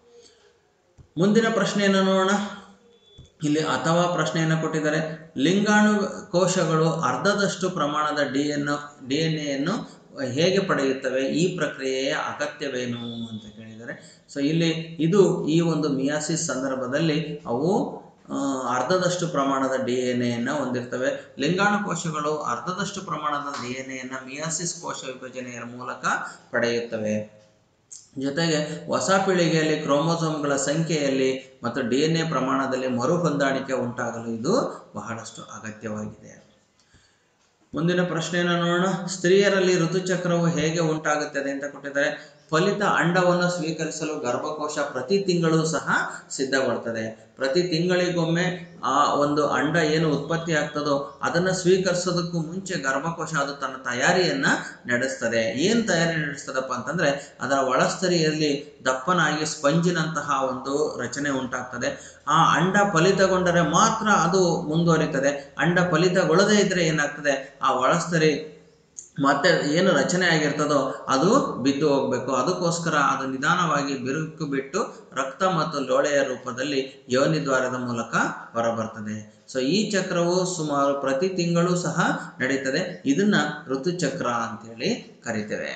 ಮುಂದಿನ ಪ್ರಶ್ನೆಯನ್ನು ನೋಡೋಣ ಇಲ್ಲಿ ಅಥವಾ ಪ್ರಶ್ನೆಯನ್ನು ಕೊಟ್ಟಿದ್ದಾರೆ ಲಿಂಗಾಣು ಕೋಶಗಳು ಅರ್ಧದಷ್ಟು ಪ್ರಮಾಣದ ಡಿ ಎನ್ ಡಿ ಎನ್ ಎಯನ್ನು ಹೇಗೆ ಪಡೆಯುತ್ತವೆ ಈ ಪ್ರಕ್ರಿಯೆಯ ಅಗತ್ಯವೇನು ಅಂತ ಕೇಳಿದ್ದಾರೆ ಸೊ ಇಲ್ಲಿ ಇದು ಈ ಒಂದು ಮಿಯಾಸಿಸ್ ಸಂದರ್ಭದಲ್ಲಿ ಅವು ಆ, ಅರ್ಧದಷ್ಟು ಪ್ರಮಾಣದ ಡಿ ಎನ್ ಎಯನ್ನು ಹೊಂದಿರ್ತವೆ ಲಿಂಗಾಣು ಕೋಶಗಳು ಅರ್ಧದಷ್ಟು ಪ್ರಮಾಣದ ಡಿ ಎನ್ ಎಯನ್ನು ಮಿಯಾಸಿಸ್ ಕೋಶ ವಿಭಜನೆಯ ಮೂಲಕ ಪಡೆಯುತ್ತವೆ ಜೊತೆಗೆ ಹೊಸ ಪೀಳಿಗೆಯಲ್ಲಿ ಕ್ರೋಮೋಸೋಮ್ಗಳ ಸಂಖ್ಯೆಯಲ್ಲಿ ಮತ್ತು ಡಿ ಎನ್ ಎ ಪ್ರಮಾಣದಲ್ಲಿ ಮರು ಹೊಂದಾಣಿಕೆ ಉಂಟಾಗಲು ಇದು ಬಹಳಷ್ಟು ಅಗತ್ಯವಾಗಿದೆ ಮುಂದಿನ ಪ್ರಶ್ನೆಯನ್ನು ನೋಡೋಣ ಸ್ತ್ರೀಯರಲ್ಲಿ ಋತುಚಕ್ರವು ಹೇಗೆ ಉಂಟಾಗುತ್ತದೆ ಅಂತ ಕೊಟ್ಟಿದ್ದಾರೆ ಫಲಿತ ಅಂಡವನ್ನು ಸ್ವೀಕರಿಸಲು ಗರ್ಭಕೋಶ ಪ್ರತಿ ತಿಂಗಳು ಸಹ ಸಿದ್ಧಗೊಳ್ತದೆ ಪ್ರತಿ ತಿಂಗಳಿಗೊಮ್ಮೆ ಆ ಒಂದು ಅಂಡ ಏನು ಉತ್ಪತ್ತಿ ಆಗ್ತದೋ ಅದನ್ನು ಸ್ವೀಕರಿಸೋದಕ್ಕೂ ಮುಂಚೆ ಗರ್ಭಕೋಶ ಅದು ತನ್ನ ತಯಾರಿಯನ್ನ ನಡೆಸ್ತದೆ ಏನು ತಯಾರಿ ನಡೆಸ್ತದಪ್ಪ ಅಂತಂದ್ರೆ ಅದರ ಒಳಸ್ತರಿಯಲ್ಲಿ ದಪ್ಪನಾಗಿ ಸ್ಪಂಜಿನಂತಹ ಒಂದು ರಚನೆ ಉಂಟಾಗ್ತದೆ ಆ ಅಂಡ ಫಲಿತಗೊಂಡರೆ ಮಾತ್ರ ಅದು ಮುಂದುವರಿತದೆ ಅಂಡ ಫಲಿತಗೊಳ್ಳದೇ ಇದ್ರೆ ಏನಾಗ್ತದೆ ಆ ಒಳಸ್ತರಿ ಮತ್ತೆ ಏನು ರಚನೆ ಆಗಿರ್ತದೋ ಅದು ಬಿದ್ದು ಹೋಗ್ಬೇಕು ಅದಕ್ಕೋಸ್ಕರ ಅದು ನಿಧಾನವಾಗಿ ಬಿರುಕು ಬಿಟ್ಟು ರಕ್ತ ಮತ್ತು ಲೋಳೆಯ ರೂಪದಲ್ಲಿ ಯೋನಿ ದ್ವಾರದ ಮೂಲಕ ಹೊರಬರ್ತದೆ ಸೊ ಈ ಚಕ್ರವು ಸುಮಾರು ಪ್ರತಿ ತಿಂಗಳು ಸಹ ನಡೀತದೆ ಇದನ್ನ ಋತುಚಕ್ರ ಅಂತೇಳಿ ಕರಿತೇವೆ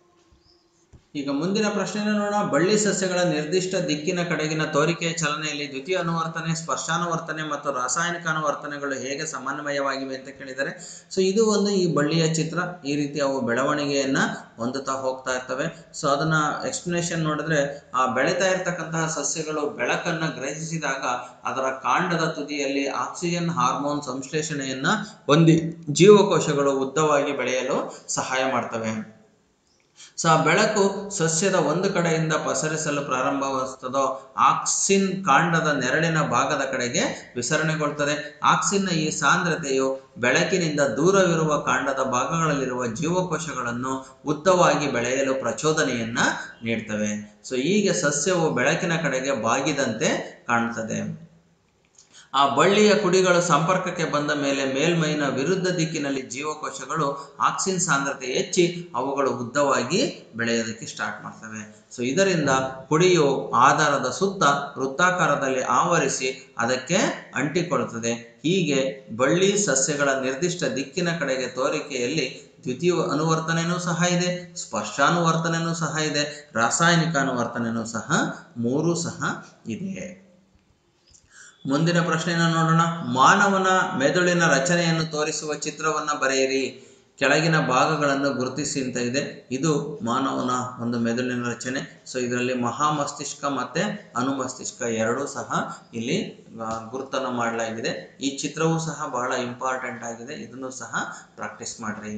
ಈಗ ಮುಂದಿನ ಪ್ರಶ್ನೆಯನ್ನು ನೋಡೋಣ ಬಳ್ಳಿ ಸಸ್ಯಗಳ ನಿರ್ದಿಷ್ಟ ದಿಕ್ಕಿನ ಕಡೆಗಿನ ತೋರಿಕೆಯ ಚಲನೆಯಲ್ಲಿ ದ್ವಿತೀಯ ಅನುವರ್ತನೆ ಸ್ಪರ್ಶಾನುವರ್ತನೆ ಮತ್ತು ರಾಸಾಯನಿಕ ಅನುವರ್ತನೆಗಳು ಹೇಗೆ ಸಮನ್ವಯವಾಗಿವೆ ಅಂತ ಕೇಳಿದರೆ ಸೊ ಇದು ಒಂದು ಈ ಬಳ್ಳಿಯ ಚಿತ್ರ ಈ ರೀತಿ ಅವು ಬೆಳವಣಿಗೆಯನ್ನ ಹೊಂದುತ್ತಾ ಹೋಗ್ತಾ ಇರ್ತವೆ ಸೊ ಅದನ್ನ ಎಕ್ಸ್ಪ್ಲನೇಷನ್ ನೋಡಿದ್ರೆ ಆ ಬೆಳೀತಾ ಇರ್ತಕ್ಕಂತಹ ಸಸ್ಯಗಳು ಬೆಳಕನ್ನ ಗ್ರಹಿಸಿದಾಗ ಅದರ ಕಾಂಡದ ತುದಿಯಲ್ಲಿ ಆಕ್ಸಿಜನ್ ಹಾರ್ಮೋನ್ ಸಂಶ್ಲೇಷಣೆಯನ್ನ ಹೊಂದಿ ಜೀವಕೋಶಗಳು ಉದ್ದವಾಗಿ ಬೆಳೆಯಲು ಸಹಾಯ ಮಾಡ್ತವೆ ಸೊ ಆ ಬೆಳಕು ಸಸ್ಯದ ಒಂದು ಕಡೆಯಿಂದ ಪಸರಿಸಲು ಪ್ರಾರಂಭವಾಗುತ್ತದೋ ಆಕ್ಸಿನ್ ಕಾಂಡದ ನೆರಳಿನ ಭಾಗದ ಕಡೆಗೆ ವಿಸರಣೆಗೊಳ್ತದೆ ಆಕ್ಸಿನ್ನ ಈ ಸಾಂದ್ರತೆಯು ಬೆಳಕಿನಿಂದ ದೂರವಿರುವ ಕಾಂಡದ ಭಾಗಗಳಲ್ಲಿರುವ ಜೀವಕೋಶಗಳನ್ನು ಉದ್ದವಾಗಿ ಬೆಳೆಯಲು ಪ್ರಚೋದನೆಯನ್ನ ನೀಡ್ತವೆ ಸೊ ಹೀಗೆ ಸಸ್ಯವು ಬೆಳಕಿನ ಕಡೆಗೆ ಬಾಗಿದಂತೆ ಕಾಣುತ್ತದೆ ಆ ಬಳ್ಳಿಯ ಕುಡಿಗಳು ಸಂಪರ್ಕಕ್ಕೆ ಬಂದ ಮೇಲೆ ಮೇಲ್ಮೈನ ವಿರುದ್ಧ ದಿಕ್ಕಿನಲ್ಲಿ ಜೀವಕೋಶಗಳು ಆಕ್ಸಿನ್ ಸಾಂದ್ರತೆ ಹೆಚ್ಚಿ ಅವುಗಳು ಉದ್ದವಾಗಿ ಬೆಳೆಯೋದಕ್ಕೆ ಸ್ಟಾರ್ಟ್ ಮಾಡ್ತವೆ ಸೊ ಇದರಿಂದ ಕುಡಿಯು ಆಧಾರದ ಸುತ್ತ ವೃತ್ತಾಕಾರದಲ್ಲಿ ಆವರಿಸಿ ಅದಕ್ಕೆ ಅಂಟಿಕೊಳ್ಳುತ್ತದೆ ಹೀಗೆ ಬಳ್ಳಿ ಸಸ್ಯಗಳ ನಿರ್ದಿಷ್ಟ ದಿಕ್ಕಿನ ಕಡೆಗೆ ತೋರಿಕೆಯಲ್ಲಿ ದ್ವಿತೀಯ ಅನುವರ್ತನೆಯೂ ಸಹ ಇದೆ ಸ್ಪರ್ಶಾನುವರ್ತನೆಯೂ ಸಹ ಇದೆ ರಾಸಾಯನಿಕ ಅನುವರ್ತನೆಯೂ ಸಹ ಮೂರೂ ಸಹ ಇದೆ ಮುಂದಿನ ಪ್ರಶ್ನೆಯನ್ನು ನೋಡೋಣ ಮಾನವನ ಮೆದುಳಿನ ರಚನೆಯನ್ನು ತೋರಿಸುವ ಚಿತ್ರವನ್ನು ಬರೆಯಿರಿ ಕೆಳಗಿನ ಭಾಗಗಳನ್ನು ಗುರುತಿಸಿ ಅಂತ ಇದೆ ಇದು ಮಾನವನ ಒಂದು ಮೆದುಳಿನ ರಚನೆ ಸೊ ಇದರಲ್ಲಿ ಮಹಾಮಸ್ತಿಷ್ಕ ಮತ್ತೆ ಅನುಮಸ್ತಿಷ್ಕ ಎರಡೂ ಸಹ ಇಲ್ಲಿ ಆ, ಗುರುತನ್ನು ಮಾಡಲಾಗಿದೆ ಈ ಚಿತ್ರವೂ ಸಹ ಬಹಳ ಇಂಪಾರ್ಟೆಂಟ್ ಆಗಿದೆ ಇದನ್ನು ಸಹ ಪ್ರಾಕ್ಟೀಸ್ ಮಾಡ್ರಿ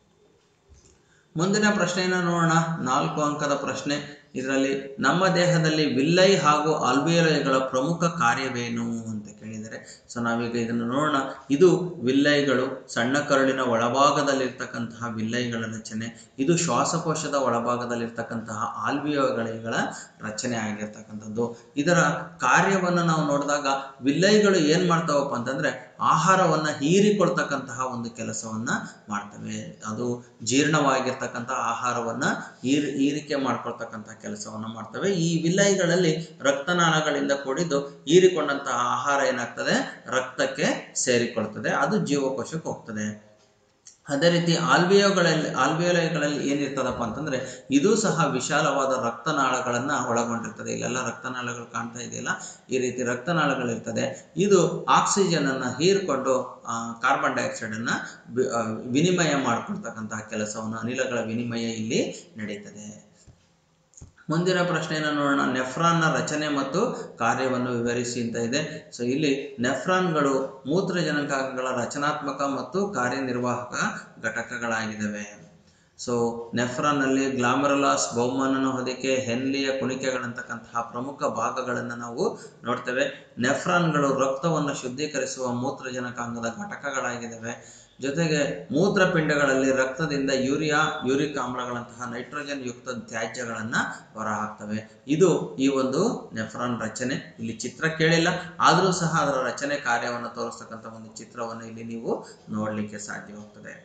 ಮುಂದಿನ ಪ್ರಶ್ನೆಯನ್ನು ನೋಡೋಣ ನಾಲ್ಕು ಅಂಕದ ಪ್ರಶ್ನೆ ಇದರಲ್ಲಿ ನಮ್ಮ ದೇಹದಲ್ಲಿ ವಿಲ್ಲೈ ಹಾಗೂ ಆಲ್ವಿಯೋಲೈಗಳ ಪ್ರಮುಖ ಕಾರ್ಯವೇನು ಅಂತ ಕೇಳಿದರೆ ಸೊ ನಾವೀಗ ಇದನ್ನು ನೋಡೋಣ ಇದು ವಿಲ್ಲೈಗಳು ಸಣ್ಣ ಕರುಳಿನ ಒಳಭಾಗದಲ್ಲಿರ್ತಕ್ಕಂತಹ ವಿಲ್ಲೈಗಳ ರಚನೆ ಇದು ಶ್ವಾಸಕೋಶದ ಒಳಭಾಗದಲ್ಲಿರ್ತಕ್ಕಂತಹ ಆಲ್ವಿಯೋಗಳ ರಚನೆ ಆಗಿರ್ತಕ್ಕಂಥದ್ದು ಇದರ ಕಾರ್ಯವನ್ನು ನಾವು ನೋಡಿದಾಗ ವಿಲ್ಲೈಗಳು ಏನು ಮಾಡ್ತಾವಪ್ಪ ಅಂತಂದ್ರೆ ಆಹಾರವನ್ನು ಹೀರಿಕೊಳ್ತಕ್ಕಂತಹ ಒಂದು ಕೆಲಸವನ್ನ ಮಾಡ್ತವೆ ಅದು ಜೀರ್ಣವಾಗಿರ್ತಕ್ಕಂತಹ ಆಹಾರವನ್ನ ಹೀರ್ ಹೀರಿಕೆ ಮಾಡ್ಕೊಳ್ತಕ್ಕಂತಹ ಕೆಲಸವನ್ನ ಮಾಡ್ತವೆ ಈ ವಿಲ್ಲೈಗಳಲ್ಲಿ ರಕ್ತನಾಳಗಳಿಂದ ಕೂಡಿದ್ದು ಹೀರಿಕೊಂಡಂತಹ ಆಹಾರ ಏನಾಗ್ತದೆ ರಕ್ತಕ್ಕೆ ಸೇರಿಕೊಳ್ತದೆ ಅದು ಜೀವಕೋಶಕ್ಕೆ ಹೋಗ್ತದೆ ಅದೇ ರೀತಿ ಆಲ್ವಿಯೋಗಳಲ್ಲಿ ಆಲ್ವಿಯೋಲೈಗಳಲ್ಲಿ ಏನಿರ್ತದಪ್ಪ ಅಂತಂದ್ರೆ ಇದು ಸಹ ವಿಶಾಲವಾದ ರಕ್ತನಾಳಗಳನ್ನು ಒಳಗೊಂಡಿರ್ತದೆ ಇಲ್ಲೆಲ್ಲ ರಕ್ತನಾಳಗಳು ಕಾಣ್ತಾ ಇದೆಯಲ್ಲ ಈ ರೀತಿ ರಕ್ತನಾಳಗಳಿರ್ತದೆ ಇದು ಆಕ್ಸಿಜನ್ ಅನ್ನ ಹೀರ್ಕೊಂಡು ಆ, ಕಾರ್ಬನ್ ಡೈಆಕ್ಸೈಡ್ ಅನ್ನ ವಿ- ಆ, ವಿನಿಮಯ ಮಾಡ್ಕೊಳ್ತಕ್ಕಂತಹ ಕೆಲಸವನ್ನು ಅನಿಲಗಳ ವಿನಿಮಯ ಇಲ್ಲಿ ನಡೀತದೆ ಮುಂದಿನ ಪ್ರಶ್ನೆಯನ್ನು ನೋಡೋಣ ನೆಫ್ರಾನ್ನ ರಚನೆ ಮತ್ತು ಕಾರ್ಯವನ್ನು ವಿವರಿಸಿ ಅಂತ ಇದೆ ಸೊ ಇಲ್ಲಿ ನೆಫ್ರಾನ್ಗಳು ಮೂತ್ರಜನಕಾಂಗಗಳ ರಚನಾತ್ಮಕ ಮತ್ತು ಕಾರ್ಯನಿರ್ವಾಹಕ ಘಟಕಗಳಾಗಿದ್ದಾವೆ ಸೊ ನೆಫ್ರಾನ್ನಲ್ಲಿ ಗ್ಲಾಮರಲಾಸ್ ಬಹುಮಾನನ ಹೊದಿಕೆ ಹೆನ್ಲಿಯ ಕುಣಿಕೆಗಳಂತಕ್ಕಂತಹ ಪ್ರಮುಖ ಭಾಗಗಳನ್ನು ನಾವು ನೋಡ್ತೇವೆ ನೆಫ್ರಾನ್ಗಳು ರಕ್ತವನ್ನು ಶುದ್ಧೀಕರಿಸುವ ಮೂತ್ರಜನಕಾಂಗದ ಘಟಕಗಳಾಗಿದ್ದಾವೆ ಜೊತೆಗೆ ಮೂತ್ರಪಿಂಡಗಳಲ್ಲಿ ರಕ್ತದಿಂದ ಯೂರಿಯಾ ಯೂರಿಕ್ ಆಮ್ಲಗಳಂತಹ ನೈಟ್ರೋಜನ್ ಯುಕ್ತ ತ್ಯಾಜ್ಯಗಳನ್ನು ಹೊರಹಾಕ್ತವೆ ಇದು ಈ ಒಂದು ನೆಫ್ರಾನ್ ರಚನೆ ಇಲ್ಲಿ ಚಿತ್ರ ಕೇಳಿಲ್ಲ ಆದರೂ ಸಹ ಅದರ ರಚನೆ ಕಾರ್ಯವನ್ನು ತೋರಿಸ್ತಕ್ಕಂಥ ಒಂದು ಚಿತ್ರವನ್ನು ಇಲ್ಲಿ ನೀವು ನೋಡಲಿಕ್ಕೆ ಸಾಧ್ಯವಾಗ್ತದೆ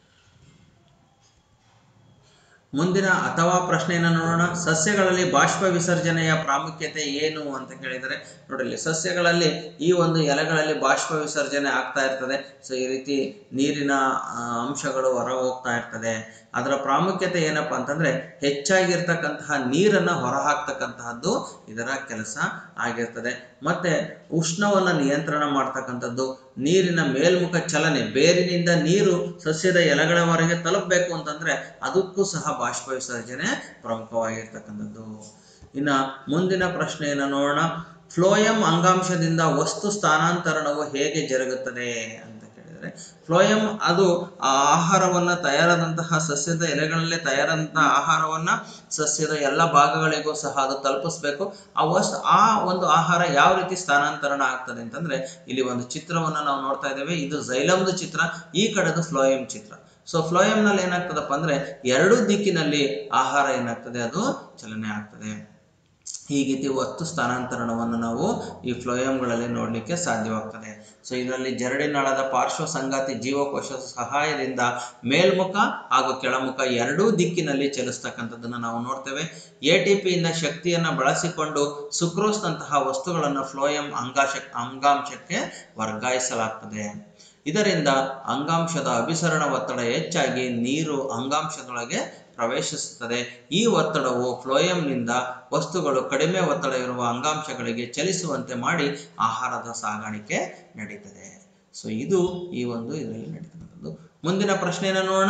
ಮುಂದಿನ ಅಥವಾ ಪ್ರಶ್ನೆಯನ್ನು ನೋಡೋಣ ಸಸ್ಯಗಳಲ್ಲಿ ಬಾಷ್ಪ ವಿಸರ್ಜನೆಯ ಪ್ರಾಮುಖ್ಯತೆ ಏನು ಅಂತ ಕೇಳಿದರೆ ನೋಡಿ ಇಲ್ಲಿ ಸಸ್ಯಗಳಲ್ಲಿ ಈ ಒಂದು ಎಲೆಗಳಲ್ಲಿ ಬಾಷ್ಪ ವಿಸರ್ಜನೆ ಆಗ್ತಾ ಇರ್ತದೆ ಸೊ ಈ ರೀತಿ ನೀರಿನ ಆ, ಅಂಶಗಳು ಹೊರ ಹೋಗ್ತಾ ಇರ್ತದೆ ಅದರ ಪ್ರಾಮುಖ್ಯತೆ ಏನಪ್ಪಾ ಅಂತಂದ್ರೆ ಹೆಚ್ಚಾಗಿರ್ತಕ್ಕಂತಹ ನೀರನ್ನ ಹೊರಹಾಕ್ತಕ್ಕಂತಹದ್ದು ಇದರ ಕೆಲಸ ಆಗಿರ್ತದೆ ಮತ್ತೆ ಉಷ್ಣವನ್ನ ನಿಯಂತ್ರಣ ಮಾಡ್ತಕ್ಕಂಥದ್ದು ನೀರಿನ ಮೇಲ್ಮುಖ ಚಲನೆ ಬೇರಿನಿಂದ ನೀರು ಸಸ್ಯದ ಎಲೆಗಳವರೆಗೆ ತಲುಪಬೇಕು ಅಂತಂದ್ರೆ ಅದಕ್ಕೂ ಸಹ ಬಾಷ್ಪ ವಿಸರ್ಜನೆ ಪ್ರಮುಖವಾಗಿರ್ತಕ್ಕಂಥದ್ದು ಇನ್ನ ಮುಂದಿನ ಪ್ರಶ್ನೆಯನ್ನು ನೋಡೋಣ ಫ್ಲೋಯಂ ಅಂಗಾಂಶದಿಂದ ವಸ್ತು ಸ್ಥಾನಾಂತರಣವು ಹೇಗೆ ಜರುಗುತ್ತದೆ ಅಂತ ಕೇಳಿದರೆ ಫ್ಲೋಯಂ ಅದು ಆ ಆಹಾರವನ್ನ ತಯಾರಾದಂತಹ ಸಸ್ಯದ ಎಲೆಗಳಲ್ಲೇ ತಯಾರಾದಂತಹ ಆಹಾರವನ್ನ ಸಸ್ಯದ ಎಲ್ಲ ಭಾಗಗಳಿಗೂ ಸಹ ಅದು ತಲುಪಿಸ್ಬೇಕು ಆ ವಸ್ತು ಆ ಒಂದು ಆಹಾರ ಯಾವ ರೀತಿ ಸ್ಥಾನಾಂತರಣ ಆಗ್ತದೆ ಅಂತಂದ್ರೆ ಇಲ್ಲಿ ಒಂದು ಚಿತ್ರವನ್ನ ನಾವು ನೋಡ್ತಾ ಇದ್ದೇವೆ ಇದು ಜೈಲಮ್ದು ಚಿತ್ರ ಈ ಕಡೆದು ಫ್ಲೋಯಂ ಚಿತ್ರ ಸೊ ಫ್ಲೋಯಂನಲ್ಲಿ ಏನಾಗ್ತದಪ್ಪ ಅಂದ್ರೆ ಎರಡು ದಿಕ್ಕಿನಲ್ಲಿ ಆಹಾರ ಏನಾಗ್ತದೆ ಅದು ಚಲನೆ ಆಗ್ತದೆ ಈ ರೀತಿ ವಸ್ತು ಸ್ಥಾನಾಂತರಣವನ್ನು ನಾವು ಈ ಫ್ಲೋಯಂಗಳಲ್ಲಿ ನೋಡಲಿಕ್ಕೆ ಸಾಧ್ಯವಾಗ್ತದೆ ಸೊ ಇದರಲ್ಲಿ ಜರಡಿನಾಳದ ಪಾರ್ಶ್ವ ಸಂಗಾತಿ ಜೀವಕೋಶದ ಸಹಾಯದಿಂದ ಮೇಲ್ಮುಖ ಹಾಗೂ ಕೆಳಮುಖ ಎರಡೂ ದಿಕ್ಕಿನಲ್ಲಿ ಚಲಿಸ್ತಕ್ಕಂಥದ್ದನ್ನು ನಾವು ನೋಡ್ತೇವೆ ಎ ಟಿ ಪಿಯಿಂದ ಶಕ್ತಿಯನ್ನು ಬಳಸಿಕೊಂಡು ಸುಕ್ರೋಸ್ನಂತಹ ವಸ್ತುಗಳನ್ನು ಫ್ಲೋಯಂ ಅಂಗಾಶ ಅಂಗಾಂಶಕ್ಕೆ ವರ್ಗಾಯಿಸಲಾಗ್ತದೆ ಇದರಿಂದ ಅಂಗಾಂಶದ ಅಭಿಸರಣ ಒತ್ತಡ ಹೆಚ್ಚಾಗಿ ನೀರು ಅಂಗಾಂಶದೊಳಗೆ ಪ್ರವೇಶಿಸುತ್ತದೆ ಈ ಒತ್ತಡವು ಫ್ಲೋಯಂನಿಂದ ವಸ್ತುಗಳು ಕಡಿಮೆ ಒತ್ತಡ ಇರುವ ಅಂಗಾಂಶಗಳಿಗೆ ಚಲಿಸುವಂತೆ ಮಾಡಿ ಆಹಾರದ ಸಾಗಾಣಿಕೆ ನಡೀತದೆ ಸೊ ಇದು ಈ ಒಂದು ಇದರಲ್ಲಿ ನಡೀತಕ್ಕಂಥದ್ದು ಮುಂದಿನ ಪ್ರಶ್ನೆಯನ್ನು ನೋಡೋಣ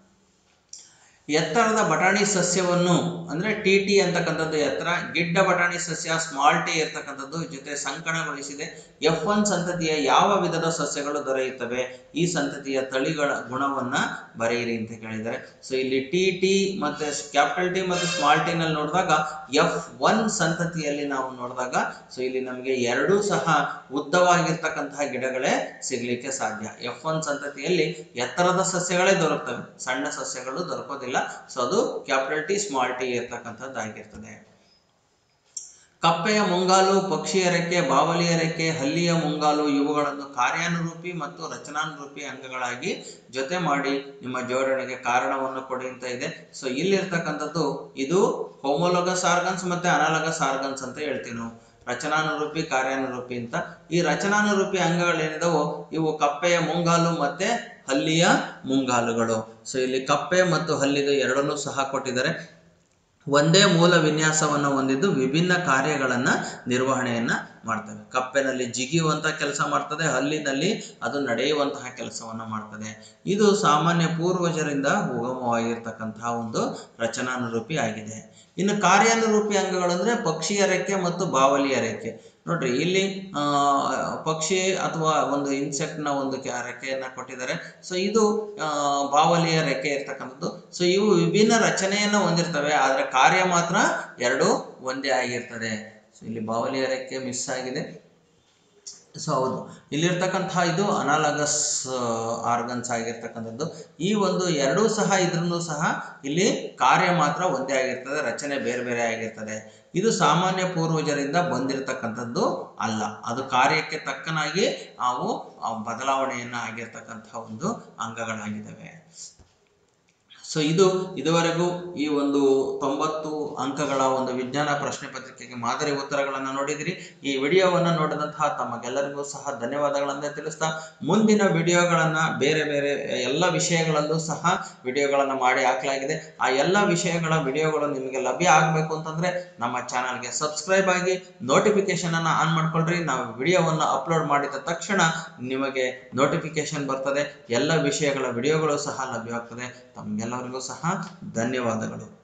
ಎತ್ತರದ ಬಟಾಣಿ ಸಸ್ಯವನ್ನು ಅಂದ್ರೆ ಟಿ ಟಿ ಅಂತಕ್ಕಂಥದ್ದು ಎತ್ತರ ಗಿಡ್ಡ ಬಟಾಣಿ ಸಸ್ಯ ಸ್ಮಾಲ್ ಟಿ ಇರ್ತಕ್ಕಂಥದ್ದು ಜೊತೆ ಸಂಕಣಗೊಳಿಸಿದೆ ಎಫ್ ಒನ್ ಸಂತತಿಯ ಯಾವ ವಿಧದ ಸಸ್ಯಗಳು ದೊರೆಯುತ್ತವೆ ಈ ಸಂತತಿಯ ತಳಿಗಳ ಗುಣವನ್ನ ಬರೆಯಿರಿ ಅಂತ ಕೇಳಿದ್ದಾರೆ ಸೊ ಇಲ್ಲಿ ಟಿ ಟಿ ಮತ್ತೆ ಕ್ಯಾಪಿಟಲ್ ಟಿ ಮತ್ತು ಸ್ಮಾಲ್ ಟಿ ನಲ್ಲಿ ನೋಡಿದಾಗ ಎಫ್ ಒನ್ ಸಂತತಿಯಲ್ಲಿ ನಾವು ನೋಡಿದಾಗ ಸೊ ಇಲ್ಲಿ ನಮಗೆ ಎರಡೂ ಸಹ ಉದ್ದವಾಗಿರ್ತಕ್ಕಂತಹ ಗಿಡಗಳೇ ಸಿಗ್ಲಿಕ್ಕೆ ಸಾಧ್ಯ ಎಫ್ ಒನ್ ಸಂತತಿಯಲ್ಲಿ ಎತ್ತರದ ಸಸ್ಯಗಳೇ ದೊರಕ್ತವೆ ಸಣ್ಣ ಸಸ್ಯಗಳು ದೊರಕೋದಿಲ್ಲ ಸೊ ಅದು ಕ್ಯಾಪಿಟಲ್ ಟಿ ಸ್ಮಾಲ್ ಟಿ ಇರ್ತಕ್ಕಂಥದ್ದಾಗಿರ್ತದೆ ಕಪ್ಪೆಯ ಮುಂಗಾಲು ಪಕ್ಷಿಯ ರೆಕ್ಕೆ ಬಾವಲಿಯ ರೆಕ್ಕೆ ಹಲ್ಲಿಯ ಮುಂಗಾಲು ಇವುಗಳನ್ನು ಕಾರ್ಯಾನುರೂಪಿ ಮತ್ತು ರಚನಾನುರೂಪಿ ಅಂಗಗಳಾಗಿ ಜೊತೆ ಮಾಡಿ ನಿಮ್ಮ ಜೋಡಣೆಗೆ ಕಾರಣವನ್ನು ಕೊಡಿ ಅಂತ ಇದೆ ಸೊ ಇಲ್ಲಿರ್ತಕ್ಕಂಥದ್ದು ಇದು ಹೋಮೋಲಗಸ್ ಆರ್ಗನ್ಸ್ ಮತ್ತೆ ಅನಾಲಗಸ್ ಆರ್ಗನ್ಸ್ ಅಂತ ಹೇಳ್ತೀವಿ ನಾವು ರಚನಾನುರೂಪಿ ಕಾರ್ಯಾನುರೂಪಿ ಅಂತ ಈ ರಚನಾನುರೂಪಿ ಅಂಗಗಳೇನಿದಾವೋ ಇವು ಕಪ್ಪೆಯ ಮುಂಗಾಲು ಮತ್ತೆ ಹಲ್ಲಿಯ ಮುಂಗಾಲುಗಳು ಸೊ ಇಲ್ಲಿ ಕಪ್ಪೆ ಮತ್ತು ಹಲ್ಲಿದು ಎರಡನ್ನೂ ಸಹ ಕೊಟ್ಟಿದ್ದಾರೆ ಒಂದೇ ಮೂಲ ವಿನ್ಯಾಸವನ್ನು ಹೊಂದಿದ್ದು ವಿಭಿನ್ನ ಕಾರ್ಯಗಳನ್ನ ನಿರ್ವಹಣೆಯನ್ನ ಮಾಡ್ತವೆ ಕಪ್ಪೆನಲ್ಲಿ ಜಿಗಿಯುವಂತ ಕೆಲಸ ಮಾಡ್ತದೆ ಹಲ್ಲಿನಲ್ಲಿ ಅದು ನಡೆಯುವಂತಹ ಕೆಲಸವನ್ನ ಮಾಡ್ತದೆ ಇದು ಸಾಮಾನ್ಯ ಪೂರ್ವಜರಿಂದ ಉಗಮವಾಗಿರ್ತಕ್ಕಂತಹ ಒಂದು ರಚನಾನುರೂಪಿ ಆಗಿದೆ ಇನ್ನು ಕಾರ್ಯಾನುರೂಪಿ ಅಂಗಗಳು ಅಂದ್ರೆ ಪಕ್ಷಿಯ ರೆಕ್ಕೆ ಮತ್ತು ಬಾವಲಿಯ ರೆಕ್ಕೆ ನೋಡ್ರಿ ಇಲ್ಲಿ ಆ, ಪಕ್ಷಿ ಅಥವಾ ಒಂದು ಇನ್ಸೆಕ್ಟ್ ನ ಒಂದು ಕ್ಯಾ- ರೆಕ್ಕೆಯನ್ನ ಕೊಟ್ಟಿದ್ದಾರೆ ಸೊ ಇದು ಆ, ಬಾವಲಿಯ ರೆಕ್ಕೆ ಇರ್ತಕ್ಕಂಥದ್ದು ಸೊ ಇವು ವಿಭಿನ್ನ ರಚನೆಯನ್ನ ಹೊಂದಿರ್ತವೆ ಆದ್ರೆ ಕಾರ್ಯ ಮಾತ್ರ ಎರಡು ಒಂದೇ ಆಗಿರ್ತದೆ ಸೊ ಇಲ್ಲಿ ಬಾವಲಿಯ ರೆಕ್ಕೆ ಮಿಸ್ ಆಗಿದೆ ಸೊ ಹೌದು ಇಲ್ಲಿರ್ತಕ್ಕಂತಹ ಇದು ಅನಾಲಗಸ್ ಆರ್ಗನ್ಸ್ ಆಗಿರ್ತಕ್ಕಂಥದ್ದು ಈ ಒಂದು ಎರಡೂ ಸಹ ಇದ್ರೂ ಸಹ ಇಲ್ಲಿ ಕಾರ್ಯ ಮಾತ್ರ ಒಂದೇ ಆಗಿರ್ತದೆ ರಚನೆ ಬೇರೆ ಬೇರೆ ಆಗಿರ್ತದೆ ಇದು ಸಾಮಾನ್ಯ ಪೂರ್ವಜರಿಂದ ಬಂದಿರತಕ್ಕಂಥದ್ದು ಅಲ್ಲ ಅದು ಕಾರ್ಯಕ್ಕೆ ತಕ್ಕನಾಗಿ ಅವು ಆ, ಬದಲಾವಣೆಯನ್ನ ಆಗಿರ್ತಕ್ಕಂತಹ ಒಂದು ಅಂಗಗಳಾಗಿದ್ದಾವೆ ಸೊ ಇದು ಇದುವರೆಗೂ ಈ ಒಂದು ತೊಂಬತ್ತು ಅಂಕಗಳ ಒಂದು ವಿಜ್ಞಾನ ಪ್ರಶ್ನೆ ಪತ್ರಿಕೆಗೆ ಮಾದರಿ ಉತ್ತರಗಳನ್ನು ನೋಡಿದಿರಿ ಈ ವಿಡಿಯೋವನ್ನು ನೋಡಿದಂತಹ ತಮಗೆಲ್ಲರಿಗೂ ಸಹ ಧನ್ಯವಾದಗಳನ್ನು ತಿಳಿಸ್ತಾ ಮುಂದಿನ ವಿಡಿಯೋಗಳನ್ನು ಬೇರೆ ಬೇರೆ ಎಲ್ಲ ವಿಷಯಗಳಲ್ಲೂ ಸಹ ವಿಡಿಯೋಗಳನ್ನು ಮಾಡಿ ಹಾಕಲಾಗಿದೆ ಆ ಎಲ್ಲ ವಿಷಯಗಳ ವಿಡಿಯೋಗಳು ನಿಮಗೆ ಲಭ್ಯ ಆಗಬೇಕು ಅಂತಂದ್ರೆ ನಮ್ಮ ಚಾನಲ್ಗೆ ಸಬ್ಸ್ಕ್ರೈಬ್ ಆಗಿ ನೋಟಿಫಿಕೇಶನ್ ಅನ್ನು ಆನ್ ಮಾಡ್ಕೊಳ್ರಿ ನಾವು ವಿಡಿಯೋವನ್ನು ಅಪ್ಲೋಡ್ ಮಾಡಿದ ತಕ್ಷಣ ನಿಮಗೆ ನೋಟಿಫಿಕೇಶನ್ ಬರ್ತದೆ ಎಲ್ಲ ವಿಷಯಗಳ ವಿಡಿಯೋಗಳು ಸಹ ಲಭ್ಯವಾಗ್ತದೆ ತಮಗೆಲ್ಲರಿಗೂ ಸಹ ಧನ್ಯವಾದಗಳು